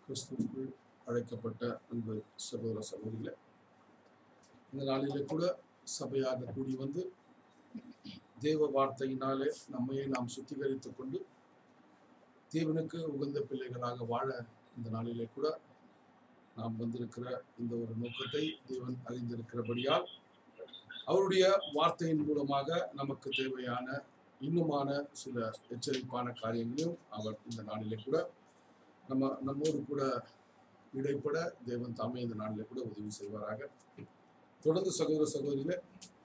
கிறிஸ்துவுக்குள் அழைக்கப்பட்ட அன்பு சகோதர சகோதரிகளே இந்த நாளிலே கூட சபையாக கூடி வந்து தேவ வார்த்தையினாலே நம்மையே நாம் சுத்திகரித்துக் கொண்டு தேவனுக்கு உகந்த பிள்ளைகளாக வாழ இந்த நாளிலே கூட நாம் வந்திருக்கிற இந்த ஒரு நோக்கத்தை தேவன் அறிந்திருக்கிறபடியால் அவருடைய வார்த்தையின் மூலமாக நமக்கு தேவையான இன்னுமான சில எச்சரிப்பான காரியங்களையும் அவர் இந்த நாளிலே கூட நம்ம நம்மோடு கூட இடைப்பட தேவன் தாமே இந்த நாளிலே கூட உதவி செய்வாராக தொடர்ந்து சகோதர சகோதரிகளே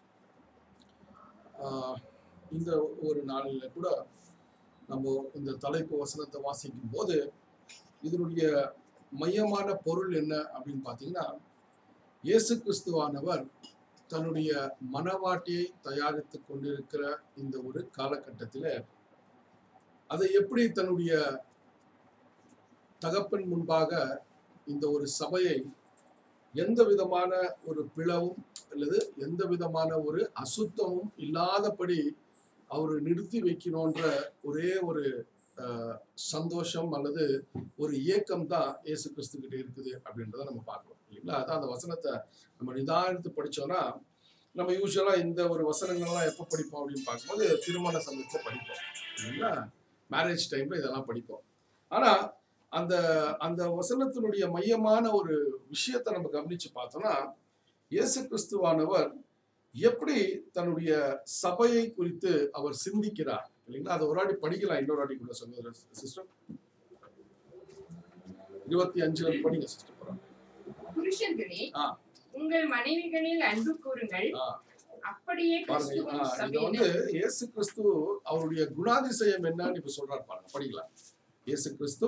ஆஹ், இந்த ஒரு நாளில கூட நம்ம இந்த தலைப்பு வசனத்தை வாசிக்கும் போது இதனுடைய மையமான பொருள் என்ன அப்படின்னு பார்த்தீங்கன்னா இயேசு கிறிஸ்துவானவர் தன்னுடைய மனவாட்டியை தயாரித்து கொண்டிருக்கிற இந்த ஒரு காலகட்டத்தில் அதை எப்படி தன்னுடைய தகப்பன் முன்பாக இந்த ஒரு சபையை எந்த விதமான ஒரு பிளவும் அல்லது எந்த விதமான ஒரு அசுத்தமும் இல்லாதபடி அவர் நிறுத்தி வைக்கணுன்ற ஒரே ஒரு அஹ், சந்தோஷம் அல்லது ஒரு ஏக்கம் தான் இயேசு கிறிஸ்து கிட்ட இருக்குது அப்படின்றத நம்ம பார்க்கிறோம் இல்லைங்களா அதான் அந்த வசனத்தை நம்ம நிதானித்து படிச்சோம்னா நம்ம யூஸ்வலா இந்த ஒரு வசனங்கள்லாம் எப்போ படிப்போம் அப்படின்னு பார்க்கும்போது திருமண சமயத்தில் படிப்போம் இல்லைங்களா மேரேஜ் டைம்ல இதெல்லாம் படிப்போம் ஆனா அந்த அந்த வசனத்தினுடைய மையமான ஒரு விஷயத்தை நம்ம கவனிச்சு பார்த்தோம்னா இயேசு கிறிஸ்துவானவர் எப்படி தன்னுடைய சபையை குறித்து அவர் சிந்திக்கிறார் இல்லைங்களா அதை ஒரு வாட்டி படிக்கலாம் இன்னொரு வாட்டி கூட சகோதர சிஸ்டர் இருபத்தி அஞ்சுல படிங்க சிஸ்டர் புருஷர்களே ஆ. உங்கள் மனைவிகளில் அன்பு கூறுங்கள் ஆ. அப்படியே பாருங்க கிறிஸ்துவும் ஆ, இத சபையினர் வந்து இயேசு கிறிஸ்து அவருடைய குணாதிசயம் என்னன்னு இப்ப சொல்றாரு பாருங்க படிக்கலாம் இயேசு கிறிஸ்து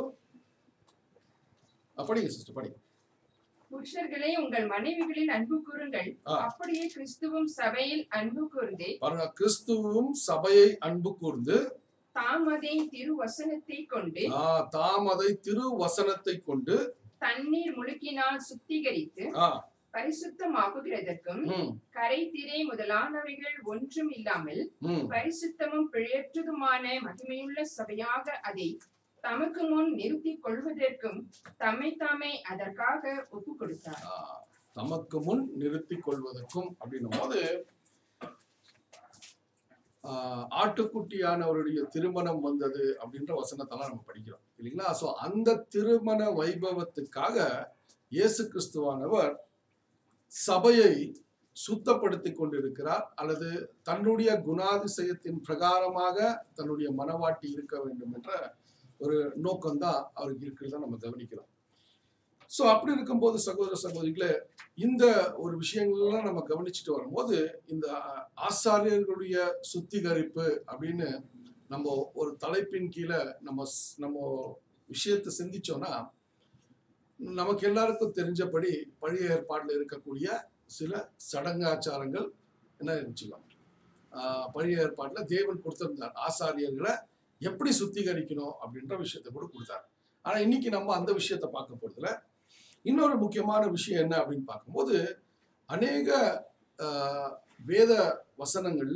ஆ, படிங்க சிஸ்டர் படிங்க புருஷர்களே உங்கள் மனைவிகளில் அன்பு கூறுங்கள் ஆ. அப்படியே கிறிஸ்துவும் சபையில் அன்பு கூர்ந்து பாருங்க கிறிஸ்துவும் சபையை அன்பு கூர்ந்து தாமதை திருவசனத்தை கொண்டு ஆ, தாம் அதை திரு வசனத்தை கொண்டு தண்ணீர் முழுக்கினால் சுத்திகரித்து ஆ, பரிசுத்தமாகுகிறதற்கும் ம், கரை திரை முதலானவைகள் ஒன்றும் இல்லாமல் ம். பரிசுத்தமும் பிழையற்றதுமான மகிமையுள்ள சபையாக அதை தமக்கு முன் நிறுத்திக் கொள்வதற்கும் தம்மை தாமே அதற்காக ஒப்பு கொடுத்தார் ஆ, தமக்கு முன் நிறுத்திக் கொள்வதற்கும் அப்படின்னும் போது ஆ, ஆட்டுக்குட்டியானவருடைய திருமணம் வந்தது அப்படின்ற வசனத்தெல்லாம் நம்ம படிக்கிறோம் இல்லைங்களா சோ அந்த திருமண வைபவத்துக்காக இயேசு கிறிஸ்துவானவர் சபையை சுத்தப்படுத்தி கொண்டிருக்கிறார் அல்லது தன்னுடைய குணாதிசயத்தின் பிரகாரமாக தன்னுடைய மனவாட்டி இருக்க வேண்டும் என்ற ஒரு நோக்கம்தான் அவருக்கு இருக்கிறத நம்ம கவனிக்கிறோம் ஸோ அப்படி இருக்கும்போது சகோதர சகோதரிகளே இந்த ஒரு விஷயங்கள்லாம் நம்ம கவனிச்சுட்டு வரும்போது இந்த ஆ- ஆசாரியர்களுடைய சுத்திகரிப்பு அப்படின்னு நம்ம ஒரு தலைப்பின் கீழே நம்ம ஸ்- நம்ம விஷயத்தை சிந்திச்சோம்னா நமக்கு எல்லாருக்கும் தெரிஞ்சபடி பழைய ஏற்பாட்டில் இருக்கக்கூடிய சில சடங்காச்சாரங்கள் என்ன இருந்துச்சுக்கலாம் ஆஹ் பழைய ஏற்பாட்டில் தேவன் கொடுத்திருந்தார் ஆசாரியர்களை எப்படி சுத்திகரிக்கணும் அப்படின்ற விஷயத்தை கூட கொடுத்தார் ஆனா இன்னைக்கு நம்ம அந்த விஷயத்தை பார்க்க போறதுல இன்னொரு முக்கியமான விஷயம் என்ன அப்படின்னு பார்க்கும்போது அநேக ஆஹ், வேத வசனங்கள்ல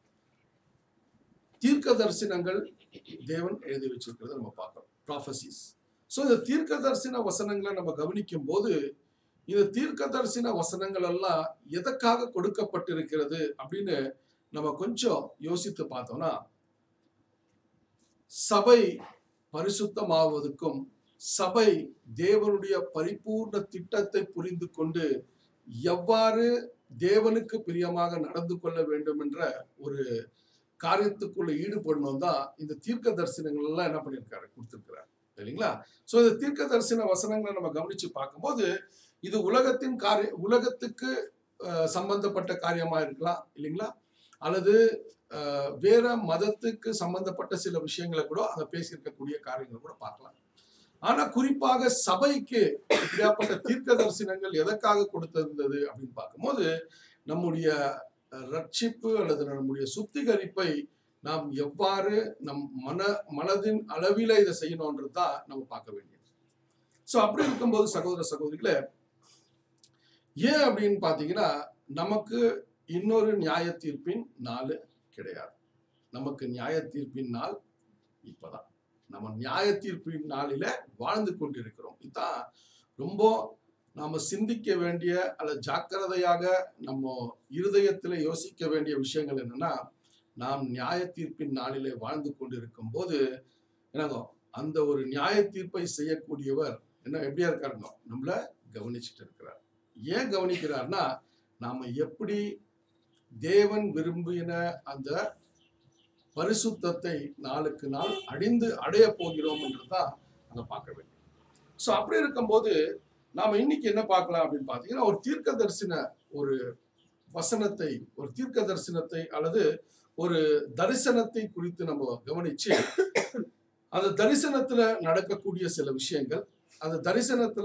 தீர்க்க தரிசனங்கள் தேவன் எழுதி வச்சிருக்கிறத நம்ம பார்க்கிறோம் ப்ராஃபசிஸ் ஸோ இந்த தீர்க்க தரிசன வசனங்களை நம்ம கவனிக்கும் போது இந்த தீர்க்க தரிசன வசனங்கள் எல்லாம் எதற்காக கொடுக்கப்பட்டிருக்கிறது அப்படின்னு நம்ம கொஞ்சம் யோசித்து பார்த்தோம்னா சபை பரிசுத்தமாவதற்கும் சபை தேவனுடைய பரிபூர்ண திட்டத்தை புரிந்து கொண்டு எவ்வாறு தேவனுக்கு பிரியமாக நடந்து கொள்ள வேண்டும் என்ற ஒரு காரியத்துக்குள்ள ஈடுபடணும் தான் இந்த தீர்க்க தரிசனங்கள் எல்லாம் என்ன பண்ணியிருக்காரு கொடுத்திருக்கிறார் இல்லைங்களா சோ இந்த தீர்க்க தரிசன வசனங்களை நம்ம கவனிச்சு பார்க்கும்போது இது உலகத்தின் காரிய உலகத்துக்கு அஹ், சம்பந்தப்பட்ட காரியமா இருக்கலாம் இல்லைங்களா அல்லது அஹ், வேற மதத்துக்கு சம்பந்தப்பட்ட சில விஷயங்களை கூட அங்க பேசியிருக்கக்கூடிய காரியங்களை கூட பார்க்கலாம் ஆனா குறிப்பாக சபைக்கு இப்படியாப்பட்ட தீர்க்க தரிசனங்கள் எதற்காக கொடுத்திருந்தது அப்படின்னு பார்க்கும்போது நம்முடைய அஹ், ரட்சிப்பு அல்லது நம்முடைய சுத்திகரிப்பை நாம் எவ்வாறு நம் மன மனதின் அளவில இதை செய்யணும்ன்றது தான் நம்ம பார்க்க வேண்டியது ஸோ அப்படி இருக்கும்போது சகோதர சகோதரிகளே ஏன் அப்படின்னு பார்த்தீங்கன்னா நமக்கு இன்னொரு நியாய தீர்ப்பின் நாள் கிடையாது நமக்கு நியாய தீர்ப்பின் நாள் இப்பதான் நம்ம நியாய தீர்ப்பின் நாளில வாழ்ந்து கொண்டிருக்கிறோம் இதுதான் ரொம்ப நாம சிந்திக்க வேண்டிய அல்லது ஜாக்கிரதையாக நம்ம இருதயத்துல யோசிக்க வேண்டிய விஷயங்கள் என்னன்னா நாம் நியாய தீர்ப்பின் நாளிலே வாழ்ந்து கொண்டிருக்கும் போது என்னங்க அந்த ஒரு நியாய தீர்ப்பை செய்யக்கூடியவர் என்ன எப்படியா இருக்காருங்க நம்மள கவனிச்சுட்டு இருக்கிறார் ஏன் கவனிக்கிறார்னா நாம எப்படி தேவன் விரும்பின அந்த பரிசுத்தத்தை நாளுக்கு நாள் அடைந்து அடைய போகிறோம் என்றுதான் அங்க பார்க்க வேண்டும் ஸோ அப்படி இருக்கும்போது நாம இன்னைக்கு என்ன பார்க்கலாம் அப்படின்னு பார்த்தீங்கன்னா ஒரு தீர்க்க தரிசன ஒரு வசனத்தை ஒரு தீர்க்க தரிசனத்தை அல்லது ஒரு தரிசனத்தை குறித்து நம்ம கவனிச்சு அந்த தரிசனத்துல நடக்கக்கூடிய சில விஷயங்கள் அந்த தரிசனத்துல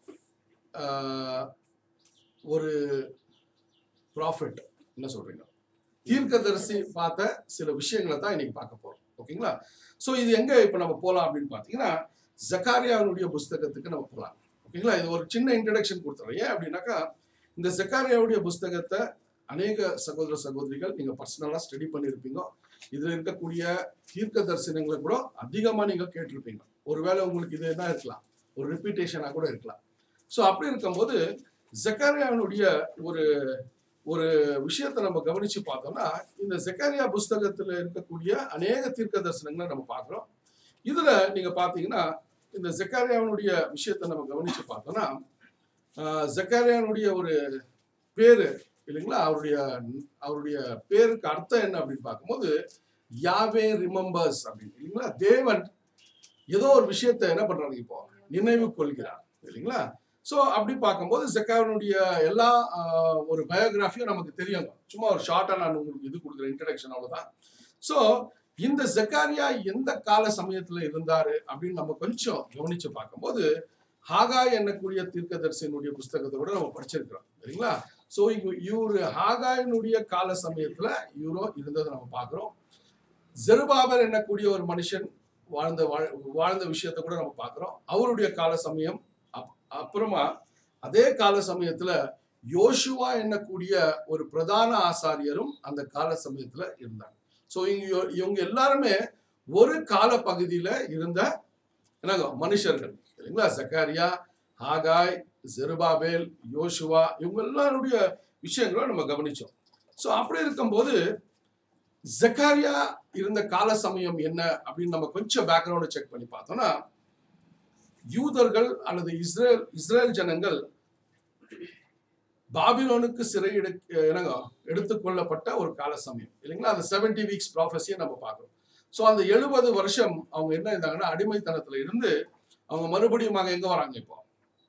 ஆஹ், ஒரு ப்ராஃபிட் என்ன சொல்றீங்க தீர்க்கதரிசி பார்த்த சில விஷயங்களை தான் இன்னைக்கு பார்க்க போறோம் ஓகேங்களா ஸோ இது எங்க இப்போ நம்ம போகலாம் அப்படின்னு பார்த்தீங்கன்னா ஜக்காரியாவுடைய புஸ்தகத்துக்கு நம்ம போகலாம் ஓகேங்களா இது ஒரு சின்ன இன்ட்ரடக்ஷன் கொடுத்துறேன் ஏன் அப்படின்னாக்கா இந்த ஜக்காரியாவுடைய புஸ்தகத்தை அநேக சகோதர சகோதரிகள் நீங்க பர்சனலா ஸ்டடி பண்ணியிருப்பீங்க இதுல இருக்கக்கூடிய தீர்க்க தரிசனங்களை கூட அதிகமா நீங்க கேட்டிருப்பீங்க ஒருவேளை உங்களுக்கு இது என்ன இருக்கலாம் ஒரு ரிப்பீட்டேஷனா கூட இருக்கலாம் ஸோ அப்படி இருக்கும்போது ஜக்காரியாவுடைய ஒரு ஒரு விஷயத்தை நம்ம கவனிச்சு பார்த்தோம்னா இந்த ஜெக்காரியா புஸ்தகத்துல இருக்கக்கூடிய அநேக தீர்க்க தரிசனங்களை நம்ம பார்க்கிறோம் இதுல நீங்க பாத்தீங்கன்னா இந்த ஜெக்காரியாவுடைய விஷயத்தை நம்ம கவனிச்சு பார்த்தோம்னா ஆஹ், ஜெக்காரியாவுடைய ஒரு பேரு இல்லைங்களா அவருடைய அவருடைய பேருக்கு அர்த்தம் என்ன அப்படின்னு பார்க்கும்போது யாவே ரிமெம்பர்ஸ் அப்படின்னு இல்லைங்களா தேவன் ஏதோ ஒரு விஷயத்தை என்ன பண்றாங்க இப்போ நினைவு கொள்கிறார் இல்லைங்களா ஸோ அப்படி பார்க்கும்போது ஜெக்காவினுடைய எல்லா ஆஹ், ஒரு பயோகிராஃபியும் நமக்கு தெரியும் சும்மா ஒரு ஷார்ட்டாக நான் உங்களுக்கு இது கொடுக்குற இன்ட்ரடக்ஷன் அவ்வளோதான் ஸோ இந்த ஜெக்காரியா எந்த கால சமயத்துல இருந்தாரு அப்படின்னு நம்ம கொஞ்சம் கவனிச்சு பார்க்கும்போது ஹாகாய் என்னக்கூடிய தீர்க்கதரிசனுடைய புஸ்தகத்தை கூட நம்ம படிச்சிருக்கிறோம் சரிங்களா ஸோ இங்க இவரு ஹாகாயினுடைய கால சமயத்துல இவரும் இருந்ததை நம்ம பார்க்கிறோம் ஜெருபாபர் என்னக்கூடிய ஒரு மனுஷன் வாழ்ந்த வாழ்- வாழ்ந்த விஷயத்தை கூட நம்ம பார்க்கிறோம் அவருடைய கால சமயம் அப்- அப்புறமா அதே கால சமயத்துல யோசுவா என்னக்கூடிய ஒரு பிரதான ஆசாரியரும் அந்த கால சமயத்துல இருந்தாங்க ஸோ இங்க இவங்க எல்லாருமே ஒரு கால பகுதியில இருந்த என்னங்க மனுஷர்கள் சரிங்களா சக்காரியா ஹாகாய் ஜெருபாபேல் யோசுவா இவங்க எல்லாருடைய விஷயங்களை நம்ம கவனிச்சோம் ஸோ அப்படி இருக்கும்போது ஜக்காரியா இருந்த கால சமயம் என்ன அப்படின்னு நம்ம கொஞ்சம் பேக்ரவுண்ட் செக் பண்ணி பார்த்தோம்னா யூதர்கள் அல்லது இஸ்ரேல் இஸ்ரேல் ஜனங்கள் பாபிலோனுக்கு சிறை எடு என்னங்க எடுத்துக்கொள்ளப்பட்ட ஒரு கால சமயம் இல்லைங்களா அந்த செவன்டி வீக்ஸ் ப்ராஃபஸியை நம்ம பார்க்கிறோம் ஸோ அந்த எழுபது வருஷம் அவங்க என்ன இருந்தாங்கன்னா அடிமைத்தனத்துல இருந்து அவங்க மறுபடியும் எங்க வராங்க இப்போ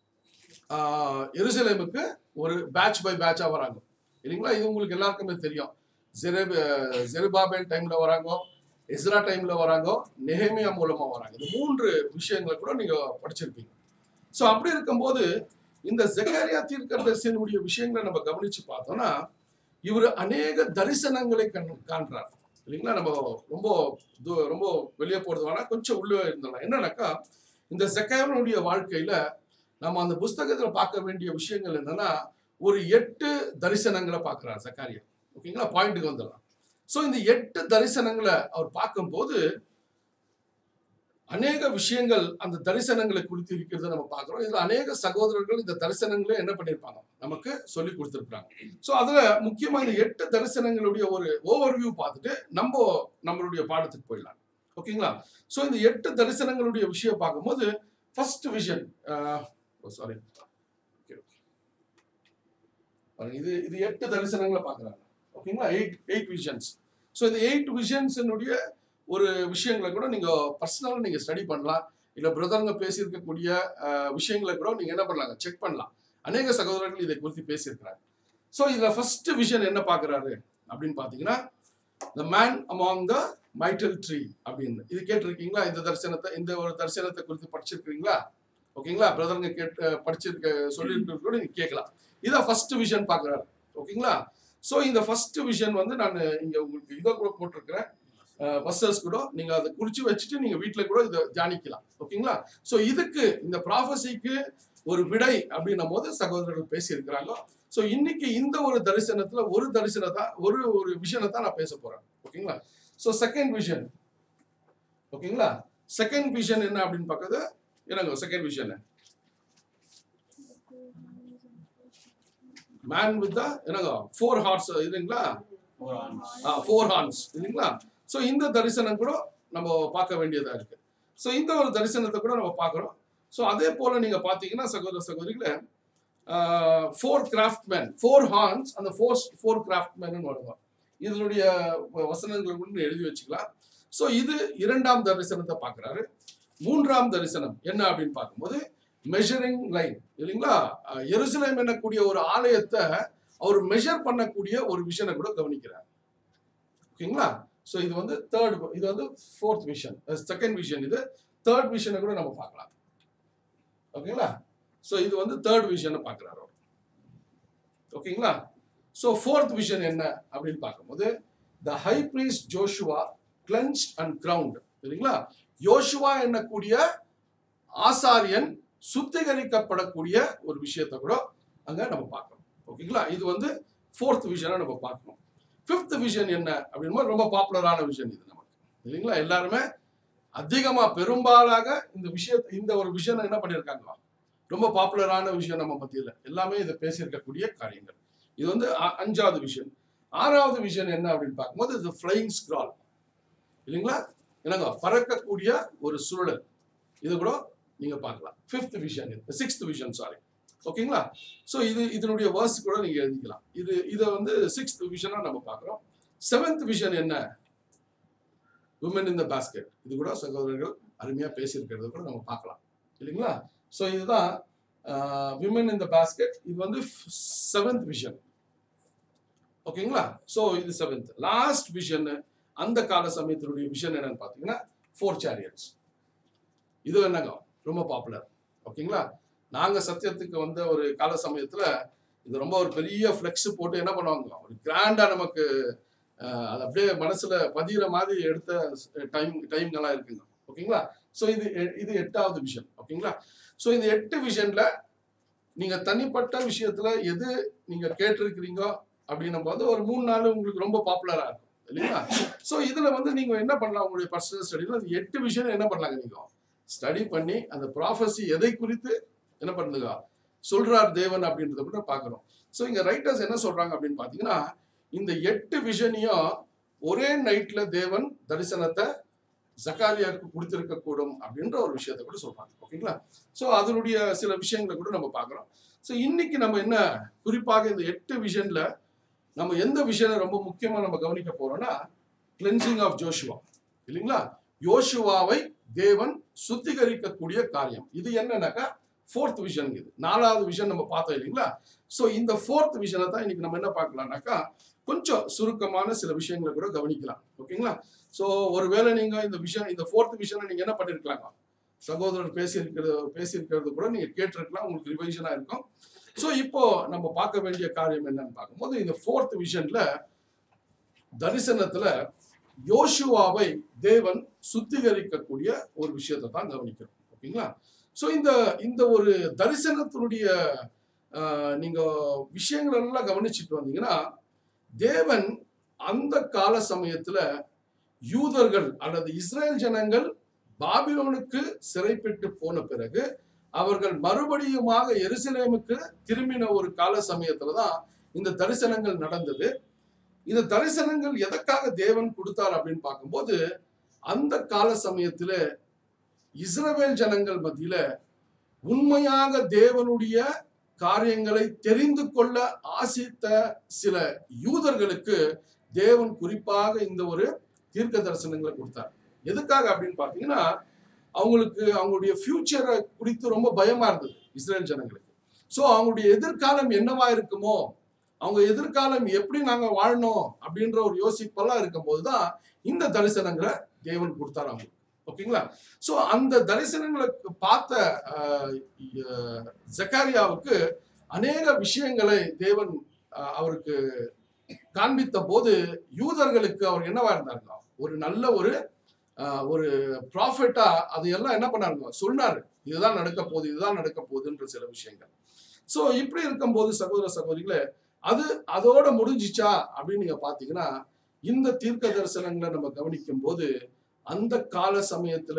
ஆஹ் எருசலேமுக்கு ஒரு பேட்ச் பை பேட்சா வராங்க இல்லைங்களா இது உங்களுக்கு எல்லாருக்குமே தெரியும் ஜெரப் ஜெருபாபேல் டைம்ல வராங்க இஸ்ரா டைம்ல வராங்க நெஹேமியா மூலமா வராங்க இந்த மூன்று விஷயங்களை கூட நீங்க படிச்சிருப்பீங்க ஸோ அப்படி இருக்கும்போது இந்த ஜெகாரியா தீர்க்கதரிசனுடைய விஷயங்களை நம்ம கவனிச்சு பார்த்தோம்னா இவர் அநேக தரிசனங்களை கண் காண்றார் இல்லைங்களா நம்ம ரொம்ப தூ- ரொம்ப வெளியே போறது வேணா கொஞ்சம் உள்ளே இருந்தோம் என்னன்னாக்கா இந்த ஜெக்காரனுடைய வாழ்க்கையில நம்ம அந்த புஸ்தகத்துல பார்க்க வேண்டிய விஷயங்கள் என்னன்னா ஒரு எட்டு தரிசனங்களை பார்க்கிறார் ஜக்காரியா ஓகேங்களா பாயிண்ட்டுக்கு வந்துடலாம் ஸோ இந்த எட்டு தரிசனங்களை அவர் பார்க்கும்போது அநேக விஷயங்கள் அந்த தரிசனங்களை குறித்து இருக்கிறத நம்ம பார்க்கிறோம் இதுல அநேக சகோதரர்கள் இந்த தரிசனங்களை என்ன பண்ணியிருப்பாங்க நமக்கு சொல்லி கொடுத்துருக்காங்க ஸோ அதுல முக்கியமா இந்த எட்டு தரிசனங்களுடைய ஒரு ஓவர்வியூ பார்த்துட்டு நம்ம நம்மளுடைய பாடத்துக்கு போயிடலாம் ஓகேங்களா ஸோ இந்த எட்டு தரிசனங்களுடைய விஷயம் பார்க்கும்போது ஃபர்ஸ்ட் விஷன் சாரி இது இது எட்டு தரிசனங்களை பார்க்குறாங்க ஓகேங்களா எயிட் எயிட் விஷன்ஸ் ஸோ இந்த எயிட் விஷன்ஸினுடைய ஒரு விஷயங்களை கூட நீங்க பர்சனலாக நீங்க ஸ்டடி பண்ணலாம் இல்லை பிரதருங்க பேசியிருக்கக்கூடிய அஹ், விஷயங்களை கூட நீங்க என்ன பண்ணலாங்க செக் பண்ணலாம் அநேக சகோதரர்கள் இதை குறித்து பேசியிருக்கிறாங்க ஸோ இதுல ஃபர்ஸ்ட் விஷன் என்ன பார்க்கறாரு அப்படின்னு பார்த்தீங்கன்னா the man among the myrtle tree அப்படின்னு இது கேட்டிருக்கீங்களா இந்த தரிசனத்தை இந்த ஒரு தரிசனத்தை குறித்து படிச்சிருக்கீங்களா ஓகேங்களா பிரதருங்க கேட்டு படிச்சிருக்க சொல்லியிருக்கிறது கூட நீங்க கேட்கலாம் இதை ஃபர்ஸ்ட் விஷன் பார்க்குறாரு ஓகேங்களா ஸோ இந்த ஃபர்ஸ்ட் விஷன் வந்து நான் இங்க உங்களுக்கு இதை கூட போட்டிருக்கிறேன் பஸ்ஸஸ் கூட நீங்க அதை குறிச்சு வச்சுட்டு நீங்க வீட்ல கூட இதை தியானிக்கலாம் ஓகேங்களா ஸோ இதுக்கு இந்த ப்ராஃபஸிக்கு ஒரு விடை அப்படின்னும் போது சகோதரர்கள் பேசியிருக்கிறாங்க ஸோ இன்னைக்கு இந்த ஒரு தரிசனத்துல ஒரு தரிசனத்தை ஒரு ஒரு விஷயத்தை தான் நான் பேச போறேன் ஓகேங்களா ஸோ செகண்ட் விஷன் ஓகேங்களா செகண்ட் விஷன் என்ன அப்படின்னு பார்க்கறது என்னங்க செகண்ட் விஷன் மேன் வித் என்னங்க ஃபோர் ஹார்ஸ் இதுங்களா ஃபோர் ஹார்ன்ஸ் இல்லைங்களா ஸோ இந்த தரிசனம் கூட நம்ம பார்க்க வேண்டியதா இருக்கு ஸோ இந்த ஒரு தரிசனத்தை கூட நம்ம பார்க்குறோம் ஸோ அதே போல நீங்க பார்த்தீங்கன்னா சகோதர சகோதரிகளே ஃபோர் கிராஃப்ட்மேன் ஃபோர் ஹார்ன்ஸ் அந்த ஃபோர் ஃபோர் கிராஃப்ட்மேன் வருவாங்க இதனுடைய வசனங்கள் கூட எழுதி வச்சுக்கலாம் ஸோ இது இரண்டாம் தரிசனத்தை பார்க்குறாரு மூன்றாம் தரிசனம் என்ன அப்படின்னு பார்க்கும்போது மெஷரிங் லைன் இல்லைங்களா அஹ் எருசலேம் என்னக்கூடிய ஒரு ஆலயத்தை அவர் மெஷர் பண்ணக்கூடிய ஒரு விஷனை கூட கவனிக்கிறார் ஓகேங்களா ஸோ இது வந்து தேர்ட் இது வந்து ஃபோர்த் விஷன் செகண்ட் விஷன் இது தேர்ட் விஷனை கூட நம்ம பார்க்கலாம் ஓகேங்களா ஸோ இது வந்து தேர்ட் விஷனை பார்க்குறாரு அவர் ஓகேங்களா ஸோ ஃபோர்த் விஷன் என்ன அப்படின்னு பார்க்கும்போது the high priest Joshua clench and ground சரிங்களா யோசுவா என்னக்கூடிய ஆசாரியன் சுத்திகரிக்கப்படக்கூடிய ஒரு விஷயத்தை கூட அங்க நம்ம பார்க்கணும் ஓகேங்களா இது வந்து ஃபோர்த் விஷனை நம்ம பார்க்கணும் ஃபிஃப்த் விஷன் என்ன அப்படின்னா ரொம்ப பாப்புலரான விஷன் இது நமக்கு இல்லைங்களா எல்லாருமே அதிகமா பெரும்பாலாக இந்த விஷயத்தை இந்த ஒரு விஷயம் என்ன பண்ணியிருக்காங்க ரொம்ப பாப்புலரான விஷயம் நம்ம மத்தியில் எல்லாமே இதை பேசியிருக்கக்கூடிய காரியங்கள் இது வந்து அ- அஞ்சாவது விஷயம் ஆறாவது விஷயம் என்ன அப்படின்னு பார்க்கும்போது இது ஃப்ளைங் ஸ்க்ரால் இல்லைங்களா என்னங்க பறக்கக்கூடிய ஒரு சுழல் இது கூட நீங்க பார்க்கலாம் fifth vision sixth vision sorry ஓகேங்களா ஸோ இது இதனுடைய வேர்ஸ் கூட நீங்க எழுதிக்கலாம் இது இதை வந்து சிக்ஸ்த் விஷனா நம்ம பார்க்குறோம் செவன்த் விஷன் என்ன உமன் இன் த பாஸ்கெட் இது கூட சகோதரர்கள் அருமையா பேசியிருக்கிறது கூட நம்ம பார்க்கலாம் இல்லைங்களா ஸோ இதுதான் விமன் இன் த பாஸ்கெட் இது வந்து செவன்த் விஷன் ஓகேங்களா ஸோ இது செவன்த் லாஸ்ட் விஷன் அந்த கால சமயத்தினுடைய விஷன் என்னன்னு பார்த்தீங்கன்னா ஃபோர் சேரியட்ஸ் இது என்னங்க ரொம்ப பாப்புலர் ஓகேங்களா நாங்க சத்தியத்துக்கு வந்த ஒரு கால சமயத்துல இது ரொம்ப ஒரு பெரிய ஃப்ளெக்ஸ் போட்டு என்ன பண்ணுவாங்க ஒரு கிராண்டா நமக்கு அஹ், அது அப்படியே மனசுல பதிகிற மாதிரி எடுத்த டைம் டைம்கள்லாம் இருக்குங்க ஓகேங்களா ஸோ இது எ- இது எட்டாவது விஷயம் ஓகேங்களா ஸோ இந்த எட்டு விஷயம்ல நீங்க தனிப்பட்ட விஷயத்துல எது நீங்க கேட்டிருக்கிறீங்க அப்படின்னும் போது ஒரு மூணு நாள் உங்களுக்கு ரொம்ப பாப்புலரா இருக்கும் இல்லைங்களா ஸோ இதுல வந்து நீங்க என்ன பண்ணலாம் உங்களுடைய பர்சனல் ஸ்டடியில் அந்த எட்டு விஷயம் என்ன பண்ணலாங்க நீங்க ஸ்டடி பண்ணி அந்த ப்ராஃபஸி எதை குறித்து என்ன பண்ணுங்க சொல்றார் தேவன் அப்படின்றத கூட பார்க்கணும் ஸோ இங்க ரைட்டர்ஸ் என்ன சொல்றாங்க அப்படின்னு பார்த்தீங்கன்னா இந்த எட்டு விஷனையும் ஒரே நைட்ல தேவன் தரிசனத்தை ஜக்காரியாவுக்கு கொடுத்திருக்க கூடும் அப்படின்ற ஒரு விஷயத்தை கூட சொல்றாங்க ஓகேங்களா ஸோ அதனுடைய சில விஷயங்களை கூட நம்ம பார்க்குறோம் ஸோ இன்னைக்கு நம்ம என்ன குறிப்பாக இந்த எட்டு விஷன்ல நம்ம எந்த விஷயம் ரொம்ப முக்கியமா நம்ம கவனிக்க போறோம்னா கிளென்சிங் ஆஃப் ஜோஷுவா இல்லைங்களா யோசுவாவை தேவன் சுத்திகரிக்கக்கூடிய காரியம் இது என்னன்னாக்கா ஃபோர்த் விஷன் இது நாலாவது விஷன் நம்ம பார்த்தோம் இல்லைங்களா ஸோ இந்த ஃபோர்த் விஷனை தான் இன்னைக்கு நம்ம என்ன பார்க்கலாம்னாக்கா கொஞ்சம் சுருக்கமான சில விஷயங்களை கூட கவனிக்கலாம் ஓகேங்களா ஸோ ஒருவேளை நீங்க இந்த விஷயம் இந்த ஃபோர்த் விஷனை நீங்க என்ன பண்ணிருக்கலாங்க சகோதரர் பேசியிருக்கிறது பேசியிருக்கிறது கூட நீங்க கேட்டிருக்கலாம் உங்களுக்கு ரிவைஷனா இருக்கும் ஸோ இப்போ நம்ம பார்க்க வேண்டிய காரியம் என்னன்னு பார்க்கும்போது இந்த ஃபோர்த் விஷன்ல தரிசனத்துல யோசுவாவை தேவன் சுத்திகரிக்கக்கூடிய ஒரு விஷயத்தை தான் கவனிக்கிறோம் ஓகேங்களா ஸோ இந்த இந்த ஒரு தரிசனத்தினுடைய ஆஹ், நீங்க விஷயங்கள் எல்லாம் கவனிச்சுட்டு வந்தீங்கன்னா தேவன் அந்த கால சமயத்துல யூதர்கள் அல்லது இஸ்ரேல் ஜனங்கள் பாபிலோனுக்கு சிறைப்பட்டு போன பிறகு அவர்கள் மறுபடியுமாக எருசலேமுக்கு திரும்பின ஒரு கால சமயத்துல தான் இந்த தரிசனங்கள் நடந்தது இந்த தரிசனங்கள் எதற்காக தேவன் கொடுத்தார் அப்படின்னு பார்க்கும்போது அந்த கால சமயத்துல இஸ்ரவேல் ஜனங்கள் மத்தியில உண்மையாக தேவனுடைய காரியங்களை தெரிந்து கொள்ள ஆசித்த சில யூதர்களுக்கு தேவன் குறிப்பாக இந்த ஒரு தீர்க்க தரிசனங்களை கொடுத்தார் எதுக்காக அப்படின்னு பார்த்தீங்கன்னா அவங்களுக்கு அவங்களுடைய ஃபியூச்சரை குறித்து ரொம்ப பயமா இருந்தது இஸ்ரேல் ஜனங்களுக்கு ஸோ அவங்களுடைய எதிர்காலம் என்னவா இருக்குமோ அவங்க எதிர்காலம் எப்படி நாங்க வாழணும் அப்படின்ற ஒரு யோசிப்பெல்லாம் இருக்கும்போது தான் இந்த தரிசனங்களை தேவன் கொடுத்தார் அவங்களுக்கு ஓகேங்களா ஸோ அந்த தரிசனங்களை பார்த்த ஆஹ், அஹ், ஜக்காரியாவுக்கு அநேக விஷயங்களை தேவன் ஆஹ், அவருக்கு காண்பித்த போது யூதர்களுக்கு அவர் என்னவா இருந்தாருங்க ஒரு நல்ல ஒரு ஆஹ், ஒரு ப்ராஃபிட்டா அதையெல்லாம் என்ன பண்ணாருங்க சொன்னாரு இதுதான் நடக்க போகுது இதுதான் நடக்க போகுதுன்ற சில விஷயங்கள் ஸோ இப்படி இருக்கும்போது சகோதர சகோதரிகளே அது அதோட முடிஞ்சிச்சா அப்படின்னு நீங்க பாத்தீங்கன்னா இந்த தீர்க்க தரிசனங்களை நம்ம கவனிக்கும் போது அந்த கால சமயத்துல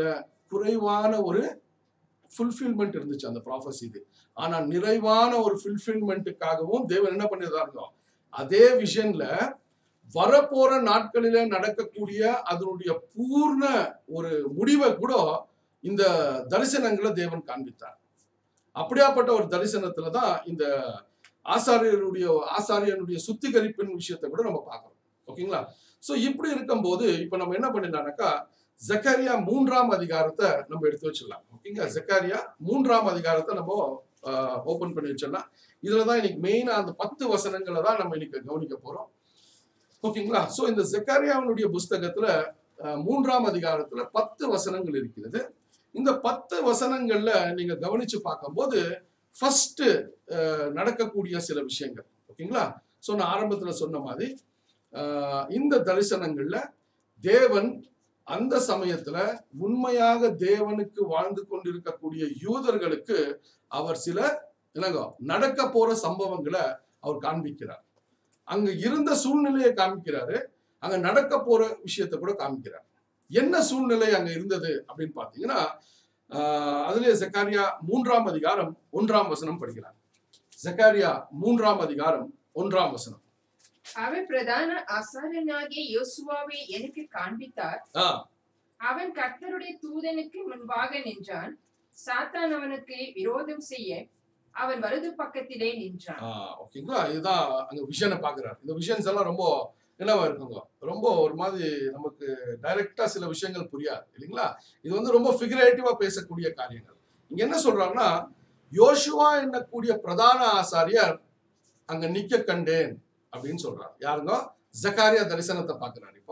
குறைவான ஒரு ஃபுல்ஃபில்மெண்ட் இருந்துச்சு அந்த ப்ராஃபஸ் இது ஆனா நிறைவான ஒரு ஃபுல்ஃபில்மெண்ட்டுக்காகவும் தேவன் என்ன பண்ணியிருந்தாருங்க அதே விஷன்ல வரப்போற நாட்களில நடக்கக்கூடிய அதனுடைய பூர்ண ஒரு முடிவை கூட இந்த தரிசனங்களை தேவன் காண்பித்தார் அப்படியாப்பட்ட ஒரு தரிசனத்துல தான் இந்த ஆசாரியருடைய ஆசாரியனுடைய சுத்திகரிப்பின் விஷயத்தை கூட நம்ம பார்க்கறோம் ஓகேங்களா சோ இப்படி இருக்கும்போது இப்ப நம்ம என்ன பண்ணிடலாம்னாக்கா ஜக்கரியா மூன்றாம் அதிகாரத்தை நம்ம எடுத்து வச்சிடலாம் ஓகேங்களா ஜக்கரியா மூன்றாம் அதிகாரத்தை நம்ம ஓபன் பண்ணி வச்சிடலாம் இதுல தான் இன்னைக்கு மெயினா அந்த பத்து வசனங்களை தான் நம்ம இன்னைக்கு கவனிக்க போறோம் ஓகேங்களா சோ இந்த ஜக்கரியாவினுடைய புஸ்தகத்துல அஹ், மூன்றாம் அதிகாரத்துல பத்து வசனங்கள் இருக்கிறது இந்த பத்து வசனங்கள்ல நீங்க கவனிச்சு பார்க்கும்போது ஃபர்ஸ்ட் நடக்கக்கூடிய சில விஷயங்கள் ஓகேங்களா ஸோ நான் ஆரம்பத்துல சொன்ன மாதிரி அஹ், இந்த தரிசனங்கள்ல தேவன் அந்த சமயத்துல உண்மையாக தேவனுக்கு வாழ்ந்து கொண்டிருக்கக்கூடிய யூதர்களுக்கு அவர் சில என்னங்க நடக்க போற சம்பவங்களை அவர் காண்பிக்கிறார் அங்க இருந்த சூழ்நிலையை காமிக்கிறாரு அங்க நடக்க போற விஷயத்தை கூட காமிக்கிறார் என்ன சூழ்நிலை அங்க இருந்தது அப்படின்னு பாத்தீங்கன்னா ஆஹ் அதுலயே ஜக்காரியா மூன்றாம் அதிகாரம் ஒன்றாம் வசனம் படிக்கிறார் ஜக்காரியா மூன்றாம் அதிகாரம் ஒன்றாம் வசனம் அவர் பிரதான ஆசாரியனாகிய யோசுவாவை எனக்கு காண்பித்தார் ஆ அவன் கர்த்தருடைய தூதனுக்கு முன்பாக நின்றான் சாத்தான் அவனுக்கு விரோதம் செய்ய அவன் வலது பக்கத்திலே நின்றான் ஆஹ் ஓகேங்களா இதுதான் அங்க விஷனை பாக்குறாரு இந்த விஷன்ஸ் எல்லாம் ரொம்ப என்னவா இருக்குங்க ரொம்ப ஒரு மாதிரி நமக்கு டைரக்டா சில விஷயங்கள் புரியாது இல்லைங்களா இது வந்து ரொம்ப ஃபிகரேட்டிவா பேசக்கூடிய காரியங்கள் இங்க என்ன சொல்றாருன்னா யோசுவா என்னக்கூடிய பிரதான ஆசாரியர் அங்க நிக்க கண்டேன் அப்படின்னு சொல்றாரு யாருங்க ஜக்காரியா தரிசனத்தை பார்க்கிறார் இப்போ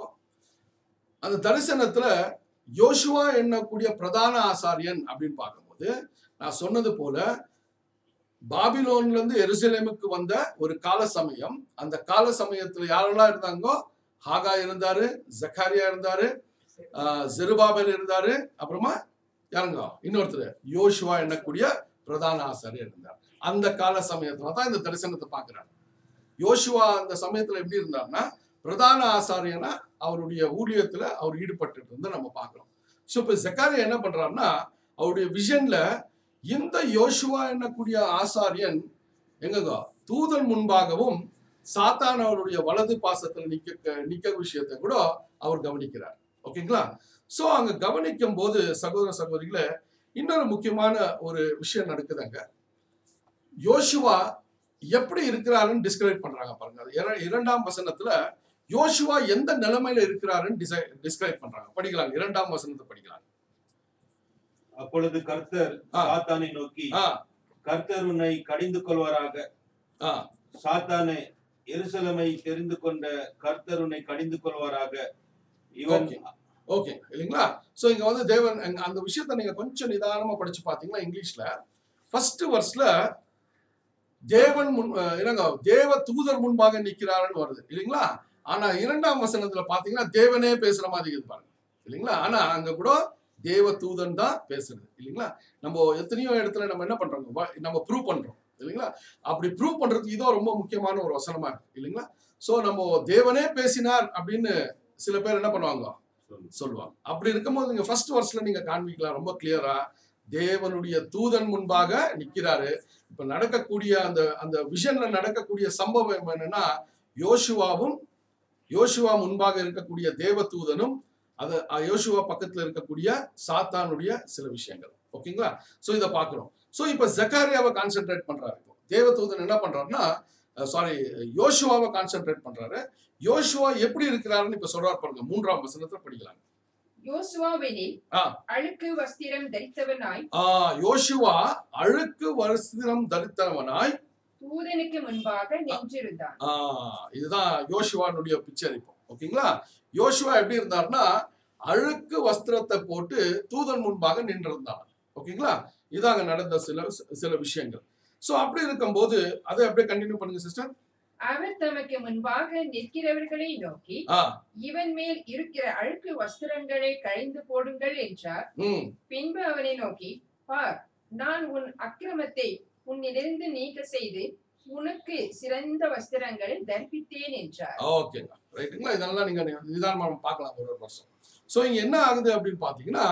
அந்த தரிசனத்துல யோசுவா என்னக்கூடிய பிரதான ஆசாரியன் அப்படின்னு பார்க்கும்போது நான் சொன்னது போல பாபிலோன்ல இருந்து எருசலேமுக்கு வந்த ஒரு கால சமயம் அந்த கால சமயத்துல யாரெல்லாம் இருந்தாங்கோ ஹாகா இருந்தாரு ஜக்காரியா இருந்தாரு ஆஹ் ஜெருபாபேல் இருந்தாரு அப்புறமா யாருங்க இன்னொருத்தர் யோசுவா என்னக்கூடிய பிரதான ஆசாரியர் இருந்தார் அந்த கால சமயத்துல தான் இந்த தரிசனத்தை பார்க்கிறார் யோசுவா அந்த சமயத்துல எப்படி இருந்தார்னா பிரதான ஆசாரியனா அவருடைய ஊழியத்துல அவர் ஈடுபட்டு இருந்து நம்ம பார்க்கிறோம் ஸோ இப்போ ஜக்காரியா என்ன பண்றாருன்னா அவருடைய விஷன்ல இந்த யோசுவா என்னக்கூடிய ஆசாரியன் எங்கங்க தூதன் முன்பாகவும் சாத்தான் அவருடைய வலது பாசத்துல நிக்க நிக்க விஷயத்தை கூட அவர் கவனிக்கிறார் ஓகேங்களா சோ அங்க கவனிக்கும் போது சகோதர சகோதரிகளே இன்னொரு முக்கியமான ஒரு விஷயம் நடக்குது அங்க யோசுவா எப்படி இருக்கிறாருன்னு டிஸ்கிரைப் பண்றாங்க பாருங்க அது இர- இரண்டாம் வசனத்துல யோசுவா எந்த நிலைமையில இருக்கிறாருன்னு டிஸ்கிரைப் பண்றாங்க படிக்கலாம் இரண்டாம் வசனத்தை படிக்கலாம் அப்பொழுது கர்த்தர் ஆ. சாத்தானை நோக்கி ஆ கர்த்தர் உன்னை கடிந்து கொள்வாராக ஆ சாத்தானே எருசலேமை தெரிந்து கொண்ட கர்த்தர் உன்னை கடிந்து கொள்வாராக இவன் Okay. ஓகே இல்லைங்களா சோ இங்க வந்து தேவன் அங்க அந்த விஷயத்தை நீங்க கொஞ்சம் நிதானமா படிச்சு பாத்தீங்கன்னா இங்கிலீஷ்ல ஃபர்ஸ்ட் வர்ஸ்ல தேவன் முன் அஹ் என்னங்க தேவ தூதர் முன்பாக நிக்கிறாருன்னு வருது இல்லைங்களா ஆனா இரண்டாம் வசனத்துல பாத்தீங்கன்னா தேவனே பேசுற மாதிரி இருக்குது பாருங்க இல்லைங்களா ஆனா அங்க கூட தேவ தூதன் தான் பேசுறது இல்லைங்களா நம்ம எத்தனையோ இடத்துல நம்ம என்ன பண்றோம் வ- நம்ம ப்ரூவ் பண்றோம் இல்லைங்களா அப்படி ப்ரூவ் பண்றதுக்கு இதோ ரொம்ப முக்கியமான ஒரு வசனமா இருக்கு இல்லைங்களா சோ நம்ம தேவனே பேசினார் அப்படின்னு சில பேர் என்ன பண்ணுவாங்க சொல்லுவாங்க அப்படி இருக்கும்போது நீங்க ஃபர்ஸ்ட் வர்ஸ்ல நீங்க காண்பிக்கலாம் ரொம்ப கிளியரா தேவனுடைய தூதன் முன்பாக நிக்கிறாரு இப்ப நடக்கக்கூடிய அந்த அந்த விஷன்ல நடக்கக்கூடிய சம்பவம் என்னன்னா யோசுவாவும் யோசுவா முன்பாக இருக்கக்கூடிய தேவ தூதனும் அது அஹ், யோசுவா பக்கத்துல இருக்கக்கூடிய சாத்தானுடைய சில விஷயங்கள் ஓகேங்களா சோ இதை பார்க்கிறோம் சோ இப்ப ஜக்காரியாவை கான்சென்ட்ரேட் பண்றாரு இப்போ தேவதூதன் என்ன பண்றாருன்னா சாரி யோசுவாவை கான்சென்ட்ரேட் பண்றாரு யோசுவா எப்படி இருக்கிறாருன்னு இப்ப சொல்றாரு பாருங்க மூன்றாம் வசனத்துல படிக்கலாம் யோசுவாவெனில் ஆ. அழுக்கு வஸ்திரம் தரித்தவனாய் ஆஹ் யோசுவா அழுக்கு வஸ்திரம் தரித்தவனாய் தூதனுக்கு முன்பாக நின்றிருந்தான் ஆஹ் இதுதான் யோசுவானுடைய பிக்சர் இப்போ ஓகேங்களா யோசுவா எப்படி இருந்தார்னா அழுக்கு வஸ்திரத்தை போட்டு தூதன் முன்பாக நின்றிருந்தான் ஓகேங்களா இதாங்க நடந்த சில சில விஷயங்கள் சோ அப்படி இருக்கும்போது அதை அப்படியே கண்டினியூ பண்ணுங்க சிஸ்டர் அவர் தமக்கு முன்பாக நிற்கிறவர்களை நோக்கி ஆ இவன் மேல் இருக்கிற அழுக்கு வஸ்திரங்களை கழிந்து போடுங்கள் என்றார் ம் பின்பு அவனை நோக்கி பார் நான் உன் அக்கிரமத்தை உன்னிலிருந்து நீக்க செய்து உனக்கு சிறந்த வஸ்திரங்களை தரிப்பித்தேன் என்றார் ஓகேங்க ரைட்டுங்களா இதெல்லாம் நீங்க நிதானமா பார்க்கலாம் ஒரு ஒரு வருஷம் ஸோ இங்க என்ன ஆகுது அப்படின்னு பாத்தீங்கன்னா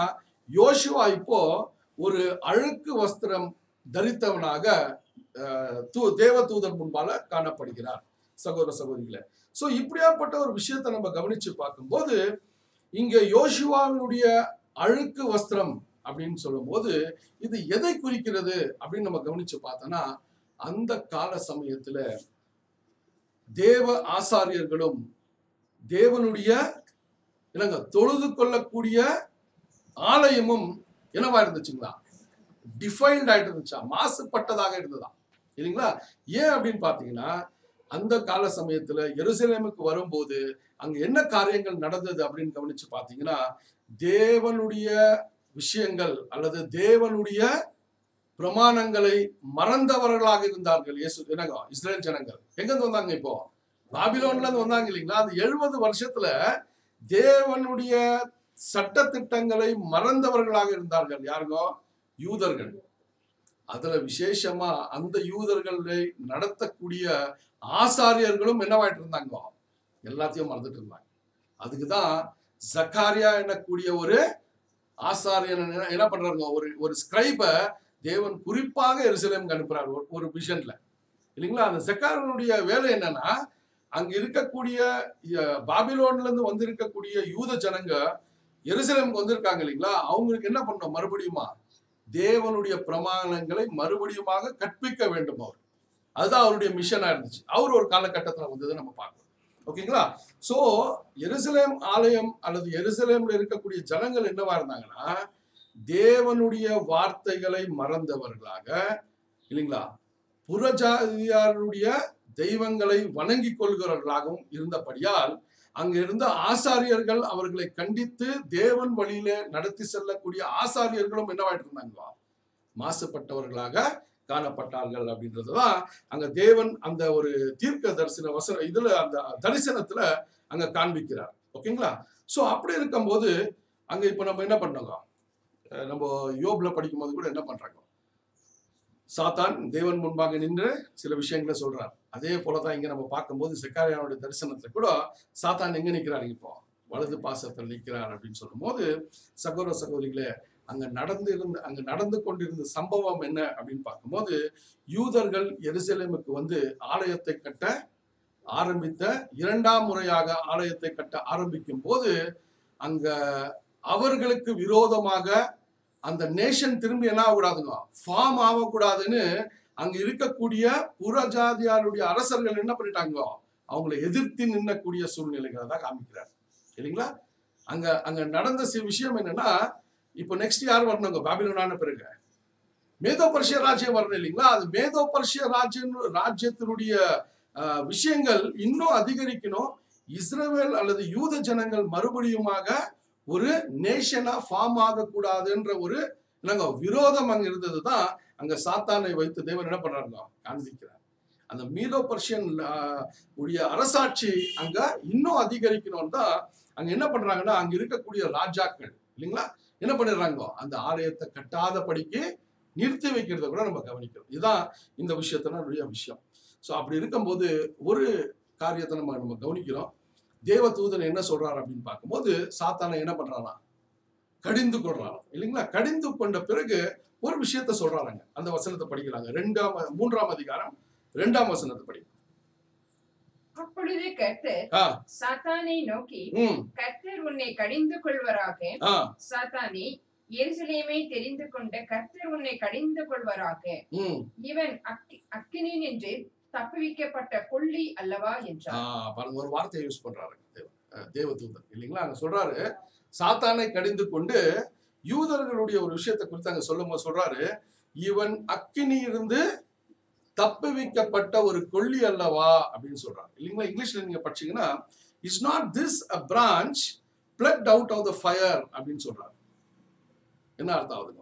யோசுவா இப்போ ஒரு அழுக்கு வஸ்திரம் தரித்தவனாக அஹ், தூ தேவ தூதர் முன்பால காணப்படுகிறார் சகோதர சகோதரிகளே சோ இப்படியாப்பட்ட ஒரு விஷயத்தை நம்ம கவனிச்சு பார்க்கும்போது இங்க யோசுவாவினுடைய அழுக்கு வஸ்திரம் அப்படின்னு சொல்லும்போது இது எதை குறிக்கிறது அப்படின்னு நம்ம கவனிச்சு பார்த்தோம்னா அந்த கால சமயத்துல தேவ ஆசாரியர்களும் தேவனுடைய என்னங்க தொழுது கொள்ளக்கூடிய ஆலயமும் என்னவா இருந்துச்சுங்களா டிஃபைன்ட் ஆயிட்டு இருந்துச்சா மாசுபட்டதாக இருந்ததா இல்லைங்களா ஏன் அப்படின்னு பாத்தீங்கன்னா அந்த கால சமயத்துல எருசலேமுக்கு வரும்போது அங்க என்ன காரியங்கள் நடந்தது அப்படின்னு கவனிச்சு பாத்தீங்கன்னா தேவனுடைய விஷயங்கள் அல்லது தேவனுடைய பிரமாணங்களை மறந்தவர்களாக இருந்தார்கள் இயேசு என்னங்க இஸ்ரேல் ஜனங்கள் எங்க இருந்து வந்தாங்க இப்போ பாபிலோன்ல இருந்து வந்தாங்க இல்லைங்களா அந்த எழுபது வருஷத்துல தேவனுடைய சட்ட திட்டங்களை மறந்தவர்களாக இருந்தார்கள் யாருங்க யூதர்கள் அதுல விசேஷமா அந்த யூதர்களை நடத்தக்கூடிய ஆசாரியர்களும் என்னவாயிட்டு இருந்தாங்க எல்லாத்தையும் மறந்துட்டு இருந்தாங்க அதுக்குதான் ஜக்காரியா என்னக்கூடிய ஒரு ஆசாரியன் என்ன- என்ன பண்றாங்க ஒரு ஒரு ஸ்கிரைப தேவன் குறிப்பாக எருசலேமுக்கு அனுப்புறாரு ஒரு- ஒரு விஷன்ல இல்லைங்களா அந்த ஜக்காரியனுடைய வேலை என்னன்னா அங்க இருக்கக்கூடிய அஹ், பாபிலோன்ல இருந்து வந்திருக்கக்கூடிய யூத ஜனங்க எருசலேமுக்கு வந்திருக்காங்க இல்லைங்களா அவங்களுக்கு என்ன பண்ணணும் மறுபடியுமா தேவனுடைய பிரமாணங்களை மறுபடியுமாக கற்பிக்க வேண்டும் அவர் அதுதான் அவருடைய மிஷனா இருந்துச்சு அவர் ஒரு காலகட்டத்துல வந்ததை நம்ம பார்க்கணும் ஓகேங்களா சோ எருசலேம் ஆலயம் அல்லது எருசலேம்ல இருக்கக்கூடிய ஜனங்கள் என்னவா இருந்தாங்கன்னா தேவனுடைய வார்த்தைகளை மறந்தவர்களாக இல்லைங்களா புறஜாதியாருடைய தெய்வங்களை வணங்கி கொள்கிறவர்களாகவும் இருந்தபடியால் அங்க இருந்த ஆசாரியர்கள் அவர்களை கண்டித்து தேவன் வழியில நடத்தி செல்லக்கூடிய ஆசாரியர்களும் என்னவாயிட்டு இருந்தாங்களா மாசுபட்டவர்களாக காணப்பட்டார்கள் அப்படின்றதுதான் அங்க தேவன் அந்த ஒரு தீர்க்க தரிசன வசன இதுல அந்த தரிசனத்துல அங்க காண்பிக்கிறார் ஓகேங்களா சோ அப்படி இருக்கும்போது அங்க இப்ப நம்ம என்ன பண்ணோங்க அஹ் நம்ம யோப்ல படிக்கும்போது கூட என்ன பண்றாங்க சாத்தான் தேவன் முன்பாக நின்று சில விஷயங்களை சொல்றார் அதே போலதான் இங்க நம்ம பார்க்கும்போது செக்காரியானுடைய தரிசனத்துல கூட சாத்தான் எங்க நிக்கிறாரு இப்போ வலது பாசத்தில் நிற்கிறார் அப்படின்னு சொல்லும்போது சகோதர சகோதரிகளே அங்க நடந்து இருந்த அங்க நடந்து கொண்டிருந்த சம்பவம் என்ன அப்படின்னு பார்க்கும்போது யூதர்கள் எருசலேமுக்கு வந்து ஆலயத்தை கட்ட ஆரம்பித்த இரண்டாம் முறையாக ஆலயத்தை கட்ட ஆரம்பிக்கும் போது அங்க அவர்களுக்கு விரோதமாக அந்த நேஷன் திரும்பி என்ன ஆகக்கூடாதுங்க ஃபார்ம் ஆகக்கூடாதுன்னு அங்க இருக்கக்கூடிய புறஜாதியாருடைய அரசர்கள் என்ன பண்ணிட்டாங்க அவங்களை எதிர்த்து நின்னக்கூடிய சூழ்நிலைகளை தான் காமிக்கிறார் இல்லைங்களா அங்க அங்க நடந்த சி- விஷயம் என்னன்னா இப்போ நெக்ஸ்ட் யார் வரணுங்க பாபிலோனான பிறகு மேதோ பர்ஷிய ராஜ்யம் வரணும் இல்லைங்களா அது மேதோ பர்ஷிய ராஜ்யம் ராஜ்யத்தினுடைய ஆஹ், விஷயங்கள் இன்னும் அதிகரிக்கணும் இஸ்ரவேல் அல்லது யூத ஜனங்கள் மறுபடியுமாக ஒரு நேஷனா ஃபார்ம் ஆகக்கூடாதுன்ற ஒரு என்னங்க விரோதம் அங்க இருந்தது தான் அங்க சாத்தானை வைத்து தேவன் என்ன பண்றாருங்க காண்பிக்கிறார் அந்த மீதோ பர்ஷியன் ஆஹ், உடைய அரசாட்சி அங்க இன்னும் அதிகரிக்கணும் தான் அங்க என்ன பண்றாங்கன்னா அங்க இருக்கக்கூடிய ராஜாக்கள் இல்லைங்களா என்ன பண்ணிடுறாங்க அந்த ஆலயத்தை கட்டாதபடிக்கு நிறுத்தி வைக்கிறத கூட நம்ம கவனிக்கிறோம் இதுதான் இந்த விஷயத்துல நிறைய விஷயம் ஸோ அப்படி இருக்கும்போது ஒரு காரியத்தை நம்ம நம்ம கவனிக்கிறோம் தேவ தூதன் என்ன சொல்றாரு அப்படின்னு பார்க்கும்போது சாத்தானை என்ன பண்றாராம் கடிந்து கொள்றாராம் இல்லைங்களா கடிந்து கொண்ட பிறகு ஒரு விஷயத்த சொல்றாங்க அந்த வசனத்தை படிக்கிறாங்க ரெண்டாம் மூன்றாம் அதிகாரம் ரெண்டாம் வசனத்தை படி அப்பொழுது கர்த்தர் ஆ சாத்தானை நோக்கி ம் கர்த்தர் உன்னை கடிந்து கொள்வராக ஆ சாத்தானே எருசலேமை தெரிந்து கொண்ட கர்த்தர் உன்னை கடிந்து கொள்வராக ம் இவன் அக்கி அக்கினி என்று தப்புவிக்கப்பட்ட கொள்ளி அல்லவா ஆ, என்றார் பாருங்க ஒரு வார்த்தையை யூஸ் பண்றாரு தேவ- அஹ் தேவதூதன் இல்லைங்களா அங்க சொல்றாரு சாத்தானை கடிந்து கொண்டு யூதர்களுடைய ஒரு விஷயத்தை குறித்து அங்க சொல்லும் போது சொல்றாரு இவன் அக்கினி இருந்து தப்புவிக்கப்பட்ட ஒரு கொள்ளி அல்லவா அப்படின்னு சொல்றாரு இல்லைங்களா இங்கிலீஷ்ல நீங்க படிச்சீங்கன்னா is not this a branch plucked out of the fire அப்படின்னு சொல்றாரு என்ன அர்த்தம் ஆகுதுங்க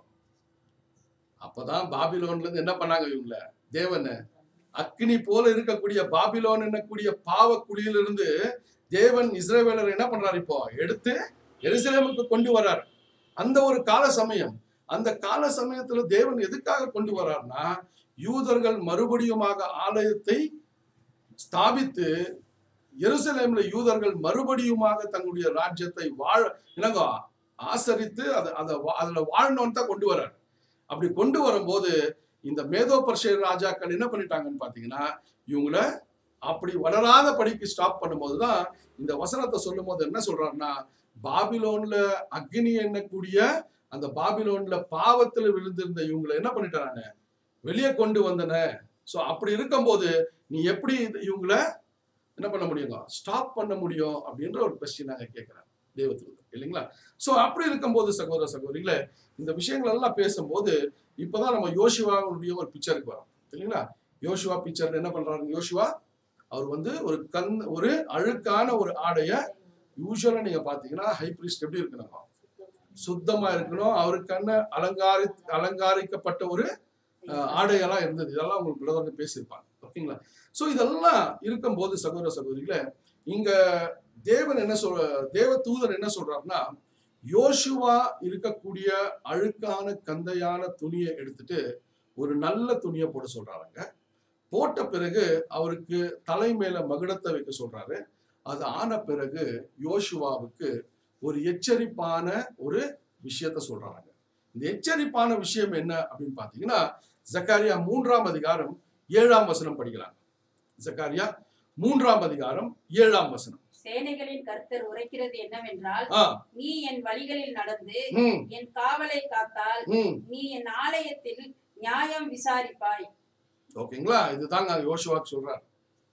அப்பதான் பாபிலோன்ல இருந்து என்ன பண்ணாங்க இவங்கள தேவன் அக்னி போல இருக்கக்கூடிய பாபிலோன் என்னக்கூடிய பாவ குழியிலிருந்து தேவன் இஸ்ரவேலர் என்ன பண்றாரு இப்போ எடுத்து எருசலேமுக்கு கொண்டு வரார் அந்த ஒரு கால சமயம் அந்த கால சமயத்துல தேவன் எதுக்காக கொண்டு வர்றார்னா யூதர்கள் மறுபடியுமாக ஆலயத்தை ஸ்தாபித்து எருசலேம்ல யூதர்கள் மறுபடியுமாக தங்களுடைய ராஜ்யத்தை வாழ என்னங்க ஆசரித்து அதை அதை வா- அதுல வாழணும்னு தான் கொண்டு வர்றாரு அப்படி கொண்டு வரும்போது இந்த மேதோ பர்ஷிய ராஜாக்கள் என்ன பண்ணிட்டாங்கன்னு பாத்தீங்கன்னா இவங்கள அப்படி வளராத படிக்கு ஸ்டாப் பண்ணும்போது தான் இந்த வசனத்தை சொல்லும் போது என்ன சொல்றாருன்னா பாபிலோன்ல அக்னி எண்ணக்கூடிய அந்த பாபிலோன்ல பாவத்துல விழுந்திருந்த இவங்களை என்ன பண்ணிட்டாங்க வெளியே கொண்டு வந்தன சோ அப்படி இருக்கும்போது நீ எப்படி இது- இவங்கள என்ன பண்ண முடியுங்க ஸ்டாப் பண்ண முடியும் அப்படின்ற ஒரு கொஸ்டின் நாங்க கேட்கிறேன் தேவத்துக்கு இல்லைங்களா சோ அப்படி இருக்கும்போது சகோதர சகோதரிகளே இந்த விஷயங்கள் எல்லாம் பேசும்போது இப்பதான் நம்ம யோசுவாவுடைய ஒரு பிக்சருக்கு வரோம் இல்லைங்களா யோசுவா பிக்சர் என்ன பண்றாரு யோசுவா அவர் வந்து ஒரு கண் ஒரு அழுக்கான ஒரு ஆடைய யூஸ்வலா நீங்க பாத்தீங்கன்னா ஹை priest எப்படி இருக்கணும் சுத்தமா இருக்கணும் அவருக்கான அலங்காரி அலங்காரிக்கப்பட்ட ஒரு அஹ், ஆடையெல்லாம் இருந்தது இதெல்லாம் உங்களுக்கு பிரதமர் பேசியிருப்பாங்க ஓகேங்களா சோ இதெல்லாம் இருக்கும்போது சகோதர சகோதரிகளே இங்க தேவன் என்ன சொல்ற தேவ தூதர் என்ன சொல்றாருன்னா யோசுவா இருக்கக்கூடிய அழுக்கான கந்தையான துணியை எடுத்துட்டு ஒரு நல்ல துணியை போட சொல்றாருங்க போட்ட பிறகு அவருக்கு தலை மேல மகுடத்தை வைக்க சொல்றாரு அது ஆன பிறகு யோசுவாவுக்கு ஒரு எச்சரிப்பான ஒரு விஷயத்த சொல்றாங்க இந்த எச்சரிப்பான விஷயம் என்ன அப்படின்னு பாத்தீங்கன்னா ஜக்காரியா மூன்றாம் அதிகாரம் ஏழாம் வசனம் படிக்கலாம் ஜக்காரியா மூன்றாம் அதிகாரம் ஏழாம் வசனம் சேனைகளின் கர்த்தர் உரைக்கிறது என்னவென்றால் ஆ நீ என் வழிகளில் நடந்து ம் என் காவலை காத்தால் ம் நீ என் ஆலயத்தில் நியாயம் விசாரிப்பாய் ஓகேங்களா இதுதாங்க யோசுவாக்கு சொல்றார்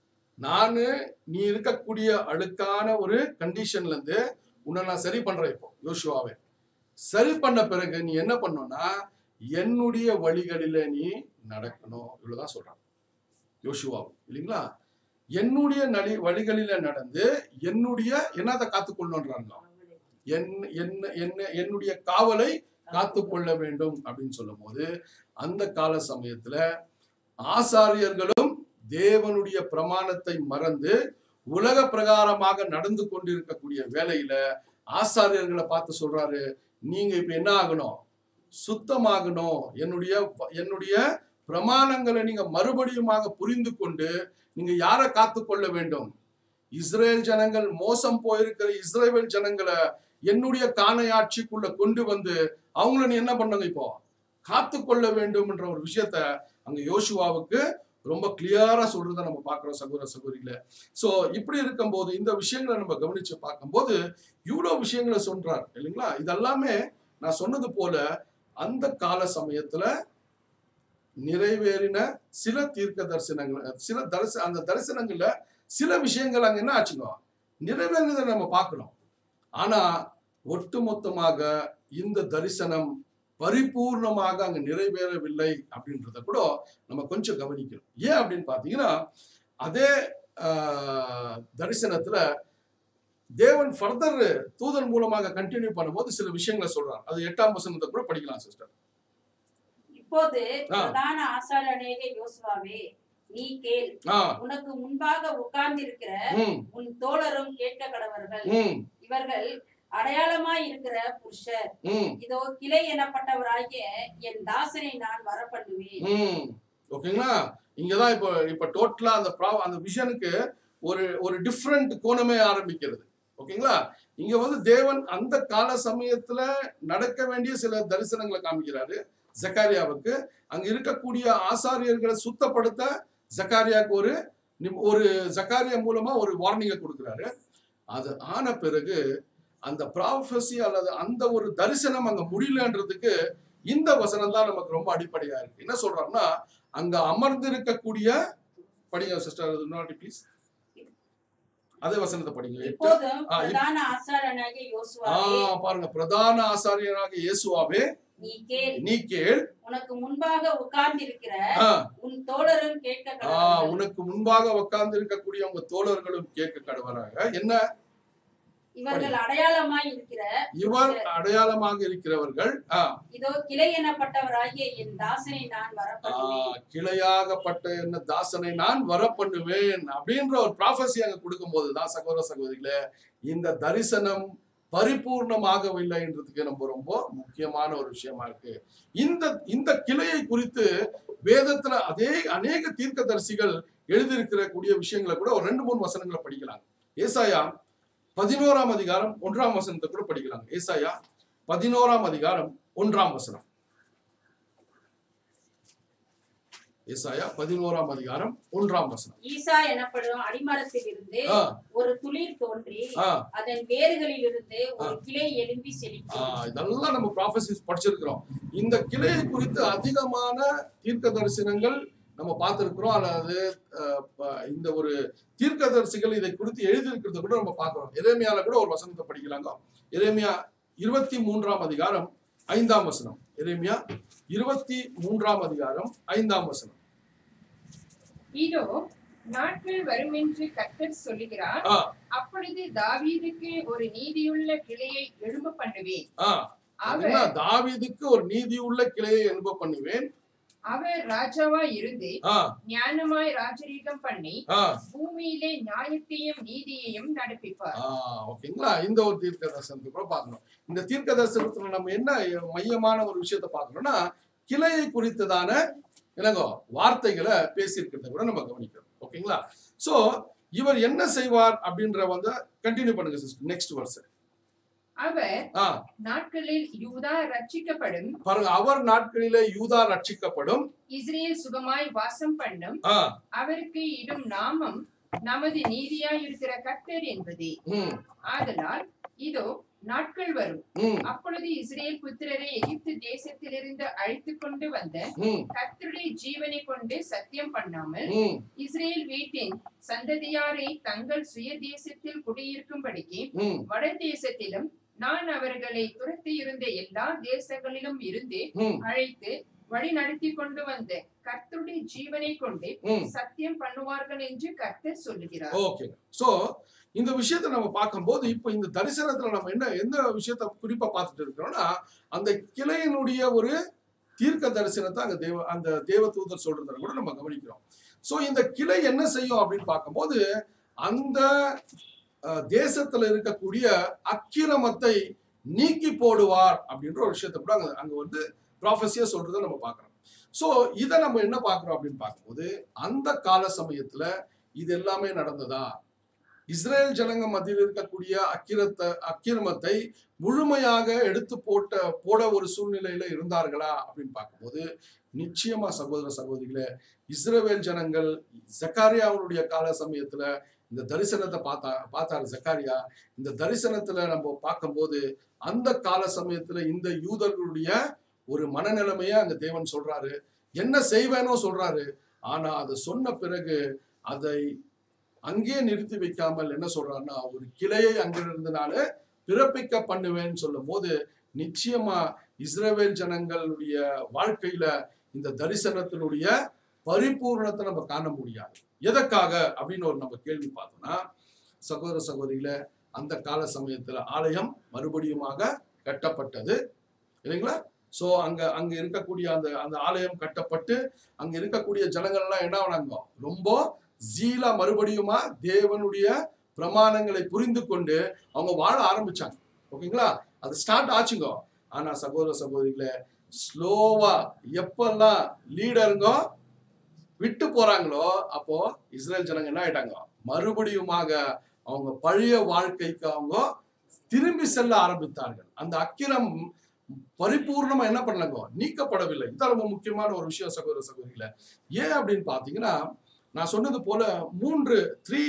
நானு நீ இருக்கக்கூடிய அழுக்கான ஒரு கண்டிஷன்ல இருந்து உன்னை நான் சரி பண்றேன் இப்போ யோசுவாவே சரி பண்ண பிறகு நீ என்ன பண்ணணும்னா என்னுடைய வழிகளில நீ நடக்கணும் இவ்வளவுதான் சொல்றான் யோசுவா இல்லைங்களா என்னுடைய நடி வழிகளில நடந்து என்னுடைய என்னத்தை காத்துக்கொள்ளணுன்றாங்க என் என்ன என்ன என்னுடைய காவலை காத்துக்கொள்ள வேண்டும் அப்படின்னு சொல்லும்போது அந்த கால சமயத்துல ஆசாரியர்களும் தேவனுடைய பிரமாணத்தை மறந்து உலக பிரகாரமாக நடந்து கொண்டிருக்கக்கூடிய வேலையில ஆசாரியர்களை பார்த்து சொல்றாரு நீங்க இப்ப என்ன ஆகணும் சுத்தமாகணும் என்னுடைய என்னுடைய பிரமாணங்களை நீங்க மறுபடியுமாக புரிந்து கொண்டு நீங்க யாரை காத்துக்கொள்ள வேண்டும் இஸ்ரேல் ஜனங்கள் மோசம் போயிருக்கிற இஸ்ரேல் ஜனங்களை என்னுடைய காணையாட்சிக்குள்ள கொண்டு வந்து அவங்கள நீ என்ன பண்ணுங்க இப்போ காத்துக்கொள்ள வேண்டும்ன்ற ஒரு விஷயத்த அங்க யோசுவாவுக்கு ரொம்ப கிளியரா சொல்றதை நம்ம பார்க்கிறோம் சகோதர சகோதரிகள சோ இப்படி இருக்கும்போது இந்த விஷயங்களை நம்ம கவனிச்சு பார்க்கும்போது இவ்வளவு விஷயங்களை சொல்றார் இல்லைங்களா இதெல்லாமே நான் சொன்னது போல அந்த கால சமயத்துல நிறைவேறின சில தீர்க்க தரிசனங்கள் சில தரிச அந்த தரிசனங்கள்ல சில விஷயங்கள் அங்க என்ன ஆச்சுங்க நிறைவேறினதை நம்ம பார்க்கிறோம் ஆனா ஒட்டுமொத்தமாக இந்த தரிசனம் பரிபூர்ணமாக அங்க நிறைவேறவில்லை அப்படின்றத கூட நம்ம கொஞ்சம் கவனிக்கணும் ஏன் அப்படின்னு பாத்தீங்கன்னா அதே ஆஹ், தரிசனத்துல தேவன் ஃபர்தர் தூதன் மூலமாக கண்டினியூ பண்ணும்போது சில விஷயங்களை சொல்றார் அது எட்டாம் வசனத்தை கூட படிக்கலாம் சிஸ்டர் இப்போது ஆ. பிரதான ஆசாரநேக யோசுவாவே நீ கேள் ஆ உனக்கு முன்பாக உட்கார்ந்திருக்கிற ம் உன் தோழரும் கேட்க கடவர்கள் ம் இவர்கள் அடையாளமாய் இருக்கிற புருஷர் ம் இதோ கிளை எனப்பட்டவராகிய என் தாசனை நான் வரப்பண்ணுவேன் ம் ஓகேங்களா இங்கதான் இப்போ இப்போ டோட்டலா அந்த ப்ரா அந்த விஷனுக்கு ஒரு ஒரு டிஃப்ரெண்ட் கோணமே ஆரம்பிக்கிறது ஓகேங்களா இங்க வந்து தேவன் அந்த கால சமயத்துல நடக்க வேண்டிய சில தரிசனங்களை காமிக்கிறாரு ஜக்காரியாவுக்கு அங்க இருக்கக்கூடிய ஆசாரியர்களை சுத்தப்படுத்த ஜக்காரியாவுக்கு ஒரு நிம்- ஒரு ஜக்காரியா மூலமா ஒரு வார்னிங்கை கொடுக்குறாரு அது ஆன பிறகு அந்த ப்ராஃபஸி அல்லது அந்த ஒரு தரிசனம் அங்க முடியலன்றதுக்கு இந்த வசனம் தான் நமக்கு ரொம்ப அடிப்படையா இருக்கு என்ன சொல்றாருன்னா அங்க அமர்ந்திருக்கக்கூடிய படிங்க சிஸ்டர் ப்ளீஸ் அதே வசனத்தை படிங்க எட்டு. இப்போதும் ஆ, இப்- பிரதான ஆசாரனாகிய ஆ யோசுவாவே பாருங்க பிரதான ஆசாரியராக இயேசுவாவே நீ கேள் நீ கேள் உனக்கு முன்பாக உட்கார்ந்திருக்கிற ஆ, உன் தோழரும் கேட்க ஆ, கடவர்கள் உனக்கு முன்பாக உட்கார்ந்து இருக்கக்கூடிய உங்க தோழர்களும் கேட்க கடவராக என்ன இவர்கள் அடையாளமாய் இருக்கிற இவர் அடையாளமாக இருக்கிறவர்கள் ஆ, இதோ கிளை எனப்பட்டவராகிய என் தாசனை நான் ஆ, வரப்பண்ணுவேன் கிளையாகப்பட்ட என்ன தாசனை நான் வர பண்ணுவேன் அப்படின்ற ஒரு ப்ராஃபஸி அங்க கொடுக்கும்போது தான் சகோதர சகோதரிகளே இந்த தரிசனம் பரிபூர்ணமாகவில்லைன்றதுக்கு நம்ம ரொம்ப முக்கியமான ஒரு விஷயமா இருக்கு இந்த இந்த கிளையை குறித்து வேதத்துல அதே அநேக தீர்க்கதரிசிகள் எழுதியிருக்கிற கூடிய விஷயங்களை கூட ஒரு ரெண்டு மூணு வசனங்களை படிக்கலாம் ஏசாயா பதினோராம் அதிகாரம் ஒன்றாம் வசனத்தை கூட படிக்கலாம் ஏசாயா பதினோராம் அதிகாரம் ஒன்றாம் வசனம் ஏசாயா பதினோராம் அதிகாரம் ஒன்றாம் வசனம் ஈசா எனப்படும் அடிமரத்தில் இருந்து ஆ, ஒரு துளிர் தோன்றி ஆ, அதன் வேர்களில் இருந்து ஒரு கிளை எழும்பி ஆ, செழிக்கும் இதெல்லாம் நம்ம ப்ராஃபசிஸ் படிச்சிருக்கிறோம் இந்த கிளையை குறித்து அதிகமான தீர்க்க தரிசனங்கள் நம்ம பார்த்திருக்கிறோம் அல்லது அஹ், ப- இந்த ஒரு தீர்க்கதரிசிகள் இதை குறித்து எழுதியிருக்கிறத கூட நம்ம பார்க்கிறோம் எரேமியால கூட ஒரு வசனத்தை படிக்கலாங்க எரேமியா இருபத்தி மூன்றாம் அதிகாரம் ஐந்தாம் வசனம் எரேமியா இருபத்தி மூன்றாம் அதிகாரம் ஐந்தாம் வசனம் இதோ நாட்கள் வரும் என்று கர்த்தர் சொல்லுகிறார் ஆ, அப்பொழுது தாவீதுக்கு ஒரு நீதியுள்ள கிளையை எழும்ப பண்ணுவேன் ஆ, அவர் என்ன தாவீதுக்கு ஒரு நீதியுள்ள கிளையை அனுப்ப பண்ணுவேன் அவர் ராஜாவா இருந்து ஆ, ஞானமாய் ராஜரீகம் பண்ணி ஆ, பூமியிலே நியாயத்தையும் நீதியையும் நடப்பிப்பார் ஆ, ஓகேங்களா இந்த ஒரு தீர்க்க தரிசனத்தை கூட பார்க்கணும் இந்த தீர்க்க தரிசனத்துல நம்ம என்ன மையமான ஒரு விஷயத்தை பார்க்கணும்னா கிளையை குறித்ததான என்னங்கோ வார்த்தைகளை பேசியிருக்கிறத கூட நம்ம கவனிக்கிறோம் ஓகேங்களா சோ இவர் என்ன செய்வார் அப்படின்ற வந்து கண்டினியூ பண்ணுங்க சிஸ்டர் நெக்ஸ்ட் வருஷம் அவர் ஆ நாட்களில் யூதா ரட்சிக்கப்படும் பாருங்க அவர் நாட்களிலே யூதா ரட்சிக்கப்படும் இஸ்ரேல் சுகமாய் வாசம் பண்ணும் ஆ அவருக்கு இடும் நாமம் நமது நீதியாய் இருக்கிற கர்த்தர் என்பதே ம் ஆதலால் இதோ நாட்கள் வரும் ம் அப்பொழுது இஸ்ரேல் புத்திரரை எகிப்து தேசத்திலிருந்து அழைத்து கொண்டு வந்த ம் கர்த்தருடைய ஜீவனை கொண்டு சத்தியம் பண்ணாமல் ம் இஸ்ரேல் வீட்டின் சந்ததியாரை தங்கள் சுய தேசத்தில் குடியிருக்கும்படிக்கு ம் வட தேசத்திலும் நான் அவர்களை துரத்தி இருந்த எல்லா தேசங்களிலும் இருந்து ம் அழைத்து வழி நடத்தி கொண்டு வந்த கர்த்தருடைய ஜீவனை கொண்டு ம் சத்தியம் பண்ணுவார்கள் என்று கர்த்தர் சொல்லுகிறார் ஓகே சோ இந்த விஷயத்தை நம்ம பார்க்கும்போது இப்போ இந்த தரிசனத்துல நம்ம என்ன எந்த விஷயத்த குறிப்பா பார்த்துட்டு இருக்கிறோம்னா அந்த கிளையினுடைய ஒரு தீர்க்க தரிசனத்தை அங்க தேவ அந்த தேவதூதர் சொல்றதை கூட நம்ம கவனிக்கிறோம் சோ இந்த கிளை என்ன செய்யும் அப்படின்னு பார்க்கும்போது அந்த அஹ், தேசத்துல இருக்கக்கூடிய அக்கிரமத்தை நீக்கி போடுவார் அப்படின்ற ஒரு விஷயத்தை கூட அங்க அங்க வந்து ப்ராஃபஸியா சொல்றதை நம்ம பார்க்கிறோம் சோ இதை நம்ம என்ன பார்க்கிறோம் அப்படின்னு பார்க்கும்போது அந்த கால சமயத்துல இது எல்லாமே நடந்ததா இஸ்ரேல் ஜனங்க மத்தியில் இருக்கக்கூடிய அக்கிரத்தை அக்கிரமத்தை முழுமையாக எடுத்து போட்ட போட ஒரு சூழ்நிலையில இருந்தார்களா அப்படின்னு பார்க்கும்போது நிச்சயமா சகோதர சகோதரிகளே இஸ்ரவேல் ஜனங்கள் ஜக்காரியாவுடைய கால சமயத்துல இந்த தரிசனத்தை பார்த்தா பார்த்தாரு ஜக்காரியா இந்த தரிசனத்துல நம்ம பார்க்கும்போது அந்த கால சமயத்துல இந்த யூதர்களுடைய ஒரு மனநிலைமைய அங்க தேவன் சொல்றாரு என்ன செய்வேனோ சொல்றாரு ஆனா அதை சொன்ன பிறகு அதை அங்கேயே நிறுத்தி வைக்காமல் என்ன சொல்றாருன்னா ஒரு கிளையை அங்கிருந்து நான் பிறப்பிக்க பண்ணுவேன்னு சொல்லும் போது நிச்சயமா இஸ்ரவேல் ஜனங்களுடைய வாழ்க்கையில இந்த தரிசனத்தினுடைய பரிபூர்ணத்தை நம்ம காண முடியாது எதற்காக அப்படின்னு ஒரு நம்ம கேள்வி பார்த்தோம்னா சகோதர சகோதரிகள அந்த கால சமயத்துல ஆலயம் மறுபடியுமாக கட்டப்பட்டது இல்லைங்களா சோ அங்க அங்க இருக்கக்கூடிய அந்த அந்த ஆலயம் கட்டப்பட்டு அங்க இருக்கக்கூடிய ஜனங்கள் எல்லாம் என்ன ஆனாங்க ரொம்ப ஜீலா மறுபடியுமா தேவனுடைய பிரமாணங்களை புரிந்து கொண்டு அவங்க வாழ ஆரம்பிச்சாங்க ஓகேங்களா அது ஸ்டார்ட் ஆச்சுங்க ஆனா சகோதர சகோதரிகளே ஸ்லோவா எப்பெல்லாம் லீடருங்க விட்டு போறாங்களோ அப்போ இஸ்ரேல் ஜனங்க என்ன ஆயிட்டாங்க மறுபடியுமாக அவங்க பழைய வாழ்க்கைக்கு அவங்க திரும்பி செல்ல ஆரம்பித்தார்கள் அந்த அக்கிரம் பரிபூர்ணமா என்ன பண்ணலங்க நீக்கப்படவில்லை இதான் ரொம்ப முக்கியமான ஒரு விஷயம் சகோதர சகோதரிகளே ஏன் அப்படின்னு பாத்தீங்கன்னா நான் சொன்னது போல மூன்று த்ரீ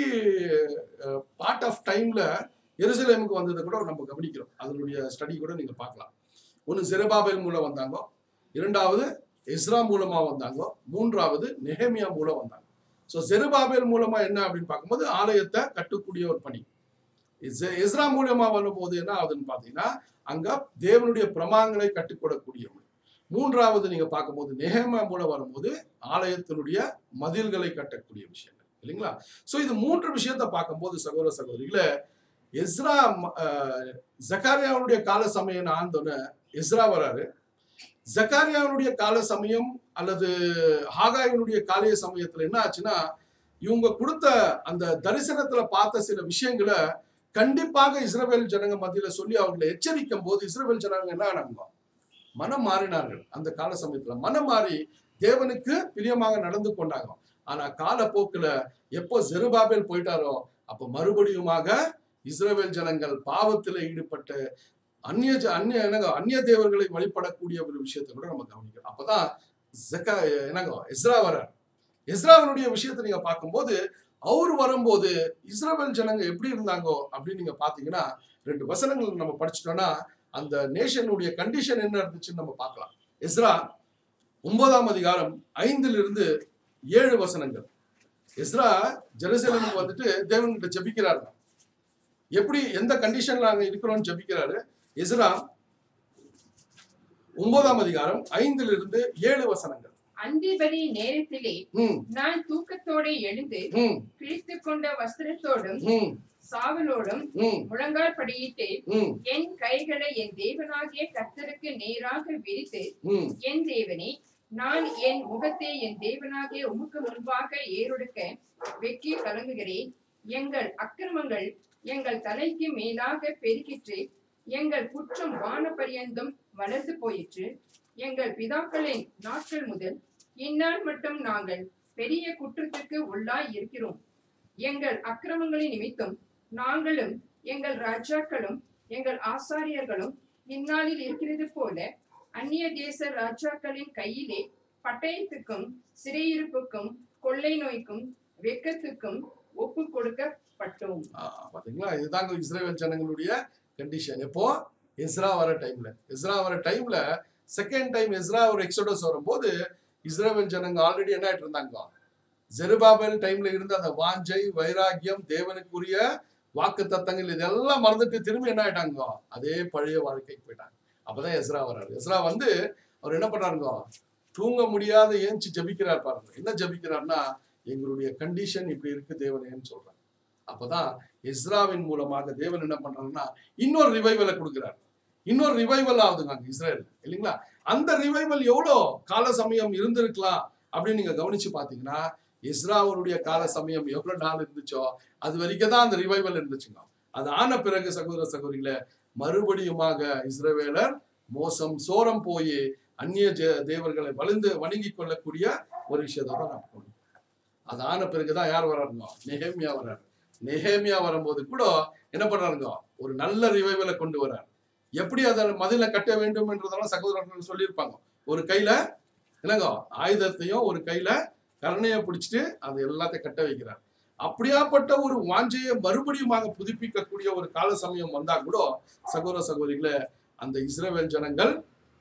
பார்ட் ஆஃப் டைம்ல எருசலேமுக்கு வந்ததை கூட நம்ம கவனிக்கிறோம் அதனுடைய ஸ்டடி கூட நீங்க பார்க்கலாம் ஒன்று ஜெரபாபேல் மூலம் வந்தாங்க இரண்டாவது எஸ்ரா மூலமா வந்தாங்க மூன்றாவது நெஹேமியா மூலம் வந்தாங்க ஸோ ஜெருபாபேல் மூலமா என்ன அப்படின்னு பார்க்கும்போது ஆலயத்தை கட்டக்கூடிய ஒரு பணி எஸ்- எஸ்ரா மூலமா வரும்போது என்ன ஆகுதுன்னு பார்த்தீங்கன்னா அங்க தேவனுடைய பிரமாணங்களை கட்டுக்கொடக்கூடிய ஒரு. மூன்றாவது நீங்க பார்க்கும்போது நெஹேமியா மூலம் வரும்போது ஆலயத்தினுடைய மதில்களை கட்டக்கூடிய விஷயங்கள் இல்லைங்களா சோ இது மூன்று விஷயத்தை பார்க்கும்போது சகோதர சகோதரிகளே எஸ்ரா ம- அஹ், ஜக்காரியாவுடைய கால சமயம் ஆந்தோன்னு எஸ்ரா வராரு ஜக்காரியாவுடைய கால சமயம் அல்லது ஹாகாயினுடைய காலிய சமயத்துல என்ன ஆச்சுன்னா இவங்க கொடுத்த அந்த தரிசனத்துல பார்த்த சில விஷயங்களை கண்டிப்பாக இஸ்ரவேல் ஜனங்க மத்தியில சொல்லி அவர்களை எச்சரிக்கும் போது இஸ்ரவேல் ஜனங்க என்ன ஆனாங்க மனம் மாறினார்கள் அந்த கால சமயத்துல மனம் மாறி தேவனுக்கு பிரியமாக நடந்து கொண்டாங்க ஆனா காலப்போக்குல எப்போ ஜெருபாபேல் போயிட்டாரோ அப்ப மறுபடியுமாக இஸ்ரவேல் ஜனங்கள் பாவத்துல ஈடுபட்டு அந்நிய ஜ- அந்நிய என்னங்க அந்நிய தேவர்களை வழிபடக்கூடிய ஒரு விஷயத்தை கூட நம்ம கவனிக்கிறோம் அப்பதான் ஜக்கா என்னங்க எஸ்ரா வரார் எஸ்ராவனுடைய விஷயத்தை நீங்க பார்க்கும்போது அவர் வரும்போது இஸ்ரவேல் ஜனங்க எப்படி இருந்தாங்கோ அப்படின்னு நீங்க பாத்தீங்கன்னா ரெண்டு வசனங்கள் நம்ம படிச்சிட்டோம்னா அந்த நேஷனுடைய கண்டிஷன் என்ன இருந்துச்சுன்னு நம்ம பார்க்கலாம் எஸ்ரா ஒன்பதாம் அதிகாரம் ஐந்துல இருந்து ஏழு வசனங்கள் எஸ்ரா ஜெருசலேமுக்கு வந்துட்டு தேவன்கிட்ட ஜெபிக்கிறாரு எப்படி எந்த கண்டிஷன்ல அங்க இருக்கிறோம்னு ஜெபிக்கிறாரு எஸ்ரா ஒன்பதாம் அதிகாரம் ஐந்துல இருந்து ஏழு வசனங்கள் அந்திபதி நேரத்திலே ம் நான் தூக்கத்தோட எழுந்து ம் கிழித்துக் கொண்ட வஸ்திரத்தோடும் ம் சாவலோடும் ம் முழங்கால் படியிட்டு ம் என் கைகளை என் தேவனாகிய கர்த்தருக்கு நேராக விரித்து ம் என் தேவனே நான் என் முகத்தை என் தேவனாகிய உமக்கு முன்பாக ஏறொடுக்க வெக்கி கலங்குகிறேன் எங்கள் அக்கிரமங்கள் எங்கள் தலைக்கு மேலாக பெருக்கிற்று எங்கள் குற்றம் வான பரியந்தம் வளர்ந்து போயிற்று எங்கள் பிதாக்களின் நாட்கள் முதல் இந்நாள் மட்டும் நாங்கள் பெரிய குற்றத்துக்கு உள்ளாய் இருக்கிறோம் எங்கள் அக்கிரமங்களின் நிமித்தம் நாங்களும் எங்கள் ராஜாக்களும் எங்கள் ஆசாரியர்களும் இந்நாளில் இருக்கிறது போல அந்நிய தேச ராஜாக்களின் கையிலே பட்டயத்துக்கும் சிறையிருப்புக்கும் கொள்ளை நோய்க்கும் வெக்கத்துக்கும் ஒப்பு கொடுக்கப்பட்டோம் ஆ, பாத்தீங்களா இதுதாங்க இஸ்ரேல் ஜனங்களுடைய கண்டிஷன் எப்போ எஸ்ரா வர டைம்ல எஸ்ரா வர டைம்ல செகண்ட் டைம் எஸ்ரா ஒரு எக்ஸோடஸ் வரும்போது இஸ்ரேல் ஜனங்க ஆல்ரெடி என்ன ஆயிட்டு இருந்தாங்க ஜெருபாபேல் டைம்ல இருந்த அந்த வாஞ்சை வைராக்கியம் தேவனுக்குரிய வாக்கு தத்தங்கள் இதெல்லாம் மறந்துட்டு திரும்பி என்ன ஆயிட்டாங்க அதே பழைய வாழ்க்கைக்கு போயிட்டாங்க அப்பதான் எஸ்ரா வர்றாரு எஸ்ரா வந்து அவர் என்ன பண்றாருங்க தூங்க முடியாத ஏஞ்சி ஜபிக்கிறார் பாருங்க என்ன ஜபிக்கிறார்னா எங்களுடைய கண்டிஷன் இப்படி இருக்கு தேவனேன்னு சொல்றாங்க அப்பதான் எஸ்ராவின் மூலமாக தேவன் என்ன பண்றாருன்னா இன்னொரு ரிவைவலை கொடுக்கிறார் இன்னொரு ரிவைவல் ஆகுதுங்க அங்க இஸ்ரேல் இல்லைங்களா அந்த ரிவைவல் எவ்வளோ கால சமயம் இருந்திருக்கலாம் அப்படின்னு நீங்க கவனிச்சு பாத்தீங்கன்னா இஸ்ராவனுடைய கால சமயம் எவ்வளவு நாள் இருந்துச்சோ அது வரைக்கும் தான் அந்த ரிவைவல் இருந்துச்சுங்க அது ஆன பிறகு சகோதர சகோதரிகளே மறுபடியுமாக இஸ்ரவேலர் மோசம் சோரம் போய் அந்நிய ஜே- தேவர்களை வலிந்து வணங்கி கொள்ளக்கூடிய ஒரு விஷயத்தை தான் நான் பார்க்கணும் அது ஆன பிறகுதான் யார் வர்றாருங்க நெஹேமியா வர்றாரு நெஹேமியா வரும்போது கூட என்ன பண்றாருங்க ஒரு நல்ல ரிவைவலை கொண்டு வர்றாரு எப்படி அதை மதில கட்ட வேண்டும் என்றதெல்லாம் சகோதரர்கள் சொல்லியிருப்பாங்க ஒரு கையில என்னங்க ஆயுதத்தையும் ஒரு கையில கருணையை பிடிச்சிட்டு அது எல்லாத்தையும் கட்ட வைக்கிறார் அப்படியாப்பட்ட ஒரு வாஞ்சையை மறுபடியுமாக புதுப்பிக்கக்கூடிய ஒரு கால சமயம் வந்தா கூட சகோதர சகோதரிகளே அந்த இஸ்ரவேல் ஜனங்கள்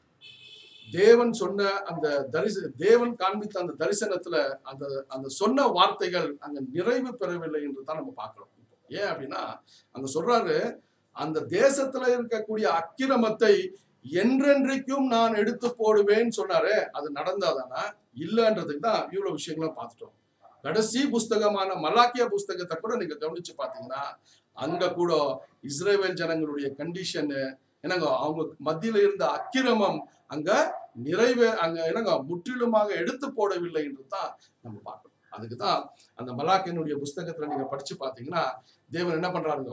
தேவன் சொன்ன அந்த தரிச தேவன் காண்பித்த அந்த தரிசனத்துல அந்த அந்த சொன்ன வார்த்தைகள் அங்க நிறைவு பெறவில்லை என்று தான் நம்ம பார்க்கிறோம் ஏன் அப்படின்னா அங்க சொல்றாரு அந்த தேசத்துல இருக்கக்கூடிய அக்கிரமத்தை என்றென்றைக்கும் நான் எடுத்து போடுவேன்னு சொன்னாரு அது நடந்தாதானா இல்லைன்றதுக்கு தான் இவ்வளவு விஷயங்களும் பார்த்துட்டோம் கடைசி புஸ்தகமான மலாக்கியா புஸ்தகத்தை கூட நீங்க கவனிச்சு பார்த்தீங்கன்னா அங்க கூட இஸ்ரேவேல் ஜனங்களுடைய கண்டிஷன் என்னங்க அவங்க மத்தியில இருந்த அக்கிரமம் அங்க நிறைவே அங்க என்னங்க முற்றிலுமாக எடுத்து போடவில்லை என்று தான் நம்ம பார்க்கணும் அதுக்கு தான் அந்த மலாக்கினுடைய புஸ்தகத்துல நீங்க படிச்சு பார்த்தீங்கன்னா தேவன் என்ன பண்றாருங்க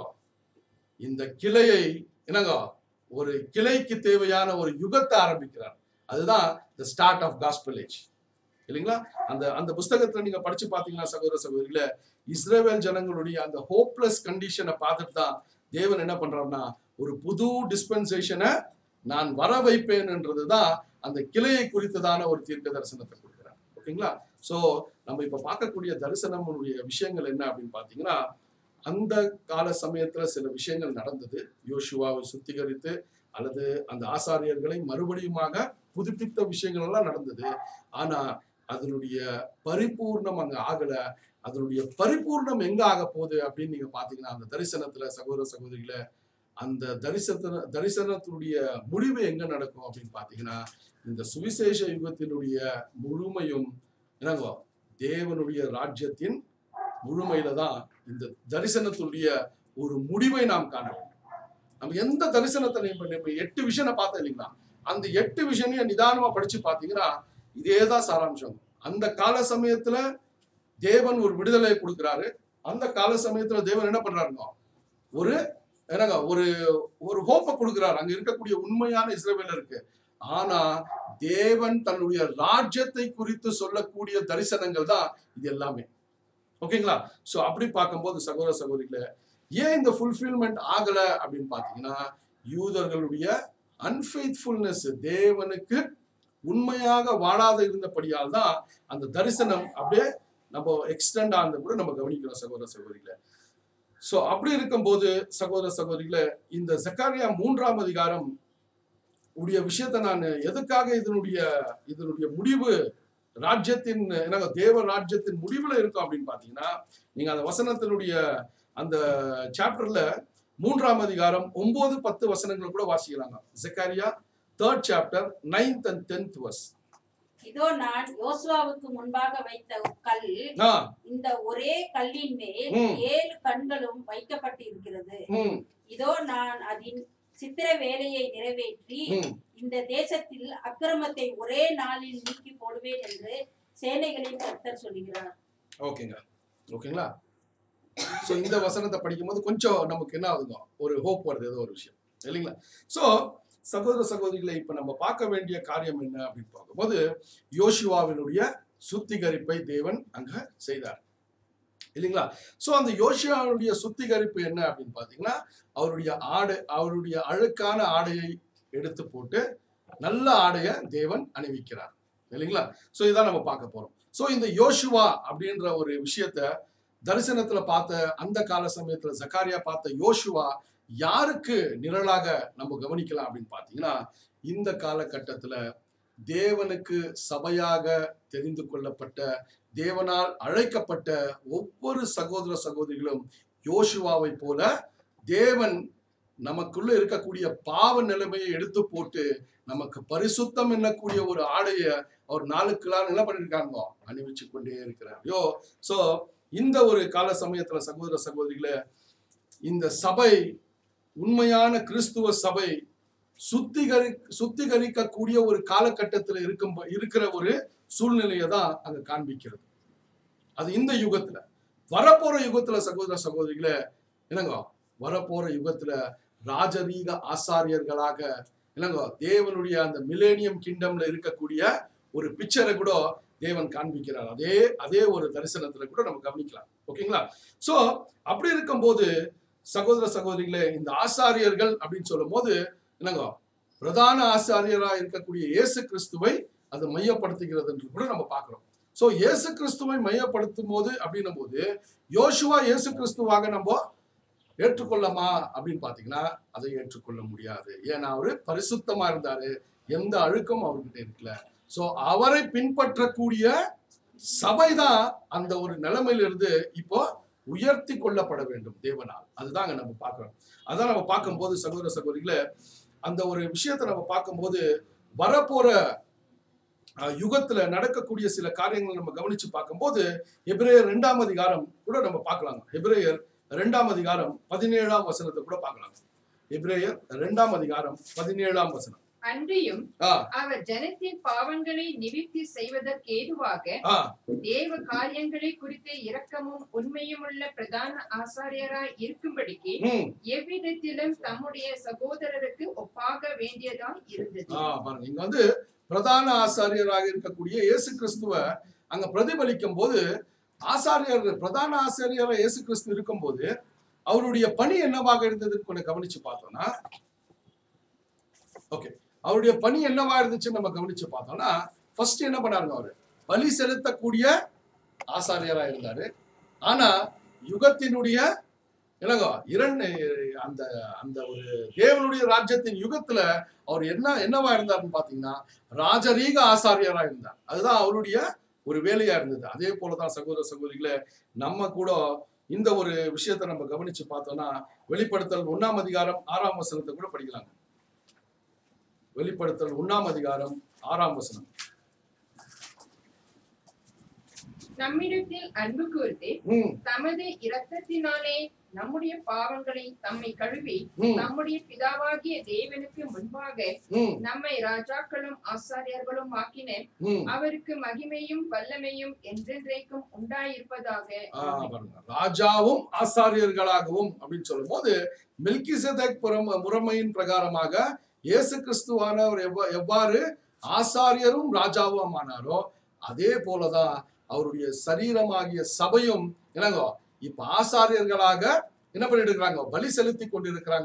இந்த கிளையை என்னங்க ஒரு கிளைக்கு தேவையான ஒரு யுகத்தை ஆரம்பிக்கிறார் அதுதான் the start of gospel age இல்லைங்களா அந்த அந்த புஸ்தகத்துல நீங்க படிச்சு பார்த்தீங்கன்னா சகோதர சகோதரிகள இஸ்ரேவேல் ஜனங்களுடைய அந்த ஹோப்லெஸ் கண்டிஷனை பார்த்துட்டு தான் தேவன் என்ன பண்றாருன்னா ஒரு புது டிஸ்பென்சேஷனை நான் வர வைப்பேன்ன்றது தான் அந்த கிளையை குறித்ததான ஒரு தீர்க்க தரிசனத்தை கொடுக்குறார் ஓகேங்களா சோ நம்ம இப்ப பார்க்கக்கூடிய தரிசனமுடைய விஷயங்கள் என்ன அப்படின்னு பாத்தீங்கன்னா அந்த கால சமயத்துல சில விஷயங்கள் நடந்தது யோசுவாவை சுத்திகரித்து அல்லது அந்த ஆசாரியர்களை மறுபடியுமாக புதுப்பித்த விஷயங்கள் எல்லாம் நடந்தது ஆனா அதனுடைய பரிபூர்ணம் அங்க ஆகல அதனுடைய பரிபூர்ணம் எங்க ஆக போகுது அப்படின்னு நீங்க பாத்தீங்கன்னா அந்த தரிசனத்துல சகோதர சகோதரிகள அந்த தரிசன தரிசனத்தினுடைய முடிவு எங்க நடக்கும் அப்படின்னு பாத்தீங்கன்னா இந்த சுவிசேஷ யுகத்தினுடைய முழுமையும் என்னங்கோ தேவனுடைய ராஜ்யத்தின் முழுமையில தான் இந்த தரிசனத்துடைய ஒரு முடிவை நாம் காண வேண்டும் நம்ம எந்த தரிசனத்தை நம்ம நம்ம எட்டு விஷனை பார்த்தோம் இல்லைங்களா அந்த எட்டு விஷனையும் நிதானமா படிச்சு பார்த்தீங்கன்னா இதேதான் சாராம்சம் அந்த கால சமயத்துல தேவன் ஒரு விடுதலையை கொடுக்கிறாரு அந்த கால சமயத்துல தேவன் என்ன பண்றாருங்க ஒரு என்னங்க ஒரு ஒரு ஹோப்பை கொடுக்கிறாரு அங்க இருக்கக்கூடிய உண்மையான இஸ்ரவேலருக்கு ஆனா தேவன் தன்னுடைய ராஜ்யத்தை குறித்து சொல்லக்கூடிய தரிசனங்கள் தான் இது எல்லாமே ஓகேங்களா சோ அப்படி பார்க்கும்போது சகோதர சகோதரிகளே ஏன் இந்த ஃபுல்ஃபில்மெண்ட் ஆகல அப்படின்னு பாத்தீங்கன்னா யூதர்களுடைய அன்ஃபெய்த்ஃபுல்னஸ் தேவனுக்கு உண்மையாக வாழாத இருந்தபடியால் தான் அந்த தரிசனம் அப்படியே நம்ம எக்ஸ்டெண்ட் ஆனது கூட நம்ம கவனிக்கிறோம் சகோதர சகோதரிகளை சோ அப்படி இருக்கும்போது சகோதர சகோதரிகளே இந்த ஜக்காரியா மூன்றாம் அதிகாரம் உடைய விஷயத்தை நான் எதுக்காக இதனுடைய இதனுடைய முடிவு ராஜ்யத்தின் என்ன தேவ ராஜ்யத்தின் முடிவுல இருக்கும் அப்படின்னு பாத்தீங்கன்னா நீங்க அந்த வசனத்தினுடைய அந்த சாப்டர்ல மூன்றாம் அதிகாரம் ஒன்பது பத்து வசனங்கள் கூட வாசிக்கலாங்க ஜக்காரியா third chapter ninth and tenth verse இதோ நான் யோசுவாவுக்கு முன்பாக வைத்த கல் ஆ இந்த ஒரே கல்லின் மேல் ம். ஏழு கண்களும் வைக்கப்பட்டிருக்கிறது ம் இதோ நான் அதன் சித்திர வேலையை நிறைவேற்றி ம் இந்த தேசத்தில் அக்கிரமத்தை ஒரே நாளில் நீக்கி போடுவேன் என்று சேனைகளின் கர்த்தர் சொல்லுகிறார் ஓகேங்க ஓகேங்களா ஸோ இந்த வசனத்தை படிக்கும்போது கொஞ்சம் நமக்கு என்ன ஆகுதுங்க ஒரு ஹோப் வருது ஏதோ ஒரு விஷயம் இல்லைங்களா ஸோ சகோதர சகோதரிகளை இப்ப நம்ம பார்க்க வேண்டிய காரியம் என்ன அப்படின்னு பார்க்கும்போது யோசுவாவினுடைய சுத்திகரிப்பை தேவன் அங்க செய்தார் இல்லைங்களா ஸோ அந்த யோசுவாவுடைய சுத்திகரிப்பு என்ன அப்படின்னு பார்த்தீங்கன்னா அவருடைய ஆடை அவருடைய அழுக்கான ஆடையை எடுத்து போட்டு நல்ல ஆடையை தேவன் அணிவிக்கிறார் இல்லைங்களா ஸோ இதான் நம்ம பார்க்க போறோம் ஸோ இந்த யோசுவா அப்படின்ற ஒரு விஷயத்த தரிசனத்துல பார்த்த அந்த கால சமயத்துல ஜக்காரியா பார்த்த யோசுவா யாருக்கு நிழலாக நம்ம கவனிக்கலாம் அப்படின்னு பார்த்தீங்கன்னா இந்த காலகட்டத்துல தேவனுக்கு சபையாக தெரிந்து கொள்ளப்பட்ட தேவனால் அழைக்கப்பட்ட ஒவ்வொரு சகோதர சகோதரிகளும் யோசுவாவை போல தேவன் நமக்குள்ள இருக்கக்கூடிய பாவ நிலைமையை எடுத்து போட்டு நமக்கு பரிசுத்தம் என்னக்கூடிய ஒரு ஆடைய அவர் நாளுக்கு நாள் என்ன பண்ணிருக்காங்க அணிவிச்சு கொண்டே இருக்கிறார் யோ சோ இந்த ஒரு கால சமயத்துல சகோதர சகோதரிகளே இந்த சபை உண்மையான கிறிஸ்துவ சபை சுத்திகரி சுத்திகரிக்கக்கூடிய ஒரு காலகட்டத்தில் இருக்கும் இருக்கிற ஒரு சூழ்நிலையை தான் அங்க காண்பிக்கிறது அது இந்த யுகத்துல வரப்போற யுகத்துல சகோதர சகோதரிகளே என்னங்க வரப்போற யுகத்துல ராஜரீக ஆசாரியர்களாக என்னங்க தேவனுடைய அந்த மிலேனியம் கிங்டம்ல இருக்கக்கூடிய ஒரு பிக்சரை கூட தேவன் காண்பிக்கிறார் அதே அதே ஒரு தரிசனத்துல கூட நம்ம கவனிக்கலாம் ஓகேங்களா சோ அப்படி இருக்கும்போது சகோதர சகோதரிகளே இந்த ஆசாரியர்கள் அப்படின்னு சொல்லும் போது என்னங்க பிரதான ஆசாரியரா இருக்கக்கூடிய இயேசு கிறிஸ்துவை அது மையப்படுத்துகிறது என்று கூட நம்ம பார்க்கிறோம் சோ இயேசு கிறிஸ்துவை மையப்படுத்தும் போது அப்படின்னும் போது யோசுவா இயேசு கிறிஸ்துவாக நம்ம ஏற்றுக்கொள்ளமா அப்படின்னு பாத்தீங்கன்னா அதை ஏற்றுக்கொள்ள முடியாது ஏன்னா அவரு பரிசுத்தமா இருந்தாரு எந்த அழுக்கம் அவர்கிட்ட இருக்கல சோ அவரை பின்பற்றக்கூடிய சபைதான் அந்த ஒரு நிலைமையிலிருந்து இப்போ உயர்த்தி கொள்ளப்பட வேண்டும் தேவனால் அதுதாங்க நம்ம பார்க்கிறோம் அதான் நம்ம பார்க்கும்போது சகோதர சகோதரிகளே அந்த ஒரு விஷயத்தை நம்ம பார்க்கும்போது வரப்போற அஹ், யுகத்துல நடக்கக்கூடிய சில காரியங்களை நம்ம கவனிச்சு பார்க்கும்போது எபிரேயர் ரெண்டாம் அதிகாரம் கூட நம்ம பார்க்கலாம் எபிரேயர் ரெண்டாம் அதிகாரம் பதினேழாம் வசனத்தை கூட பார்க்கலாம் எபிரேயர் ரெண்டாம் அதிகாரம் பதினேழாம் வசனம் அன்றியும் ஆ அவர் ஜனத்தின் பாவங்களை நிவிர்த்தி செய்வதற்கேதுவாக ஆ தேவ காரியங்களை குறித்த இரக்கமும் உண்மையும் உள்ள பிரதான ஆசாரியராய் இருக்கும்படிக்கு ம் எவ்விதத்திலும் தம்முடைய சகோதரருக்கு ஒப்பாக வேண்டியதாய் இருந்தது ஆ பாருங்க இங்க வந்து பிரதான ஆசாரியராக இருக்கக்கூடிய இயேசு கிறிஸ்துவ அங்க பிரதிபலிக்கும் போது ஆசாரியர் பிரதான ஆசாரியராக இயேசு கிறிஸ்து இருக்கும்போது அவருடைய பணி என்னவாக இருந்ததுன்னு கொஞ்சம் கவனிச்சு பார்த்தோம்னா ஓகே அவருடைய பணி என்னவா இருந்துச்சுன்னு நம்ம கவனிச்சு பார்த்தோம்னா ஃபர்ஸ்ட் என்ன பண்ணாருங்க அவரு பலி செலுத்தக்கூடிய ஆசாரியரா இருந்தாரு ஆனா யுகத்தினுடைய என்னங்க இரண்டு அந்த அந்த ஒரு தேவனுடைய ராஜ்யத்தின் யுகத்துல அவர் என்ன என்னவா இருந்தாருன்னு பாத்தீங்கன்னா ராஜரீக ஆசாரியரா இருந்தார் அதுதான் அவருடைய ஒரு வேலையா இருந்தது அதே போலதான் சகோதர சகோதரிகளே நம்ம கூட இந்த ஒரு விஷயத்தை நம்ம கவனிச்சு பார்த்தோம்னா வெளிப்படுத்தல் ஒண்ணாம் அதிகாரம் ஆறாம் வசனத்தை கூட படிக்கலாங்க வெளிப்படுத்தல் ஒண்ணாம் அதிகாரம் ஆறாம் வசனம் நம்மிடத்தில் அன்பு கூர்ந்து ம் தமது இரத்தத்தினாலே நம்முடைய பாவங்களை தம்மை கழுவி ம் நம்முடைய பிதாவாகிய தேவனுக்கு முன்பாக ம் நம்மை ராஜாக்களும் ஆசாரியர்களும் ஆக்கின ம் அவருக்கு மகிமையும் வல்லமையும் என்றென்றைக்கும் உண்டாயிருப்பதாக ஆ, பாருங்க ராஜாவும் ஆசாரியர்களாகவும் அப்படின்னு சொல்லும்போது மெல்கிசேதேக் புறம் முறைமையின் பிரகாரமாக இயேசு கிறிஸ்துவானவர் எவ்வா எவ்வாறு ஆசாரியரும் ராஜாவும் ஆனாரோ அதே போலதான் அவருடைய சரீரமாகிய சபையும் என்னங்கோ இப்ப ஆசாரியர்களாக என்ன பண்ணிட்டு இருக்கிறாங்க பலி செலுத்தி கொண்டிருக்கிறாங்க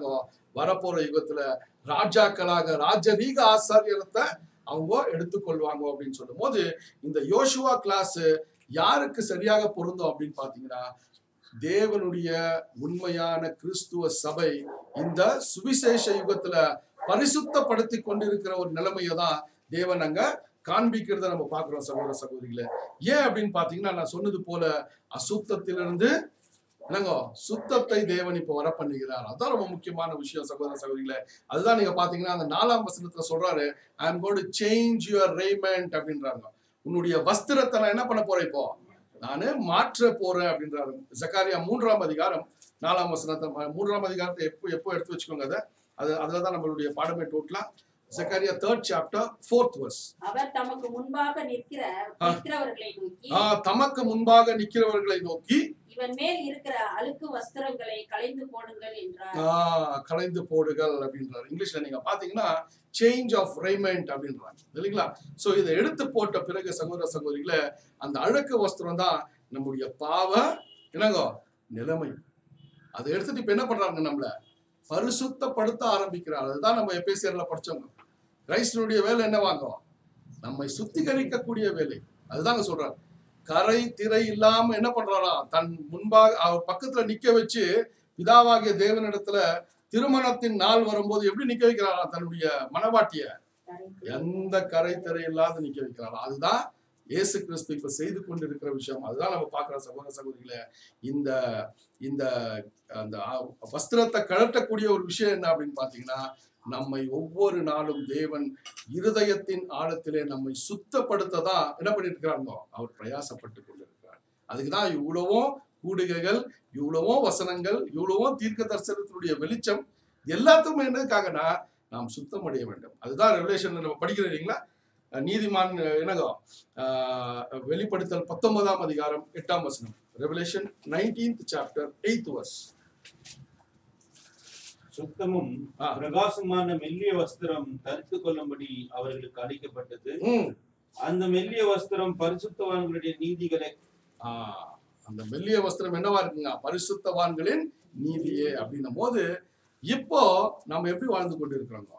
வரப்போற யுகத்துல ராஜாக்களாக ராஜரீக ஆசாரியத்தை அவங்க எடுத்துக்கொள்வாங்க அப்படின்னு சொல்லும் போது இந்த யோசுவா கிளாஸ் யாருக்கு சரியாக பொருந்தும் அப்படின்னு பாத்தீங்கன்னா தேவனுடைய உண்மையான கிறிஸ்துவ சபை இந்த சுவிசேஷ யுகத்துல பரிசுத்தப்படுத்தி கொண்டிருக்கிற ஒரு நிலைமையை தான் தேவன் அங்க காண்பிக்கிறத நம்ம பார்க்கிறோம் சகோதர சகோதரிகளே ஏன் அப்படின்னு பாத்தீங்கன்னா நான் சொன்னது போல அசுத்தத்திலிருந்து என்னங்கோ சுத்தத்தை தேவன் இப்ப வர பண்ணுகிறார் அதான் ரொம்ப முக்கியமான விஷயம் சகோதர சகோதரிகளே அதுதான் நீங்க பாத்தீங்கன்னா அந்த நாலாம் வசனத்துல சொல்றாரு I am got change your raiment அப்படின்றாங்க உன்னுடைய வஸ்திரத்தை நான் என்ன பண்ண போறேன் இப்போ நானு மாற்ற போறேன் அப்படின்றாரு ஜக்காரியா மூன்றாம் அதிகாரம் நாலாம் வசனத்தை ம- மூன்றாம் அதிகாரத்தை எப்போ எப்போ எடுத்து வச்சுக்கோங்க அதை அது அதுல தான் நம்மளுடைய பாடமே டோட்டலா ஜக்காரியா தேர்ட் சாப்டர் ஃபோர்த் வர்ஸ் அவர் தமக்கு முன்பாக நிற்கிற நிற்கிறவர்களை நோக்கி தமக்கு முன்பாக நிற்கிறவர்களை நோக்கி இவன் மேல் இருக்கிற அழுக்கு வஸ்திரங்களை களைந்து போடுங்கள் என்றார் ஆஹ் கலைந்து போடுகள் அப்படின்றாரு இங்கிலீஷ்ல நீங்க பாத்தீங்கன்னா சேஞ்ச் ஆஃப் ரைமெண்ட் அப்படின்றாங்க இல்லைங்களா சோ இதை எடுத்து போட்ட பிறகு சகோதர சகோதரிகளே அந்த அழுக்கு வஸ்திரம் தான் நம்முடைய பாவ என்னங்கோ நிலைமை அதை எடுத்துட்டு இப்ப என்ன பண்றாங்க நம்மள பரிசுத்தப்படுத்த ஆரம்பிக்கிறார் அதுதான் நம்ம எபேசியர்ல படிச்சோம் கிரைஸ்டனுடைய வேலை என்னவாங்க நம்மை சுத்திகரிக்கக்கூடிய வேலை அதுதாங்க சொல்றாரு கரை திரை இல்லாம என்ன பண்றாரா தன் முன்பாக அவர் பக்கத்துல நிக்க வச்சு பிதாவாகிய தேவனிடத்துல திருமணத்தின் நாள் வரும்போது எப்படி நிக்க வைக்கிறாரா தன்னுடைய மனவாட்டிய எந்த கரை திரை இல்லாத நிக்க வைக்கிறாரா அதுதான் இயேசு கிறிஸ்து இப்ப செய்து கொண்டிருக்கிற விஷயம் அதுதான் நம்ம பார்க்கிற சகோதர சகோதரிகளே இந்த இந்த அந்த அ- வஸ்திரத்தை கழட்டக்கூடிய ஒரு விஷயம் என்ன அப்படின்னு பாத்தீங்கன்னா நம்மை ஒவ்வொரு நாளும் தேவன் இருதயத்தின் ஆழத்திலே நம்மை சுத்தப்படுத்த தான் என்ன பண்ணிட்டு இருக்கிறாங்க அவர் பிரயாசப்பட்டு கொண்டிருக்கிறார் அதுக்கு தான் இவ்வளவோ கூடுகைகள் இவ்வளவோ வசனங்கள் இவ்வளவோ தீர்க்க தரிசனத்தினுடைய வெளிச்சம் எல்லாத்துக்கும் என்னதுக்காகனா நாம் சுத்தம் அடைய வேண்டும் அதுதான் ரெவலேஷன்ல நம்ம படிக்கிறோம் இல்லைங்களா அஹ் நீதிமான் அஹ் என்னங்க ஆஹ் வெளிப்படுத்தல் பத்தொன்பதாம் அதிகாரம் எட்டாம் வசனம் Revelation nineteenth chapter eighth verse சுத்தமும் ஆ. பிரகாசமான மெல்லிய வஸ்திரம் தரித்து கொள்ளும்படி அவர்களுக்கு அளிக்கப்பட்டது ம் அந்த மெல்லிய வஸ்திரம் பரிசுத்தவான்களுடைய நீதிகளை ஆஹ் அந்த மெல்லிய வஸ்திரம் என்னவா இருக்குங்க பரிசுத்தவான்களின் நீதியே அப்படின்னும் போது இப்போ நம்ம எப்படி வாழ்ந்து கொண்டிருக்கிறோங்க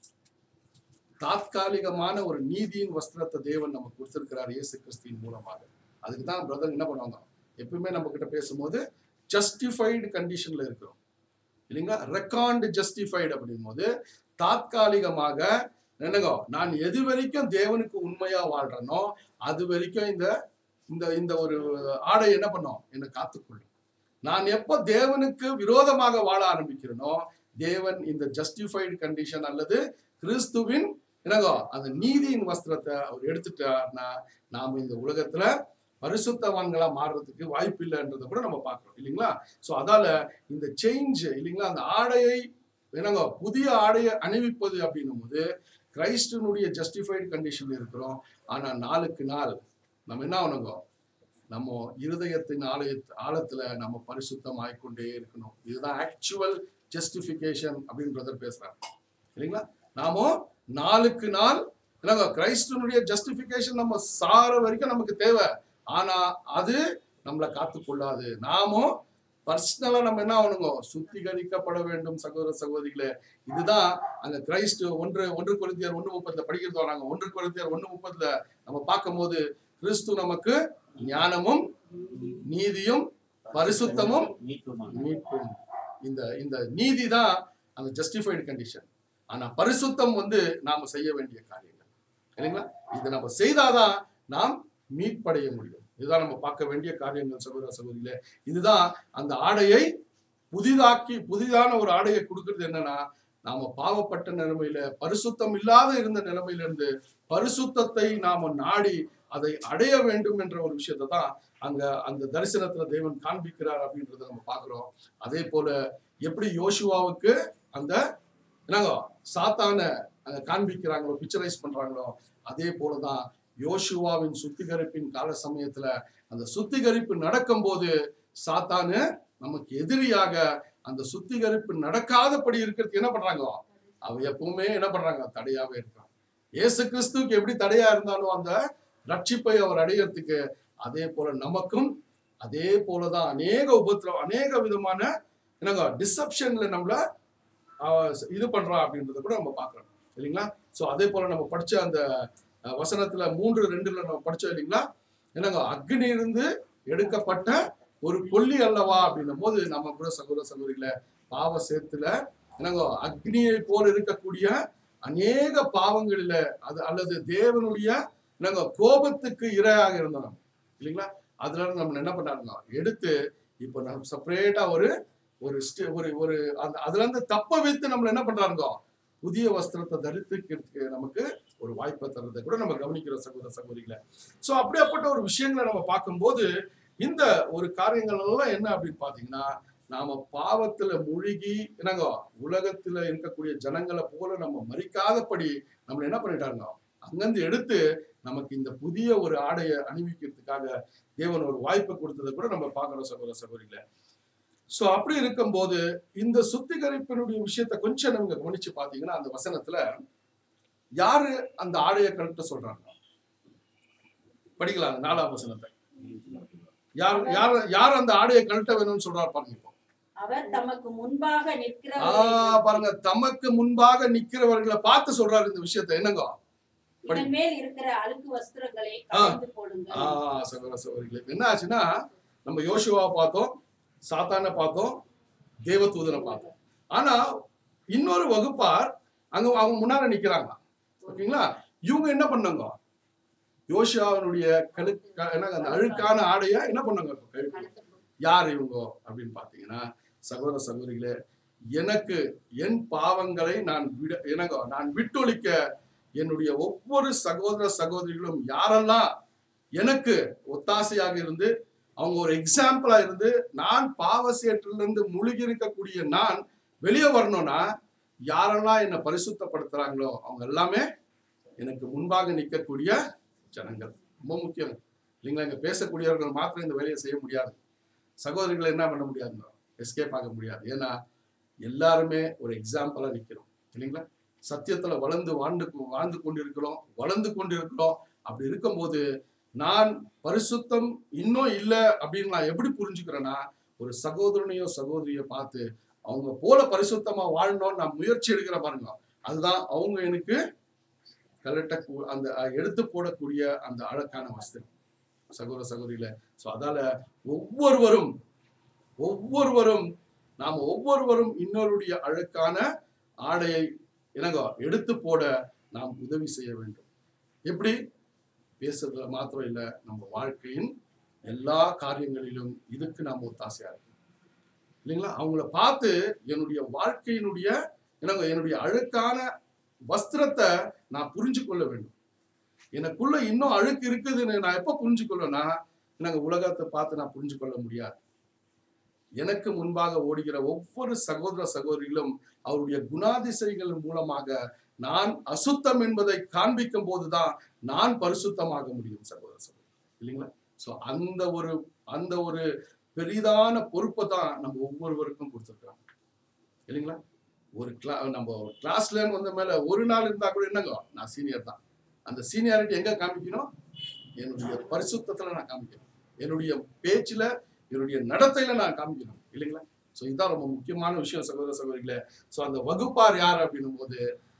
தாத்காலிகமான ஒரு நீதியின் வஸ்திரத்தை தேவன் நமக்கு கொடுத்திருக்கிறார் இயேசு கிறிஸ்துவின் மூலமாக அதுக்கு தான் பிரதர் என்ன பண்ணுவாங்க எப்பவுமே நம்ம கிட்ட பேசும்போது ஜஸ்டிஃபைடு கண்டிஷன்ல இருக்கிறோம் இல்லைங்களா ரெக்கார்டு ஜஸ்டிஃபைடு அப்படின் போது தாத்காலிகமாக என்னங்கோ நான் எது வரைக்கும் தேவனுக்கு உண்மையா வாழ்றேனோ அது வரைக்கும் இந்த இந்த இந்த ஒரு ஆடை என்ன பண்ணும் என்னை காத்துக்கொள்ளும் நான் எப்போ தேவனுக்கு விரோதமாக வாழ ஆரம்பிக்கிறேனோ தேவன் இந்த ஜஸ்டிஃபைடு கண்டிஷன் அல்லது கிறிஸ்துவின் என்னகோ அந்த நீதியின் வஸ்திரத்தை அவர் எடுத்துட்டார்னா நாம இந்த உலகத்துல பரிசுத்தவான்களா மாறுறதுக்கு வாய்ப்பு இல்லைன்றதை கூட நம்ம பார்க்கிறோம் இல்லைங்களா ஸோ அதால இந்த சேஞ்ச் இல்லைங்களா அந்த ஆடையை என்னங்கோ புதிய ஆடையை அணிவிப்பது அப்படின்னும் போது கிரைஸ்டனுடைய ஜஸ்டிஃபைடு கண்டிஷன்ல இருக்கிறோம் ஆனா நாளுக்கு நாள் நம்ம என்ன ஆகணுங்கோ நம்ம இருதயத்தின் ஆலய ஆழத்துல நம்ம பரிசுத்தம் ஆயிக்கொண்டே இருக்கணும் இதுதான் ஆக்சுவல் ஜஸ்டிஃபிகேஷன் அப்படின்னு பிரதர் பேசுறாங்க இல்லைங்களா நாமோ நாளுக்கு நாள் என்னங்க கிரைஸ்டனுடைய ஜஸ்டிஃபிகேஷன் நம்ம சார வரைக்கும் நமக்கு தேவை ஆனா அது நம்மளை காத்துக்கொள்ளாது நாமும் பர்சனலா நம்ம என்ன ஆகணுங்க சுத்திகரிக்கப்பட வேண்டும் சகோதர சகோதரிகளே இதுதான் அங்க கிரைஸ்ட் ஒன்று ஒன்று கொரிந்தியர் ஒன்று முப்பதுல படிக்கிறது வராங்க ஒன்று கொரிந்தியர் ஒன்று முப்பதுல நம்ம பார்க்கும்போது கிறிஸ்து நமக்கு ஞானமும் நீதியும் பரிசுத்தமும் மீட்புமான மீட்பும் இந்த இந்த நீதி தான் அந்த ஜஸ்டிஃபைடு கண்டிஷன் ஆனா பரிசுத்தம் வந்து நாம செய்ய வேண்டிய காரியங்கள் இல்லைங்களா இது நம்ம செய்தாதான் நாம் மீட்படைய முடியும் இதுதான் நம்ம பார்க்க வேண்டிய காரியங்கள் சகோதர சகோதரிகளே இதுதான் அந்த ஆடையை புதிதாக்கி புதிதான ஒரு ஆடையை கொடுக்கிறது என்னன்னா நாம பாவப்பட்ட நிலைமையில பரிசுத்தம் இல்லாத இருந்த நிலைமையில இருந்து பரிசுத்தத்தை நாம நாடி அதை அடைய வேண்டும் என்ற ஒரு விஷயத்தை தான் அங்க அந்த தரிசனத்துல தேவன் காண்பிக்கிறார் அப்படின்றத நம்ம பார்க்கிறோம் அதே போல எப்படி யோசுவாவுக்கு அந்த என்னங்க சாத்தான அங்க காண்பிக்கிறாங்களோ பிக்சரைஸ் பண்றாங்களோ அதே போலதான் யோசுவாவின் சுத்திகரிப்பின் கால சமயத்துல அந்த சுத்திகரிப்பு நடக்கும்போது சாத்தானு நமக்கு எதிரியாக அந்த சுத்திகரிப்பு நடக்காதபடி இருக்கிறதுக்கு என்ன பண்றாங்க அவ எப்பவுமே என்ன பண்றாங்க தடையாவே இருக்கான் இயேசு கிறிஸ்துவுக்கு எப்படி தடையா இருந்தாலும் அந்த ரட்சிப்பை அவர் அடையறதுக்கு அதே போல நமக்கும் அதே போலதான் அநேக உபத்திரம் அநேக விதமான என்னங்க டிசப்ஷன்ல நம்மள அவன் இது பண்றான் அப்படின்றத கூட நம்ம பார்க்கறோம் இல்லைங்களா ஸோ அதே போல நம்ம படிச்ச அந்த அஹ், வசனத்துல மூன்று ரெண்டுல நம்ம படிச்சோம் இல்லைங்களா என்னங்க அக்னி இருந்து எடுக்கப்பட்ட ஒரு கொல்லி அல்லவா அப்படின்னும் போது நம்ம கூட சகோதர சகோதரிகள பாவ சேத்துல என்னங்க அக்னியை போல இருக்கக்கூடிய அநேக பாவங்களில அது அல்லது தேவனுடைய என்னங்க கோபத்துக்கு இரையாக இருந்தோம் நம்ம. இல்லைங்களா அதுல இருந்து நம்ம என்ன பண்ணாருங்க எடுத்து இப்போ நம்ம செப்பரேட்டா ஒரு ஒரு ஸ்டே- ஒரு ஒரு அந்த அதுல இருந்து தப்ப வைத்து நம்மள என்ன பண்றாங்க புதிய வஸ்திரத்தை தரித்துக்கிறதுக்கு நமக்கு ஒரு வாய்ப்பை தரதை கூட நம்ம கவனிக்கிறோம் சகோதர சகோதரிகளை சோ அப்படியாப்பட்ட ஒரு விஷயங்களை நம்ம பார்க்கும்போது இந்த ஒரு காரியங்கள் எல்லாம் என்ன அப்படின்னு பாத்தீங்கன்னா நாம பாவத்துல முழுகி என்னங்க உலகத்துல இருக்கக்கூடிய ஜனங்களை போல நம்ம மறிக்காதபடி நம்மள என்ன பண்ணிட்டாங்க அங்கிருந்து எடுத்து நமக்கு இந்த புதிய ஒரு ஆடையை அணிவிக்கிறதுக்காக தேவன் ஒரு வாய்ப்பை கொடுத்ததை கூட நம்ம பார்க்கிறோம் சகோதர சகோதரிகளை சோ அப்படி இருக்கும்போது இந்த சுத்திகரிப்பினுடைய விஷயத்தை கொஞ்சம் நீங்க கவனிச்சு பாத்தீங்கன்னா அந்த வசனத்துல யாரு அந்த ஆடையை கழட்ட சொல்றாங்க படிக்கலாம் அந்த நாலாம் வசனத்தை யார் யார் யார் அந்த ஆடையை கழட்ட வேணும்னு சொல்றாரு பாருங்க இப்போ அவர் தமக்கு முன்பாக ஆ நிற்கிறவரை பாருங்க தமக்கு முன்பாக நிக்கிறவர்களை பார்த்து சொல்றாரு இந்த விஷயத்தை என்னங்க படி. இதன் மேல் இருக்கிற அழுக்கு வஸ்திரங்களை ஆ. களைந்து போடுங்கள் ஆ சகோதர சகோதரிகளே இப்ப என்ன ஆச்சுன்னா நம்ம யோசுவா பார்த்தோம் சாத்தானை பார்த்தோம் தேவதூதனை பார்த்தோம் ஆனா இன்னொரு வகுப்பார் அங்க அவங்க முன்னால நிக்கிறாங்க ஓகேங்களா இவங்க என்ன பண்ணாங்க யோசுவாவினுடைய கழு க- என்னங்க அந்த அழுக்கான ஆடைய என்ன பண்ணாங்க இப்ப கழட்டி யார் இவங்க அப்படின்னு பார்த்தீங்கன்னா சகோதர சகோதரிகளே எனக்கு என் பாவங்களை நான் விட எனக்கு நான் விட்டொழிக்க என்னுடைய ஒவ்வொரு சகோதர சகோதரிகளும் யாரெல்லாம் எனக்கு ஒத்தாசையாக இருந்து அவங்க ஒரு எக்ஸாம்பிளா இருந்து நான் பாவ சேற்றிலிருந்து முழுகி இருக்கக்கூடிய நான் வெளியே வரணும்னா யாரெல்லாம் என்னை பரிசுத்தப்படுத்துறாங்களோ அவங்க எல்லாமே எனக்கு முன்பாக நிற்கக்கூடிய ஜனங்கள் ரொம்ப முக்கியம் இல்லைங்களா இங்க பேசக்கூடியவர்கள் மாத்திரம் இந்த வேலையை செய்ய முடியாது சகோதரிகளை என்ன பண்ண முடியாதுங்க எஸ்கேப் ஆக முடியாது ஏன்னா எல்லாருமே ஒரு எக்ஸாம்பிளா நிக்கிறோம் இல்லைங்களா சத்தியத்துல வளர்ந்து வாழ்ந்து வாழ்ந்து கொண்டிருக்கிறோம் வளர்ந்து கொண்டிருக்கிறோம் அப்படி இருக்கும்போது நான் பரிசுத்தம் இன்னும் இல்லை அப்படின்னு நான் எப்படி புரிஞ்சுக்கிறேன்னா ஒரு சகோதரனையோ சகோதரியோ பார்த்து அவங்க போல பரிசுத்தமா வாழணும்னு நான் முயற்சி எடுக்கிற பாருங்க அதுதான் அவங்க எனக்கு கலட்ட அந்த அஹ், எடுத்து போடக்கூடிய அந்த அழகான வஸ்திரம் சகோதர சகோதரியில ஸோ அதால ஒவ்வொருவரும் ஒவ்வொருவரும் நாம் ஒவ்வொருவரும் இன்னொருடைய அழுக்கான ஆடையை என்னங்க எடுத்து போட நாம் உதவி செய்ய வேண்டும் எப்படி பேசுறதுல மாத்திரம் இல்லை நம்ம வாழ்க்கையின் எல்லா காரியங்களிலும் இதுக்கு நாம் ஒத்தாசையா இருக்கணும் இல்லைங்களா அவங்கள பார்த்து என்னுடைய வாழ்க்கையினுடைய என்னங்க என்னுடைய அழுக்கான வஸ்திரத்தை நான் புரிஞ்சு கொள்ள வேண்டும் எனக்குள்ள இன்னும் அழுக்கு இருக்குதுன்னு நான் எப்ப புரிஞ்சு கொள்ளனா எனக்கு உலகத்தை பார்த்து நான் புரிஞ்சு கொள்ள முடியாது எனக்கு முன்பாக ஓடுகிற ஒவ்வொரு சகோதர சகோதரிகளும் அவருடைய குணாதிசைகள் மூலமாக நான் அசுத்தம் என்பதை காண்பிக்கும் போதுதான் நான் பரிசுத்தமாக முடியும் சகோதர சகோதரி இல்லைங்களா சோ அந்த ஒரு அந்த ஒரு பெரிதான பொறுப்பை தான் நம்ம ஒவ்வொருவருக்கும் கொடுத்துருக்காங்க இல்லைங்களா ஒரு கிளா நம்ம கிளாஸ்ல வந்த மேல ஒரு நாள் இருந்தா கூட என்னங்க நான் சீனியர் தான் அந்த சீனியாரிட்டி எங்க காமிக்கணும் என்னுடைய பரிசுத்தத்துல நான் காமிக்கணும் என்னுடைய பேச்சுல என்னுடைய நடத்தையில நான் காமிக்கணும் இல்லைங்களா ஸோ இதுதான் ரொம்ப முக்கியமான விஷயம் சகோதர சகோதரிகளே ஸோ அந்த வகுப்பார் யார் அப்படின்னும் போது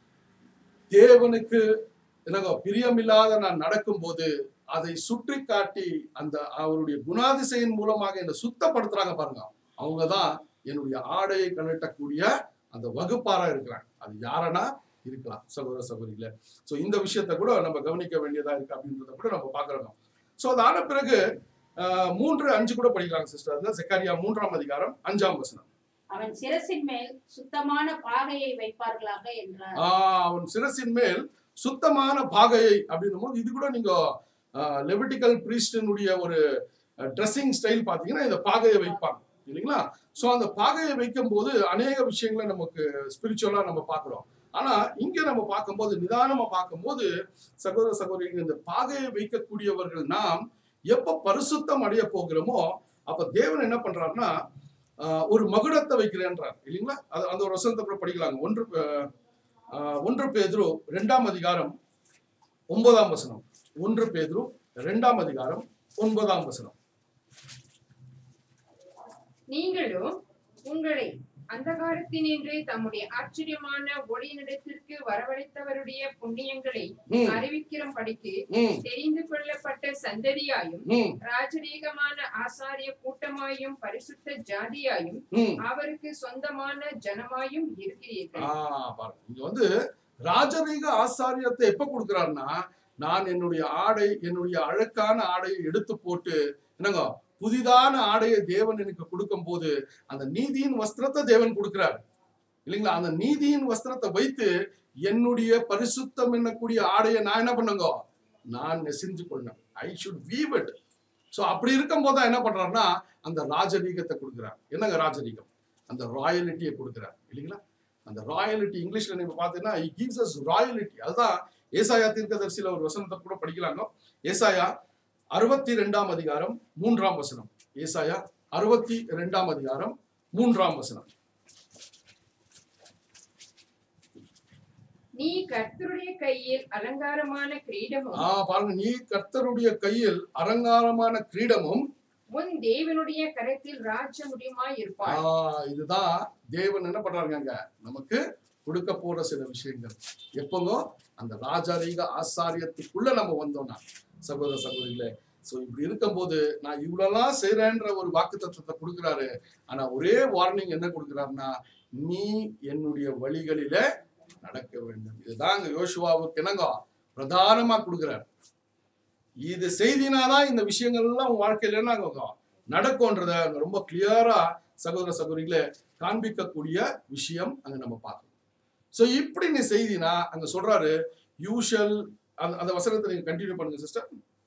தேவனுக்கு என்னங்க பிரியமில்லாத நான் நடக்கும்போது அதை சுற்றி காட்டி அந்த அவருடைய குணாதிசையின் மூலமாக என்னை சுத்தப்படுத்துறாங்க பாருங்க அவங்க தான் என்னுடைய ஆடையை கழட்டக்கூடிய அந்த வகுப்பாரா இருக்கிறாங்க அது யாரனா இருக்கலாம் சகோதர சகோதரிகளே ஸோ இந்த விஷயத்தை கூட நம்ம கவனிக்க வேண்டியதா இருக்கு அப்படின்றத கூட நம்ம பார்க்கறோம் ஸோ அது ஆன பிறகு ஆஹ், மூன்று அஞ்சு கூட படிக்கலாம் சிஸ்டர் அதுல செக்காரியா மூன்றாம் அதிகாரம் அஞ்சாம் வசனம் அவன் சிரசின் மேல் சுத்தமான பாகையை வைப்பார்களாக என்றார் ஆஹ், அவன் சிரசின் மேல் சுத்தமான பாகையை அப்படின்னும் போது இது கூட நீங்க லெவிட்டிக்கல் பிரீஸ்டனுடைய ஒரு ட்ரெஸ்ஸிங் ஸ்டைல் பார்த்தீங்கன்னா இந்த பாகையை வைப்பாங்க இல்லைங்களா ஸோ அந்த பாகையை வைக்கும் போது அநேக விஷயங்களை நமக்கு ஸ்பிரிச்சுவலா நம்ம பார்க்குறோம் ஆனா இங்க நம்ம பார்க்கும்போது நிதானமா பார்க்கும்போது சகோதர சகோதரிகள் இந்த பாகையை வைக்கக்கூடியவர்கள் நாம் எப்ப பரிசுத்தம் அடைய போகிறோமோ அப்ப தேவன் என்ன பண்றாருன்னா ஆஹ், ஒரு மகுடத்தை வைக்கிறேன்றார் இல்லைங்களா அது அந்த ஒரு வசனத்தை கூட படிக்கலாங்க ஒன்று ஆஹ், ஆஹ், ஒன்று பேதுரு ரெண்டாம் அதிகாரம் ஒன்பதாம் வசனம் ஒன்று பேதுரு ரெண்டாம் அதிகாரம் ஒன்பதாம் வசனம் நீங்களும் உங்களை அந்தகாரத்தினின்று தம்முடைய ஆச்சரியமான ஒளியினிடத்திற்கு வரவழைத்தவருடைய புண்ணியங்களை ம், அறிவிக்கிறபடிக்கு ம், தெரிந்து கொள்ளப்பட்ட சந்ததியாயும் ம், ராஜரீகமான ஆசாரிய கூட்டமாயும் பரிசுத்த ஜாதியாயும் ம். அவருக்கு சொந்தமான ஜனமாயும் இருக்கிறீர்கள் ஆ, பாருங்க இங்க வந்து ராஜரீக ஆசாரியத்தை எப்ப கொடுக்கிறாருன்னா நான் என்னுடைய ஆடை என்னுடைய அழுக்கான ஆடையை எடுத்து போட்டு என்னங்க புதிதான ஆடையை தேவன் எனக்கு கொடுக்கும் போது அந்த நீதியின் வஸ்திரத்தை தேவன் கொடுக்கிறார் இல்லைங்களா அந்த நீதியின் வஸ்திரத்தை வைத்து என்னுடைய பரிசுத்தம் என்னக்கூடிய ஆடையை நான் என்ன பண்ணுங்க நான் நெசிஞ்சு கொள்ளணும் I should weave it so அப்படி இருக்கும்போது தான் என்ன பண்றாருன்னா அந்த ராஜரீகத்தை கொடுக்குறார் என்னங்க ராஜரீகம் அந்த ராயலிட்டியை கொடுக்குறார் இல்லைங்களா அந்த ராயலிட்டி இங்கிலீஷ்ல நீங்க பார்த்தீங்கன்னா he gives us ராயலிட்டி அதுதான் ஏசாயா தீர்க்கதரிசியில ஒரு வசனத்தை கூட படிக்கலாங்க ஏசாயா அறுபத்தி ரெண்டாம் அதிகாரம் மூன்றாம் வசனம் ஏசாயா அறுபத்தி ரெண்டாம் அதிகாரம் மூன்றாம் வசனம் நீ கர்த்தருடைய கையில் அலங்காரமான கிரீடமும் ஆ பாருங்க நீ கர்த்தருடைய கையில் அலங்காரமான கிரீடமும் உன் தேவனுடைய கரத்தில் ராஜ முடியுமாய் ஆ, இருப்பாய் இதுதான் தேவன் என்ன பண்றாருங்க அங்க நமக்கு கொடுக்க போற சில விஷயங்கள் எப்போங்க அந்த ராஜரீக ஆசாரியத்துக்குள்ள நம்ம வந்தோம்னா சகோதர சகோதரிகளே சோ இப்படி இருக்கும்போது நான் இவ்வளவுலாம் செய்றேன்ற ஒரு வாக்கு தத்துவத்தை கொடுக்குறாரு ஆனா ஒரே வார்னிங் என்ன கொடுக்குறாருன்னா நீ என்னுடைய வழிகளில நடக்க வேண்டும் இதுதான் அங்க யோசுவாவுக்கு என்னங்க பிரதானமா கொடுக்குறாரு இது செய்தினாதான் இந்த விஷயங்கள் எல்லாம் உன் வாழ்க்கையில நாங்க நடக்கும்ன்றத அங்க ரொம்ப கிளியரா சகோதர சகோதரிகளே காண்பிக்கக்கூடிய விஷயம் அங்க நம்ம பார்க்கணும் சோ இப்படி நீ செய்தினா அங்க சொல்றாரு யூஷல் அந்த அந்த வசனத்தை நீங்க கண்டினியூ பண்ணுங்க சிஸ்டர்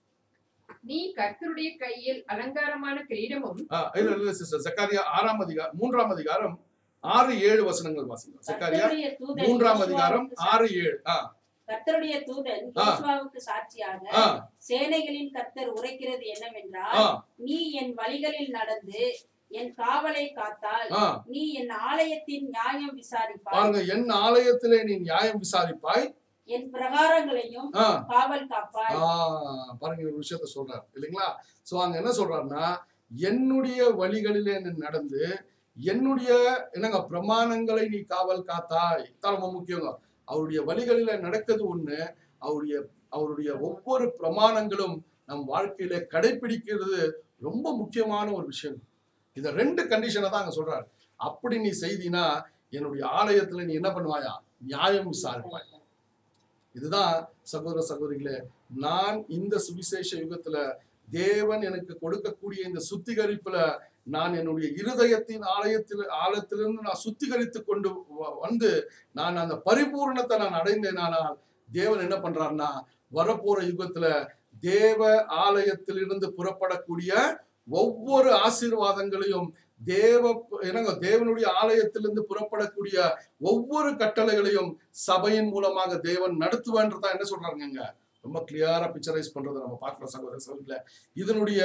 நீ கர்த்தருடைய கையில் அலங்காரமான கிரீடமும் இல்ல இல்ல சிஸ்டர் ஜக்காரியா ஆறாம் அதிகாரம் மூன்றாம் அதிகாரம் ஆறு ஏழு வசனங்கள் வாசிங்க ஜக்காரியா கர்த்தருடைய தூதன் மூன்றாம் அதிகாரம் யோசுவாவுக்கு ஆறு ஏழு ஆ கர்த்தருடைய தூதன் ஆ. யோசுவாவுக்கு சாட்சியாக ஆ சேனைகளின் கர்த்தர் உரைக்கிறது என்னவென்றால் ஆ நீ என் வழிகளில் நடந்து என் காவலை காத்தால் ஆ நீ என் ஆலயத்தின் நியாயம் விசாரிப்பாய் பாருங்க என் ஆலயத்திலே நீ நியாயம் விசாரிப்பாய் என் பிரகாரங்களையும் ஆ காவல் காப்பாய் ஆ, பாருங்க ஒரு விஷயத்த சொல்றாரு இல்லைங்களா சோ அங்க என்ன சொல்றாருன்னா என்னுடைய வழிகளிலே நீ நடந்து என்னுடைய என்னங்க பிரமாணங்களை நீ காவல் காத்தாய் தான் ரொம்ப முக்கியங்க அவருடைய வழிகளில நடக்கிறது ஒண்ணு அவருடைய அவருடைய ஒவ்வொரு பிரமாணங்களும் நம் வாழ்க்கையில கடைபிடிக்கிறது ரொம்ப முக்கியமான ஒரு விஷயம் இந்த ரெண்டு கண்டிஷனை தான் அங்க சொல்றாரு அப்படி நீ செய்தினா என்னுடைய ஆலயத்துல நீ என்ன பண்ணுவாயா நியாயம் விசாரிப்பாய் இதுதான் சகோதர சகோதரிகளே நான் இந்த சுவிசேஷ யுகத்துல தேவன் எனக்கு கொடுக்கக்கூடிய இந்த சுத்திகரிப்புல நான் என்னுடைய இருதயத்தின் ஆலயத்தில் ஆலயத்திலிருந்து நான் சுத்திகரித்து கொண்டு வ- வந்து நான் அந்த பரிபூரணத்தை நான் அடைந்தேனானால் தேவன் என்ன பண்றாருன்னா வரப்போற யுகத்துல தேவ ஆலயத்திலிருந்து புறப்படக்கூடிய ஒவ்வொரு ஆசீர்வாதங்களையும் தேவ என்னங்க தேவனுடைய ஆலயத்திலிருந்து புறப்படக்கூடிய ஒவ்வொரு கட்டளைகளையும் சபையின் மூலமாக தேவன் நடத்துவேன்றதா என்ன சொல்றாங்க இங்க ரொம்ப கிளியரா பிக்சரைஸ் பண்றதை நம்ம பார்க்கிறோம் சகோதர சகோதரிகள இதனுடைய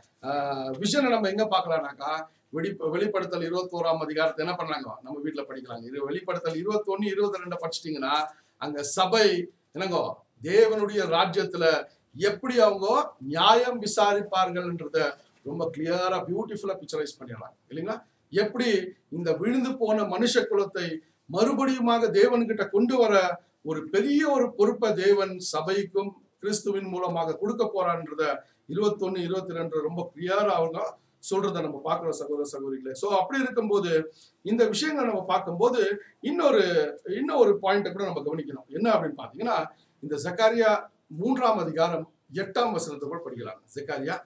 விஷனை நம்ம எங்க பார்க்கலாம்னாக்கா வெளி வெளிப்படுத்தல் இருபத்தோராம் அதிகாரத்தை என்ன பண்ணாங்க நம்ம வீட்ல படிக்கலாங்க இது வெளிப்படுத்தல் இருபத்தொன்னு இருபத்தி ரெண்டு படிச்சிட்டீங்கன்னா அங்க சபை என்னங்கோ தேவனுடைய ராஜ்யத்துல எப்படி அவங்க நியாயம் விசாரிப்பார்கள்ன்றத ரொம்ப கிளியரா பியூட்டிஃபுல்லா பிக்சரைஸ் பண்ணிடலாம் இல்லைங்களா எப்படி இந்த விழுந்து போன மனுஷ குலத்தை மறுபடியுமாக தேவன்கிட்ட கொண்டு வர ஒரு பெரிய ஒரு பொறுப்பை தேவன் சபைக்கும் கிறிஸ்துவின் மூலமாக கொடுக்க போறான்றத இருபத்தொன்னு இருபத்தி ரெண்டு ரொம்ப கிளியரா அவங்க சொல்றத நம்ம பார்க்கிறோம் சகோதர சகோதரிகளே சோ அப்படி இருக்கும்போது இந்த விஷயங்களை நம்ம பார்க்கும்போது இன்னொரு இன்னொரு பாயிண்ட்டை கூட நம்ம கவனிக்கணும் என்ன அப்படின்னு பாத்தீங்கன்னா இந்த ஜக்காரியா மூன்றாம் அதிகாரம் எட்டாம் வசனத்தை கூட படிக்கலாம் ஜக்காரியா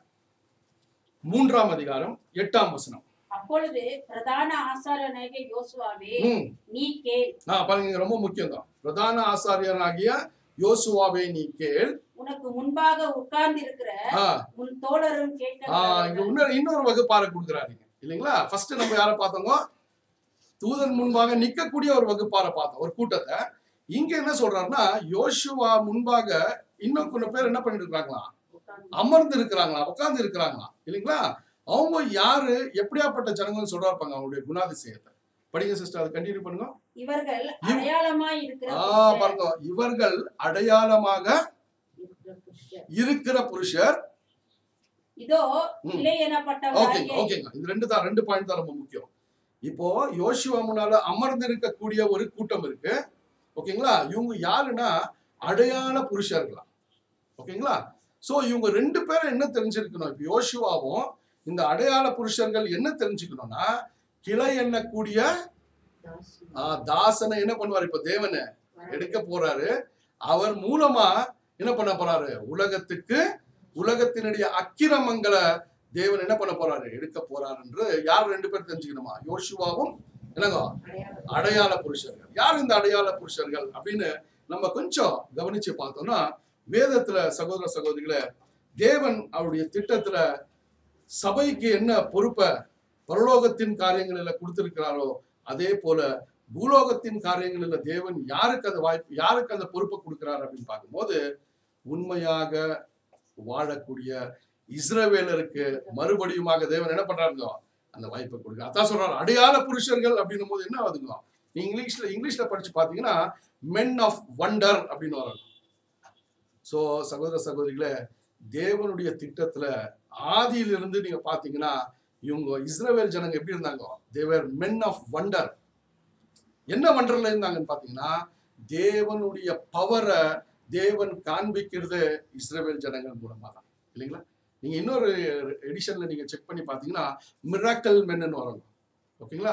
மூன்றாம் அதிகாரம் எட்டாம் வசனம் அப்பொழுது பிரதான ஆசாரியனாகிய யோசுவாவே ம் நீ கேள் ஆ பாருங்க இங்க ரொம்ப முக்கியம் தான் பிரதான ஆசாரியனாகிய யோசுவாவை நீ கேள் உனக்கு முன்பாக உட்கார்ந்து இருக்கிற ஆ உன் தோழரும் ஆ, இங்க கேட்க இன்னொரு இன்னொரு வகுப்பார கொடுக்குறாருங்க இல்லைங்களா ஃபர்ஸ்ட் நம்ம யாரை பார்த்தோங்க தூதன் முன்பாக நிக்கக்கூடிய ஒரு வகுப்பார பார்த்தோம் ஒரு கூட்டத்தை இங்க என்ன சொல்றாருன்னா யோசுவா முன்பாக இன்னும் கொஞ்சம் பேர் என்ன பண்ணிட்டு இருக்காங்களா அமர்ந்து இருக்கிறாங்களா உட்கார்ந்து இருக்கிறாங்களா இல்லைங்களா அவங்க யாரு எப்படியாப்பட்ட ஜனங்கள்னு சொல்றா இருப்பாங்க அவங்களுடைய குணாதிசயத்தை படிங்க சிஸ்டர் அதை கண்டினியூ பண்ணுங்க இவர்கள் இவ்- அடையாளமாய் இருக்கிற ஆ புருஷர். பாருங்க இவர்கள் அடையாளமாக இருக்கிற புருஷர். இருக்கிற புருஷர் இதோ ம். இலை ஓகேங்க எனப்பட்டவராகிய ஓகேங்க இது ரெண்டு தான் ரெண்டு பாயிண்ட் தான் ரொம்ப முக்கியம் இப்போ யோசுவா முன்னால அமர்ந்து இருக்கக்கூடிய ஒரு கூட்டம் இருக்கு ஓகேங்களா இவங்க யாருன்னா அடையாள புருஷர்களா ஓகேங்களா சோ இவங்க ரெண்டு பேரும் என்ன தெரிஞ்சிருக்கணும் இப்போ யோசுவாவும் இந்த அடையாள புருஷர்கள் என்ன தெரிஞ்சுக்கணும்னா கிளை எண்ணக்கூடிய ஆஹ், தாசனை என்ன பண்ணுவார் இப்ப தேவனை எடுக்க போறாரு அவர் மூலமா என்ன பண்ண போறாரு உலகத்துக்கு உலகத்தினுடைய அக்கிரமங்களை தேவன் என்ன பண்ண போறாரு எடுக்க போறாரு என்று யார் ரெண்டு பேர் தெரிஞ்சுக்கணுமா யோசுவாவும் என்னங்க அடையாள புருஷர்கள் யார் இந்த அடையாள புருஷர்கள் அப்படின்னு நம்ம கொஞ்சம் கவனிச்சு பார்த்தோம்னா வேதத்துல சகோதர சகோதரிகளை தேவன் அவருடைய திட்டத்துல சபைக்கு என்ன பொறுப்பை பரலோகத்தின் காரியங்களில் கொடுத்திருக்கிறாரோ அதே போல பூலோகத்தின் காரியங்களில் தேவன் யாருக்கு அந்த வாய்ப்பு யாருக்கு அந்த பொறுப்பை கொடுக்கிறார் அப்படின்னு பார்க்கும்போது உண்மையாக வாழக்கூடிய இஸ்ரவேலருக்கு மறுபடியுமாக தேவன் என்ன பண்றாருங்க அந்த வாய்ப்பை கொடுக்குறார் அதான் சொல்றாரு அடையாள புருஷர்கள் அப்படின்னும் போது என்ன ஆகுதுங்க நீ இங்கிலீஷ்ல இங்கிலீஷ்ல படிச்சு பாத்தீங்கன்னா மென் ஆஃப் வண்டர் அப்படின்னு வரும் ஸோ சகோதர சகோதரிகளே தேவனுடைய திட்டத்துல ஆதியிலிருந்து நீங்க பாத்தீங்கன்னா இவங்க இஸ்ரவேல் ஜனங்க எப்படி இருந்தாங்க தேவர் மென் ஆஃப் வண்டர் என்ன வண்டர்ல இருந்தாங்கன்னு பாத்தீங்கன்னா தேவனுடைய பவரை தேவன் காண்பிக்கிறது இஸ்ரவேல் ஜனங்கள் மூலமா தான் இல்லைங்களா நீங்க இன்னொரு எடிஷன்ல நீங்க செக் பண்ணி பாத்தீங்கன்னா மிராக்கல் மென்னு வரணும் ஓகேங்களா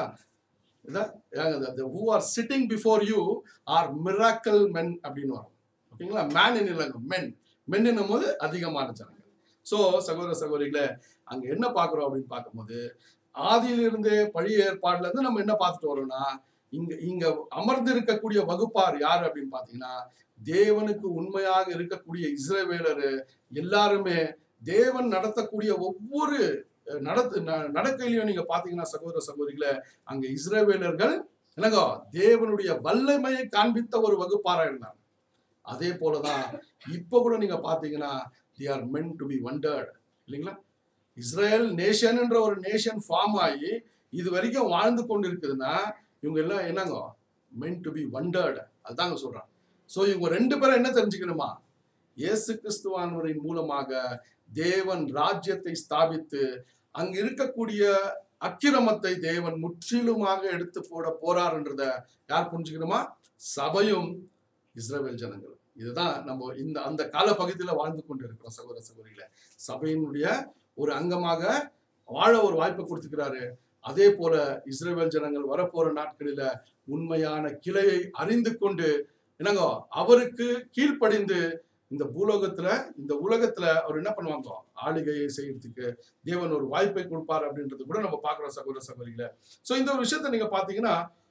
who are sitting before you are miracle men அப்படின்னு வரும் ஓகேங்களா மேன் இல்லைங்க மென் மென்னும் போது அதிகமான ஜனங்கள் ஸோ சகோதர சகோதரிகளே அங்க என்ன பார்க்குறோம் அப்படின்னு பார்க்கும்போது ஆதியிலிருந்து பழைய ஏற்பாடுல இருந்து நம்ம என்ன பார்த்துட்டு வரோம்னா இங்க இங்க அமர்ந்து இருக்கக்கூடிய வகுப்பார் யார் அப்படின்னு பார்த்தீங்கன்னா தேவனுக்கு உண்மையாக இருக்கக்கூடிய இஸ்ரவேலரு எல்லாருமே தேவன் நடத்தக்கூடிய ஒவ்வொரு அஹ், நடத்து ந- நடக்கையிலையும் நீங்க பாத்தீங்கன்னா சகோதர சகோதரிகளே அங்க இஸ்ரவேலர்கள் என்னங்க தேவனுடைய வல்லமையை காண்பித்த ஒரு வகுப்பாரா இருந்தாங்க அதே போலதான் இப்ப கூட நீங்க பாத்தீங்கன்னா they are men to be wondered இல்லைங்களா இஸ்ரேல் நேஷன்ன்ற ஒரு நேஷன் ஃபார்ம் ஆகி இது வரைக்கும் வாழ்ந்து கொண்டு இருக்குதுன்னா இவங்க எல்லாம் என்னங்க மென் டு பி வண்டர்ட் அதுதாங்க சொல்றாங்க ஸோ இவங்க ரெண்டு பேரும் என்ன தெரிஞ்சுக்கணுமா இயேசு கிறிஸ்துவானவரின் மூலமாக தேவன் ராஜ்யத்தை ஸ்தாபித்து அங்க இருக்கக்கூடிய அக்கிரமத்தை தேவன் முற்றிலுமாக எடுத்து போட போறாருன்றத யார் புரிஞ்சுக்கணுமா சபையும் இஸ்ரவேல் ஜனங்களும் இதுதான் நம்ம இந்த அந்த கால பகுதியில் வாழ்ந்து கொண்டு இருக்கிறோம் சகோதர சகோதரிகளை சபையினுடைய ஒரு அங்கமாக வாழ ஒரு வாய்ப்பை கொடுத்துக்கிறாரு அதே போல இஸ்ரவேல் ஜனங்கள் வரப்போற நாட்களில உண்மையான கிளையை அறிந்து கொண்டு என்னங்க அவருக்கு கீழ்ப்படிந்து இந்த பூலோகத்துல இந்த உலகத்துல அவர் என்ன பண்ணுவாங்க ஆளுகையை செய்யறதுக்கு தேவன் ஒரு வாய்ப்பை கொடுப்பார் அப்படின்றது கூட நம்ம பார்க்கிறோம் சகோதர சகோதரிகளை சோ இந்த ஒரு விஷயத்த நீங்க பாத்தீங்கன்னா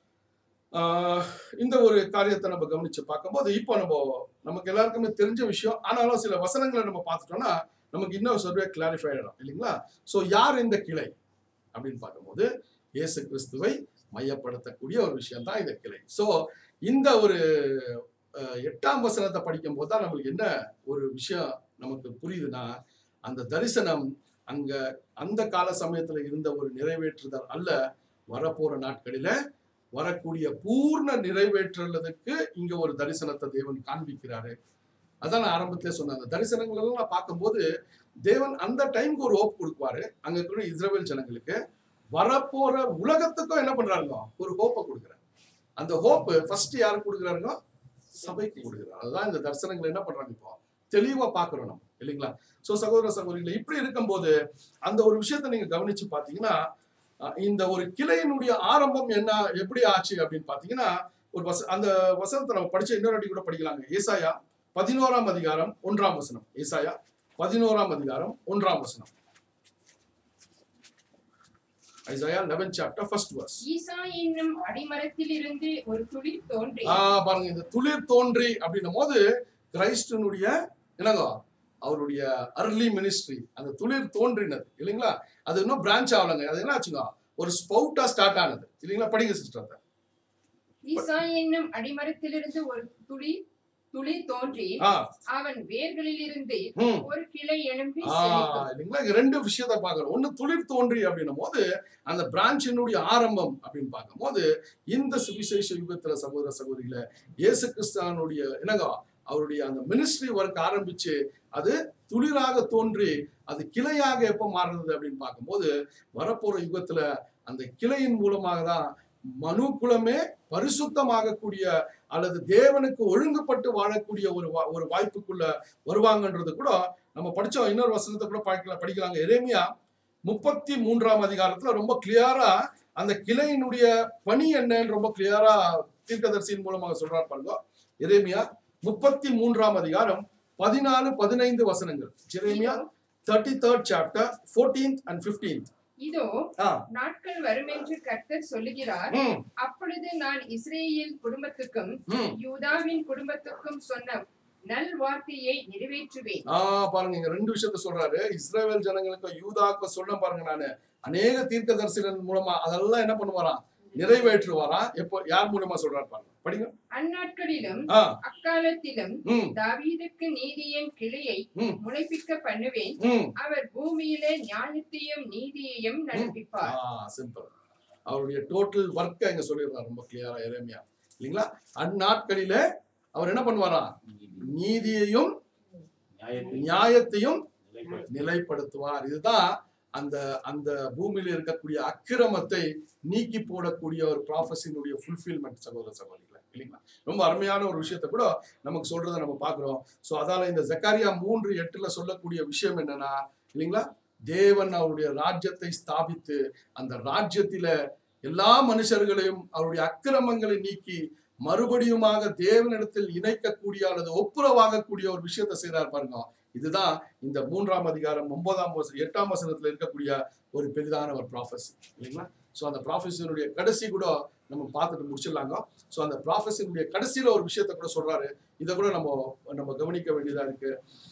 ஆஹ், இந்த ஒரு காரியத்தை நம்ம கவனிச்சு பார்க்கும்போது இப்போ நம்ம நமக்கு எல்லாருக்குமே தெரிஞ்ச விஷயம் ஆனாலும் சில வசனங்களை நம்ம பார்த்துட்டோம்னா நமக்கு இன்னும் சொல்வே கிளாரிஃபை ஆயிடும் இல்லைங்களா சோ யார் இந்த கிளை அப்படின்னு பார்க்கும்போது இயேசு கிறிஸ்துவை மையப்படுத்தக்கூடிய ஒரு விஷயம் தான் இந்த கிளை சோ இந்த ஒரு அஹ், எட்டாம் வசனத்தை படிக்கும் போது தான் நம்மளுக்கு என்ன ஒரு விஷயம் நமக்கு புரியுதுன்னா அந்த தரிசனம் அங்க அந்த கால சமயத்துல இருந்த ஒரு நிறைவேற்றுதல் அல்ல வரப்போற நாட்களில வரக்கூடிய பூர்ண நிறைவேற்றுறதுக்கு இங்க ஒரு தரிசனத்தை தேவன் காண்பிக்கிறாரு அதான் நான் ஆரம்பத்திலே சொன்னேன் அந்த தரிசனங்கள் எல்லாம் நான் பார்க்கும்போது தேவன் அந்த டைம்க்கு ஒரு ஹோப் கொடுப்பாரு அங்க இருக்கிற இஸ்ரவேல் ஜனங்களுக்கு வரப்போற உலகத்துக்கும் என்ன பண்றாருங்க ஒரு ஹோப்பை கொடுக்குறாரு அந்த ஹோப் ஃபர்ஸ்ட் யாருக்கு கொடுக்குறாருங்க சபைக்கு கொடுக்குறாரு அதுதான் இந்த தரிசனங்கள் என்ன பண்றாங்க இப்போ தெளிவா பாக்குறோம் நம்ம இல்லைங்களா சோ சகோதர சகோதரிகளை இப்படி இருக்கும்போது அந்த ஒரு விஷயத்தை நீங்க கவனிச்சு பாத்தீங்கன்னா அஹ், இந்த ஒரு கிளையினுடைய ஆரம்பம் என்ன எப்படி ஆச்சு அப்படின்னு பாத்தீங்கன்னா ஒரு வச அந்த வசனத்தை நம்ம படிச்ச இன்னொரு வாட்டி கூட படிக்கலாங்க ஏசாயா பதினோராம் அதிகாரம் ஒன்றாம் வசனம் ஏசாயா பதினோராம் அதிகாரம் ஒன்றாம் வசனம் ஐசாயா 11 சாப்டர் ஃபர்ஸ்ட் வர்ஸ் ஈசா என்னும் அடிமரத்திலிருந்து ஒரு துளிர் தோன்றி ஆ பாருங்க இந்த துளிர் தோன்றி அப்படின்னும் போது கிரைஸ்டனுடைய என்னங்க அவருடைய அர்லி மினிஸ்ட்ரி அந்த துளிர் தோன்றினது இல்லைங்களா அது இன்னும் பிரான்ச் ஆகலங்க அது என்ன ஆச்சுங்க ஒரு ஸ்பவுட்டா ஸ்டார்ட் ஆனது இல்லைங்களா படிங்க சிஸ்டர் ஈசா என்னும் அடிமரத்திலிருந்து ஒரு துளி துளி தோன்றி ஆ அவன் வேர்களிலிருந்து ம் ஒரு கிளை எழும்பி ஆ, செழிக்கும். இல்லைங்களா இங்க ரெண்டு விஷயத்த பார்க்கறோம் ஒண்ணு துளிர் தோன்றி அப்படின்னும் போது அந்த பிரான்ச்சினுடைய ஆரம்பம் அப்படின்னு பார்க்கும்போது இந்த சுவிசேஷ யுகத்துல சகோதர சகோதரிகள இயேசு கிறிஸ்தானுடைய என்னங்க அவருடைய அந்த மினிஸ்ட்ரி ஒர்க் ஆரம்பிச்சு அது துளிராக தோன்றி அது கிளையாக எப்போ மாறுறது அப்படின்னு பார்க்கும்போது வரப்போற யுகத்துல அந்த கிளையின் மூலமாக தான் மனு குலமே பரிசுத்தமாகக்கூடிய அல்லது தேவனுக்கு ஒழுங்குபட்டு வாழக்கூடிய ஒரு வா- ஒரு வாய்ப்புக்குள்ள வருவாங்கன்றது கூட நம்ம படிச்சோம் இன்னொரு வசனத்தை கூட படிக்கலாம் படிக்கலாங்க எரேமியா முப்பத்தி மூன்றாம் அதிகாரத்துல ரொம்ப கிளியரா அந்த கிளையினுடைய பணி என்னன்னு ரொம்ப கிளியரா தீர்க்கதரிசியின் மூலமாக சொல்றார் பாருங்க எரேமியா முப்பத்தி மூன்றாம் அதிகாரம் பதினாலு பதினைந்து வசனங்கள் Jeremiah thirty third chapter fourteenth and fifteenth இதோ ஆ நாட்கள் வரும் என்று கர்த்தர் சொல்லுகிறார் ம் அப்பொழுது நான் இஸ்ரேல் குடும்பத்துக்கும் ம் யூதாவின் குடும்பத்துக்கும் சொன்ன நல் வார்த்தையை நிறைவேற்றுவேன் ஆ பாருங்க இங்க ரெண்டு விஷயத்த சொல்றாரு இஸ்ரேல் ஜனங்களுக்கு யூதாக்கு சொன்ன பாருங்க நானு அநேக தீர்க்கதரிசிகள் மூலமா அதெல்லாம் என்ன பண்ணுவாராம் நிறைவேற்றுவாராம் எப்போ யார் மூலமா சொல்றாரு பாருங்க படிங்க அந்நாட்களிலும் ஆ அக்காலத்திலும் ம் தாவீதுக்கு நீதியின் கிளையை ம். முளைப்பிக்க பண்ணுவேன் ம் அவர் பூமியிலே நியாயத்தையும் நீதியையும் நடப்பிப்பார் ஆ சிம்பிள் அவருடைய டோட்டல் ஒர்க்கை இங்க சொல்லிடுறாரு ரொம்ப கிளியரா எரேமியா இல்லைங்களா அந்நாட்களிலே அவர் என்ன பண்ணுவாராம் நீதியையும் நியாயத்தை நியாயத்தையும் நிலைப்படுத்த நிலைப்படுத்துவார் இதுதான் அந்த அந்த பூமியில இருக்கக்கூடிய அக்கிரமத்தை நீக்கி போடக்கூடிய ஒரு ப்ராஃபஸினுடைய ஃபுல்ஃபில்மெண்ட் சகோதர சகோதரிகளை இல்லைங்களா ரொம்ப அருமையான ஒரு விஷயத்தை கூட நமக்கு சொல்றதை நம்ம பார்க்கிறோம் ஸோ அதால இந்த ஜக்காரியா மூன்று எட்டுல சொல்லக்கூடிய விஷயம் என்னன்னா இல்லைங்களா தேவன் அவருடைய ராஜ்யத்தை ஸ்தாபித்து அந்த ராஜ்யத்தில எல்லா மனுஷர்களையும் அவருடைய அக்கிரமங்களை நீக்கி மறுபடியுமாக தேவனிடத்தில் இணைக்கக்கூடிய அல்லது ஒப்புரவாகக்கூடிய ஒரு விஷயத்தை செய்றார் பாருங்க இதுதான் இந்த மூன்றாம் அதிகாரம் ஒன்பதாம் வசனம் எட்டாம் வசனத்துல இருக்கக்கூடிய ஒரு பெரிதான ஒரு ப்ராஃபஸி இல்லைங்களா ஸோ அந்த ப்ராஃபஸினுடைய கடைசி கூட நம்ம பார்த்துட்டு முடிச்சிடலாங்க ஸோ அந்த ப்ராஃபஸினுடைய கடைசியில ஒரு விஷயத்த கூட சொல்றாரு இதை கூட நம்ம நம்ம கவனிக்க வேண்டியதா இருக்கு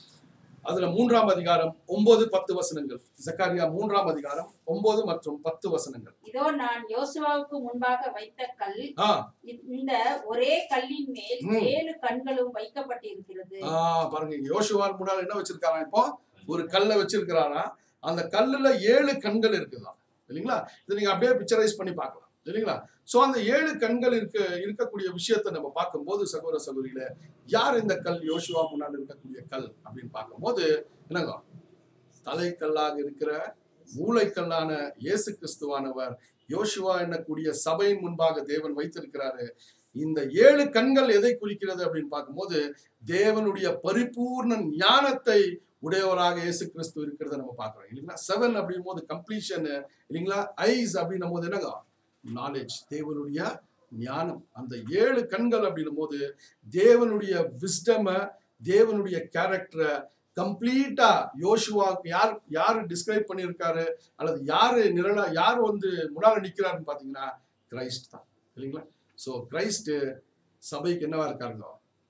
அதுல மூன்றாம் அதிகாரம் ஒன்பது பத்து வசனங்கள் ஜக்காரியா மூன்றாம் அதிகாரம் ஒன்பது மற்றும் பத்து வசனங்கள் இதோ நான் யோசுவாவுக்கு முன்பாக வைத்த கல் ஆ இந்த ஒரே கல்லின் மேல் ம். ஏழு கண்களும் வைக்கப்பட்டிருக்கிறது ஆ பாருங்க இங்க யோசுவார் முன்னால் என்ன வச்சிருக்காராம் இப்போ ஒரு கல்லை வச்சிருக்கிறாராம் அந்த கல்லுல ஏழு கண்கள் இருக்குதாம் இல்லைங்களா இதை நீங்க அப்படியே பிக்சரைஸ் பண்ணி பார்க்கலாம் இல்லைங்களா சோ அந்த ஏழு கண்கள் இருக்க இருக்கக்கூடிய விஷயத்தை நம்ம பார்க்கும்போது சகோதர சகோதரிகளே யார் இந்த கல் யோசுவா முன்னால் இருக்கக்கூடிய கல் அப்படின்னு பார்க்கும்போது என்னங்க தலைக்கல்லாக இருக்கிற மூளைக்கல்லான இயேசு கிறிஸ்துவானவர் யோசுவா என்னக்கூடிய சபையின் முன்பாக தேவன் வைத்திருக்கிறாரு இந்த ஏழு கண்கள் எதை குறிக்கிறது அப்படின்னு பார்க்கும்போது தேவனுடைய பரிபூர்ண ஞானத்தை உடையவராக இயேசு கிறிஸ்து இருக்கிறத நம்ம பார்க்கிறோம் இல்லைங்களா செவன் அப்படின் போது கம்ப்ளீஷன் இல்லைங்களா ஐஸ் அப்படின்னும் போது என்னங்க நாலேஜ் தேவனுடைய ஞானம் அந்த ஏழு கண்கள் அப்படின்னும் போது தேவனுடைய விஸ்டம தேவனுடைய கேரக்டரை கம்ப்ளீட்டா யோசுவாக்கு யார் யார் டிஸ்கிரைப் பண்ணியிருக்காரு அல்லது யாரு நிரலா யார் வந்து முன்னால நிக்கிறாருன்னு பாத்தீங்கன்னா கிரைஸ்ட் தான் இல்லைங்களா ஸோ கிரைஸ்ட் சபைக்கு என்னவா இருக்காருங்க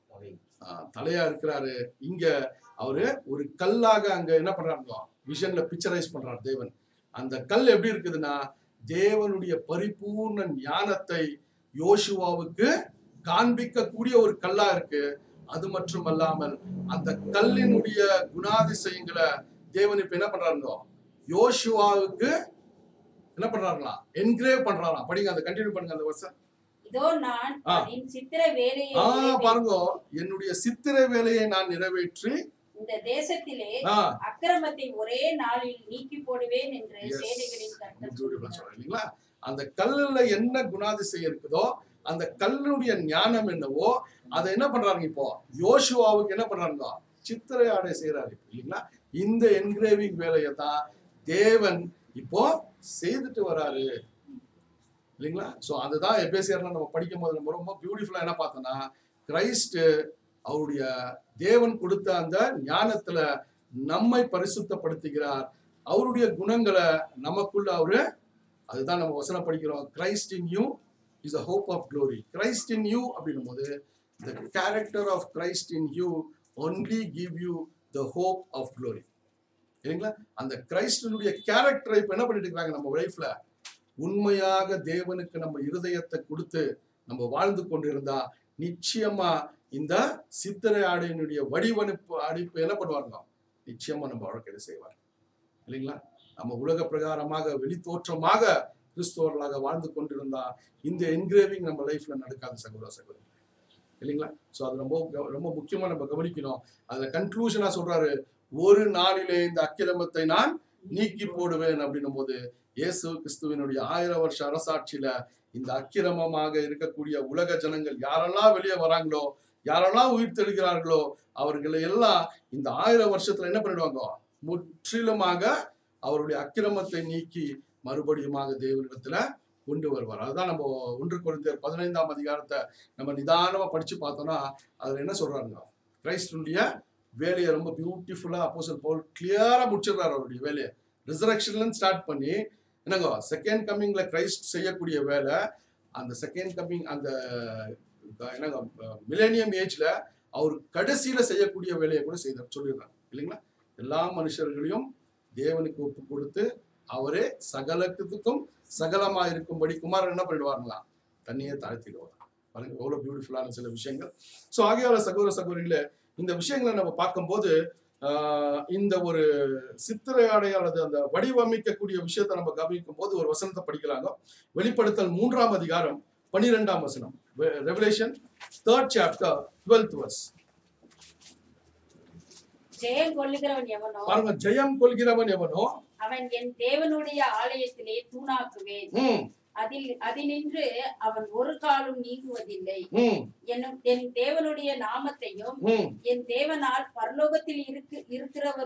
ஆஹ் தலையா இருக்கிறாரு இங்க அவரு ஒரு கல்லாக அங்க என்ன பண்றாருங்க விஷன்ல பிக்சரைஸ் பண்றாரு தேவன் அந்த கல் எப்படி இருக்குதுன்னா தேவனுடைய பரிபூர்ண ஞானத்தை யோசுவாவுக்கு காண்பிக்கக்கூடிய ஒரு கல்லா இருக்கு அது மட்டும் அல்லாமல் அந்த கல்லினுடைய குணாதிசயங்களை தேவன் இப்ப என்ன பண்றாருங்க யோசுவாவுக்கு என்ன பண்றாருலாம் என்கிரேவ் பண்றாராம் படிங்க அதை கண்டினியூ பண்ணுங்க அந்த வருஷம் இதோ நான் ஆ. அதன் சித்திர வேலையை ஆ நிறைவேற்றி பாருங்க என்னுடைய சித்திரை வேலையை நான் நிறைவேற்றி இந்த தேசத்திலே ஆ அக்கிரமத்தை ஒரே நாளில் நீக்கி போடுவேன் என்று Yes. சேனைகளின் கர்த்தர் பியூட்டிஃபுல்லா சொல்கிறார். சொல்றேன் இல்லைங்களா அந்த கல்லுல என்ன குணாதிசயம் இருக்குதோ அந்த கல்லுடைய ஞானம் என்னவோ அதை என்ன பண்றாங்க இப்போ யோசுவாவுக்கு என்ன பண்றாங்க சித்திரை ஆடை செய்யறாரு இல்லைங்களா இந்த என்கிரேவிங் வேலையை தான் தேவன் இப்போ செய்துட்டு வராரு இல்லைங்களா ஸோ அதுதான் எபேசியர்ல நம்ம படிக்கும் போது நம்ம ரொம்ப பியூட்டிஃபுல்லா என்ன பார்த்தோம்னா கிரைஸ்ட் அவருடைய தேவன் கொடுத்த அந்த ஞானத்துல நம்மை பரிசுத்தப்படுத்துகிறார் அவருடைய குணங்களை நமக்குள்ள அவரு அதுதான் நம்ம வசனம் படிக்கிறோம் Christ in you is a hope of glory Christ in you அப்படின்னும் போது the character of Christ in you only give you the hope of glory இல்லைங்களா அந்த கிரைஸ்டனுடைய கேரக்டரை இப்போ என்ன பண்ணிட்டு இருக்காங்க நம்ம லைஃப்ல உண்மையாக தேவனுக்கு நம்ம இருதயத்தை கொடுத்து நம்ம வாழ்ந்து கொண்டிருந்தா நிச்சயமா இந்த சித்திரை ஆடையினுடைய வடிவமைப்பு அடிப்பு என்ன பண்ணுவாருங்க நிச்சயமா நம்ம வாழ்க்கையில செய்வார் இல்லைங்களா நம்ம உலக பிரகாரமாக வெளித்தோற்றமாக கிறிஸ்தவர்களாக வாழ்ந்து கொண்டிருந்தா இந்த என்கிரேவிங் நம்ம லைஃப்ல நடக்காது சகோதர சகோதரி இல்லைங்களா ஸோ அது ரொம்ப கவ- ரொம்ப முக்கியமா நம்ம கவனிக்கணும் அதுல கன்க்ளூஷனா சொல்றாரு ஒரு நாளிலே இந்த அக்கிரமத்தை நான் நீக்கி போடுவேன் அப்படின்னும் போது இயேசு கிறிஸ்துவினுடைய ஆயிரம் வருஷ அரசாட்சியில இந்த அக்கிரமமாக இருக்கக்கூடிய உலக ஜனங்கள் யாரெல்லாம் வெளியே வராங்களோ யாரெல்லாம் உயிர் தெழுகிறார்களோ அவர்களை எல்லாம் இந்த ஆயிரம் வருஷத்துல என்ன பண்ணிடுவாங்க முற்றிலுமாக அவருடைய அக்கிரமத்தை நீக்கி மறுபடியுமாக தேவனிடத்துல கொண்டு வருவார் அதுதான் நம்ம ஒன்று குறைந்த பதினைந்தாம் அதிகாரத்தை நம்ம நிதானமா படிச்சு பார்த்தோம்னா அதுல என்ன சொல்றாங்க கிரைஸ்டுடைய வேலையை ரொம்ப பியூட்டிஃபுல்லா அப்போஸ்தலர் பவுல் கிளியரா முடிச்சிடுறாரு அவருடைய வேலையை ரிசரக்ஷன்ல ஸ்டார்ட் பண்ணி என்னங்க செகண்ட் கம்மிங்ல கிரைஸ்ட் செய்யக்கூடிய வேலை அந்த செகண்ட் கம்மிங் அந்த அஹ், என்னங்க மிலேனியம் ஏஜ்ல அவர் கடைசியில செய்யக்கூடிய வேலையை கூட செய்த சொல்லிடுறாங்க இல்லைங்களா எல்லா மனுஷர்களையும் தேவனுக்கு ஒப்பு கொடுத்து அவரே சகலத்துக்கும் சகலமா இருக்கும்படி குமாரன் என்ன பண்ணிடுவாருங்களாம் தண்ணியை தாழ்த்திடுவார் பாருங்க எவ்வளவு பியூட்டிஃபுல்லான சில விஷயங்கள் ஸோ ஆகியால சகோதர சகோதரிகளே இந்த விஷயங்களை நம்ம பார்க்கும்போது ஆஹ், இந்த ஒரு சித்திரையாடை அல்லது அந்த வடிவமைக்கக்கூடிய விஷயத்தை நம்ம கவனிக்கும் போது ஒரு வசனத்தை படிக்கலாங்க வெளிப்படுத்தல் மூன்றாம் அதிகாரம் பனிரெண்டாம் வசனம் Revelation third chapter twelfth verse ஜெயம் கொள்ளுகிறவன் எவனோ பாருங்க ஜெயம் கொள்கிறவன் எவனோ அவன் என் தேவனுடைய ஆலயத்திலே தூணாக்குவேன் ம் அதில் அதினின்று அவன் ஒரு காலும் நீங்குவதில்லை ம் என்னும் என் தேவனுடைய நாமத்தையும் ம் என் தேவனால் பரலோகத்தில் இருக்கு இருக்கிறவர்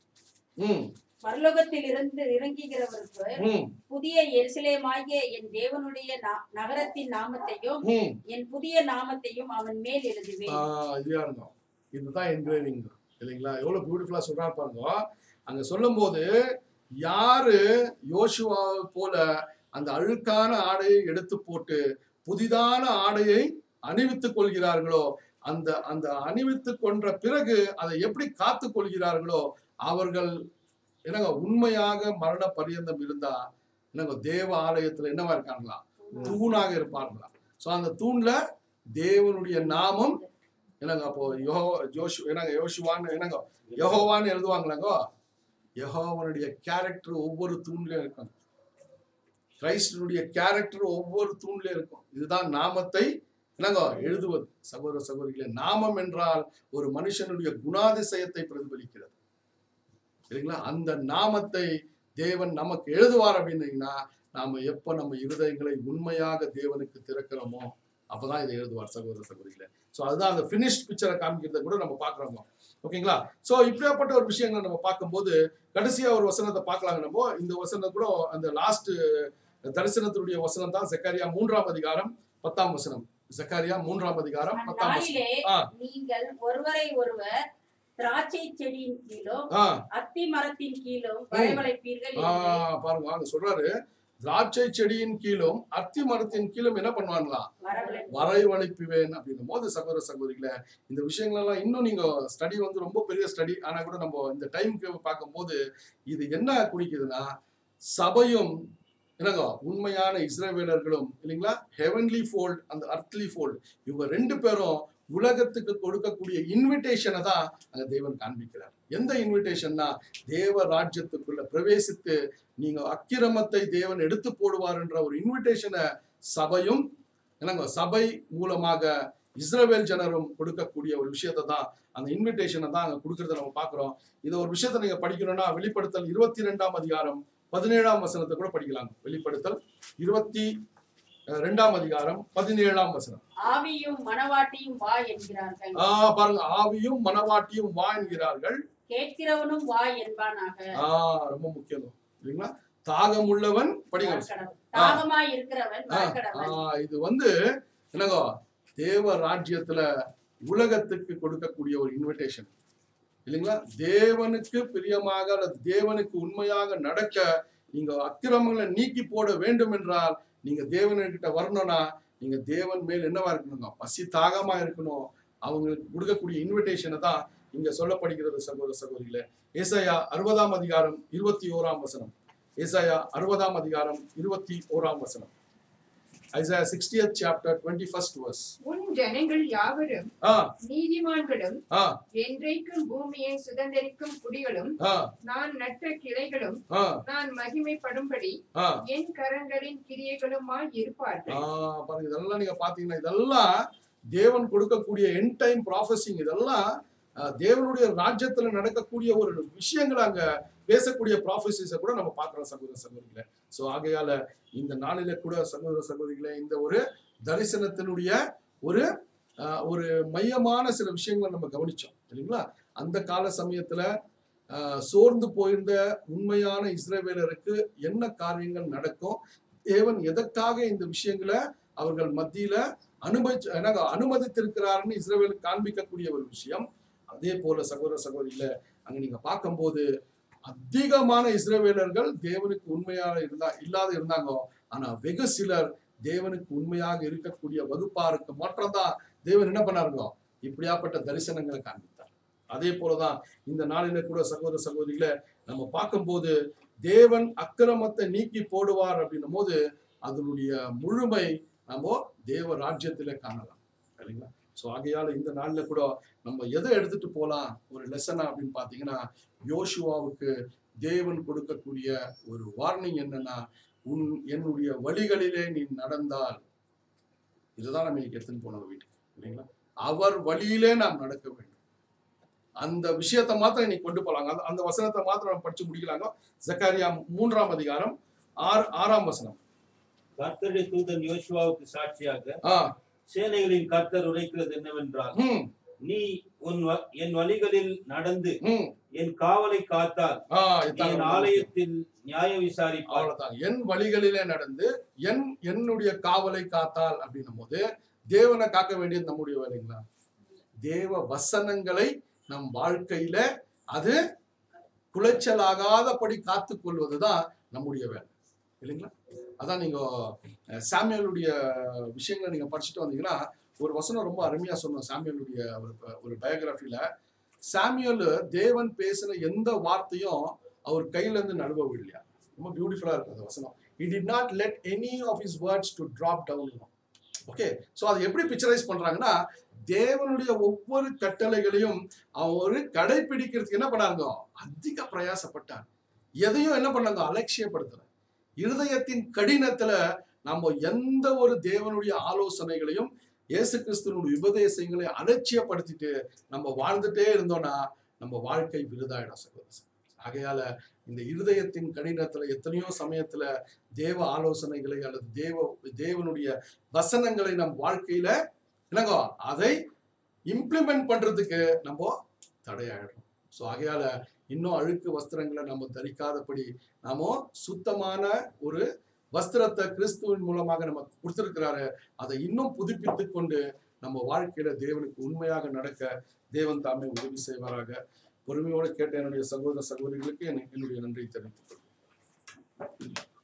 ம் பரலோகத்தில் இருந்து இறங்குகிறவருக்கு ம் புதிய எருசலேமாகிய என் தேவனுடைய நா- நகரத்தின் நாமத்தையும் ம் என் புதிய நாமத்தையும் அவன் மேல் எழுதுவேன் ஆஹ் இதுயா இருந்தோம் இதுதான் என்கிரேவிங் இல்லைங்களா எவ்வளவு பியூட்டிஃபுல்லா சொல்றா பாருங்க அங்க சொல்லும்போது யாரு யோசுவாவை போல அந்த அழுக்கான ஆடையை எடுத்து போட்டு புதிதான ஆடையை அணிவித்துக் கொள்கிறார்களோ அந்த அந்த அணிவித்துக் கொன்ற பிறகு அதை எப்படி காத்து கொள்கிறார்களோ அவர்கள் என்னங்க உண்மையாக மரண பரியந்தம் இருந்தா என்னங்க தேவ ஆலயத்துல என்னவா இருக்காங்களா தூணாக இருப்பார்களா சோ அந்த தூண்ல தேவனுடைய நாமம் என்னங்க அப்போ யோ ஜோஷு என்னங்க யோசுவான்னு என்னங்க யெகோவான்னு எழுதுவாங்களாங்க யெகோவனுடைய கேரக்டர் ஒவ்வொரு தூண்லயும் இருக்கும் கிரைஸ்டனுடைய கேரக்டர் ஒவ்வொரு தூண்லயும் இருக்கும் இதுதான் நாமத்தை என்னங்க எழுதுவது சகோதர சகோதரிகளே நாமம் என்றால் ஒரு மனுஷனுடைய குணாதிசயத்தை பிரதிபலிக்கிறது இல்லைங்களா அந்த நாமத்தை தேவன் நமக்கு எழுதுவார் அப்படின்னீங்கன்னா நாம எப்ப நம்ம இருதயங்களை உண்மையாக தேவனுக்கு திறக்கிறோமோ அப்பதான் இதை எழுதுவார் சகோதர சகோதரிகளே ஸோ அதுதான் அந்த ஃபினிஷ்ட் பிக்சரை காமிக்கிறத கூட நம்ம பார்க்குறோம் ஓகேங்களா ஸோ இப்படியாப்பட்ட ஒரு விஷயங்களை நம்ம பார்க்கும்போது கடைசியா ஒரு வசனத்தை பார்க்கலாங்க நம்ம இந்த வசனம் கூட அந்த லாஸ்ட் தரிசனத்தினுடைய வசனம் தான் ஜக்கரியா மூன்றாம் அதிகாரம் பத்தாம் வசனம் ஜக்கரியா மூன்றாம் அதிகாரம் பத்தாம் வசனம் அந்நாளிலே ஆ. நீங்கள் ஒருவரை ஒருவர் திராட்சை செடியின் கீழும் ஆ அத்தி மரத்தின் கீழும் வரவழைப்பீர்கள் ஆ, என்று பாருங்க அங்க சொல்றாரு திராட்சை செடியின் கீழும் அத்தி மரத்தின் கீழும் என்ன பண்ணுவாங்களாம் வரவழை வரைவழைப்புவேன் அப்படின்னும் போது சகோதர சகோதரிகளே இந்த விஷயங்கள் எல்லாம் இன்னும் நீங்க ஸ்டடி வந்து ரொம்ப பெரிய ஸ்டடி ஆனா கூட நம்ம இந்த டைம்க்கு பார்க்கும்போது இது என்ன குறிக்குதுன்னா சபையும் என்னங்க உண்மையான இஸ்ரவேலர்களும் இல்லைங்களா ஹெவன்லி ஃபோல்ட் அந்த அர்த்லி ஃபோல்ட் இவங்க ரெண்டு பேரும் உலகத்துக்கு கொடுக்கக்கூடிய இன்விடேஷனை தான் அங்க தேவன் காண்பிக்கிறார் எந்த இன்விடேஷன்னா தேவ ராஜ்யத்துக்குள்ள பிரவேசித்து நீங்க அக்கிரமத்தை தேவன் எடுத்து போடுவார் என்ற ஒரு இன்விடேஷனை சபையும் என்னங்க சபை மூலமாக இஸ்ரவேல் ஜனரும் கொடுக்கக்கூடிய ஒரு விஷயத்தை தான் அந்த இன்விடேஷனை தான் அங்க கொடுக்கறத நம்ம பார்க்கிறோம் இதை ஒரு விஷயத்தை நீங்க படிக்கணும்னா வெளிப்படுத்தல் இருபத்தி ரெண்டாம் அதிகாரம் பதினேழாம் வசனத்தை கூட படிக்கலாம் வெளிப்படுத்தல் இருபத்தி அஹ், ரெண்டாம் அதிகாரம் பதினேழாம் வசனம் ஆவியும் மணவாட்டியும் வா என்கிறார்கள் ஆ பாருங்க ஆவியும் மனவாட்டியும் வா என்கிறார்கள் கேட்கிறவனும் வா என்பானாக ஆ ரொம்ப முக்கியம் இல்லைங்களா தாகம் உள்ளவன் படிங்க வரக்கடவன். தாகமாய் இருக்கிறவன் ஆ, வரக்கடவன் ஆ, இது வந்து என்னங்கோ தேவ ராஜ்யத்துல உலகத்துக்கு கொடுக்கக்கூடிய ஒரு இன்விடேஷன் இல்லைங்களா தேவனுக்கு பிரியமாக அல்லது தேவனுக்கு உண்மையாக நடக்க நீங்க அக்கிரமங்களை நீக்கி போட வேண்டும் என்றால் நீங்க தேவன்கிட்ட வரணும்னா நீங்க தேவன் மேல் என்னவா இருக்கணுங்க பசி தாகமா இருக்கணும் அவங்களுக்கு கொடுக்கக்கூடிய இன்விடேஷனை தான் இங்க சொல்லப்படுகிறது சகோதர சகோதரிகளே ஏசாயா அறுபதாம் அதிகாரம் இருபத்தி ஓராம் வசனம் ஏசாயா அறுபதாம் அதிகாரம் இருபத்தி ஓராம் வசனம் Isaiah sixtieth chapter twenty first verse உன் ஜனங்கள் யாவரும் ஆ நீதிமான்களும் ஆ என்றைக்கும் பூமியை சுதந்தரிக்கும் குடிகளும் ஆ நான் நட்ட கிளைகளும் ஆ நான் மகிமைப்படும்படி ஆ என் கரங்களின் கிரியைகளுமாய் ஆ, இருப்பார்கள் பாருங்க இதெல்லாம் நீங்க பாத்தீங்கன்னா இதெல்லாம் தேவன் கொடுக்கக்கூடிய என் டைம் ப்ராஃபஸிங் இதெல்லாம் அஹ், தேவனுடைய ராஜ்யத்துல நடக்கக்கூடிய ஒரு விஷயங்களை அங்க பேசக்கூடிய ப்ராஃபஸிஸை கூட நம்ம பார்க்கிறோம் சகோதர சகோதரிகளை ஸோ ஆகையால இந்த நாளில கூட சகோதர சகோதரிகளை இந்த ஒரு தரிசனத்தினுடைய ஒரு அஹ், ஒரு மையமான சில விஷயங்களை நம்ம கவனிச்சோம் இல்லைங்களா அந்த கால சமயத்துல அஹ், சோர்ந்து போயிருந்த உண்மையான இஸ்ரவேலருக்கு என்ன காரியங்கள் நடக்கும் தேவன் எதற்காக இந்த விஷயங்களை அவர்கள் மத்தியில அனுமதி எனக்கு அனுமதித்திருக்கிறாருன்னு இஸ்ரவேலுக்கு காண்பிக்கக்கூடிய ஒரு விஷயம் அதே போல சகோதர சகோதரிகள அங்க நீங்க பார்க்கும்போது அதிகமான இஸ்ரவேலர்கள் தேவனுக்கு உண்மையாக இருந்தா இல்லாத இருந்தாங்க ஆனா வெகு சிலர் தேவனுக்கு உண்மையாக இருக்கக்கூடிய வகுப்பாருக்கு மாற்றம்தான் தேவன் என்ன பண்ணாருங்க இப்படியாப்பட்ட தரிசனங்களை காண்பித்தார் அதே போலதான் இந்த நாளில கூட சகோதர சகோதரிகளை நம்ம பார்க்கும்போது தேவன் அக்கிரமத்தை நீக்கி போடுவார் அப்படின்னும் போது அதனுடைய முழுமை நம்ம தேவ ராஜ்யத்திலே காணலாம் சரிங்களா ஸோ ஆகையால இந்த நாள்ல கூட நம்ம எதை எடுத்துட்டு போலாம் ஒரு லெசனா அப்படின்னு பார்த்தீங்கன்னா யோசுவாவுக்கு தேவன் கொடுக்கக்கூடிய ஒரு வார்னிங் என்னன்னா உன் என்னுடைய வழிகளிலே நீ நடந்தால் இதுதான் நம்ம இன்னைக்கு எடுத்துன்னு போனோம் வீட்டுக்கு இல்லைங்களா அவர் வழியிலே நாம் நடக்க வேண்டும் அந்த விஷயத்தை மாத்திரம் இன்னைக்கு கொண்டு போலாங்க அந்த- அந்த வசனத்தை மாத்திரம் நம்ம படிச்சு முடிக்கலாங்க ஜக்காரியா மூன்றாம் அதிகாரம் ஆறு ஆறாம் வசனம் கர்த்தருடைய தூதன் யோசுவாவுக்கு சாட்சியாக ஆ சேனைகளின் கர்த்தர் உரைக்கிறது என்னவென்றால் ம் நீ உன் வ- என் வழிகளில் நடந்து ம் என் காவலை காத்தால் ஆ என் இதாங்க ஆலயத்தில் நியாய விசாரிப்பார் அவ்வளவுதான் என் வழிகளிலே நடந்து என் என்னுடைய காவலை காத்தால் அப்படின்னும் போது தேவனை காக்க வேண்டியது நம்முடைய வேலைங்களா தேவ வசனங்களை நம் வாழ்க்கையில அது குலைச்சலாகாதபடி காத்துக் கொள்வதுதான் நம்முடைய வேலை இல்லைங்களா அதான் நீங்க அஹ், சாமுவேலுடைய விஷயங்களை நீங்க படிச்சுட்டு வந்தீங்கன்னா ஒரு வசனம் ரொம்ப அருமையா சொன்னோம் சாமுவேலுடைய ஒரு ப- ஒரு பயோகிராஃபில சாமுவேல் தேவன் பேசின எந்த வார்த்தையும் அவர் கையில இருந்து நழுவ விடலையா ரொம்ப பியூட்டிஃபுல்லா இருக்கு அந்த வசனம் he did not let any of his words to drop down okay so அதை எப்படி பிக்சரைஸ் பண்றாங்கன்னா தேவனுடைய ஒவ்வொரு கட்டளைகளையும் அவர் கடைபிடிக்கிறதுக்கு என்ன பண்ணாங்க அதிக பிரயாசப்பட்டார் எதையும் என்ன பண்ணாங்க அலட்சியப்படுத்தல இருதயத்தின் கடினத்துல நம்ம எந்த ஒரு தேவனுடைய ஆலோசனைகளையும் இயேசு கிறிஸ்துவனுடைய உபதேசங்களை அலட்சியப்படுத்திட்டு நம்ம வாழ்ந்துட்டே இருந்தோம்னா நம்ம வாழ்க்கை விருதாயிடும் சகோதரர் ஆகையால இந்த இருதயத்தின் கடினத்துல எத்தனையோ சமயத்துல தேவ ஆலோசனைகளை அல்லது தேவ தேவனுடைய வசனங்களை நம் வாழ்க்கையில என்னங்கோ அதை இம்ப்ளிமெண்ட் பண்றதுக்கு நம்ம தடையாயிடுறோம் ஸோ ஆகையால இன்னும் அழுக்கு வஸ்திரங்களை நம்ம தரிக்காதபடி நாம சுத்தமான ஒரு வஸ்திரத்தை கிறிஸ்துவின் மூலமாக நமக்கு கொடுத்திருக்கிறாரு அதை இன்னும் புதுப்பித்து கொண்டு நம்ம வாழ்க்கையில தேவனுக்கு உண்மையாக நடக்க தேவன் தாமே உதவி செய்வாராக பொறுமையோடு கேட்ட என்னுடைய சகோதர சகோதரிகளுக்கு என்- என்னுடைய நன்றி தெரிவித்துக் கொள்கிறேன்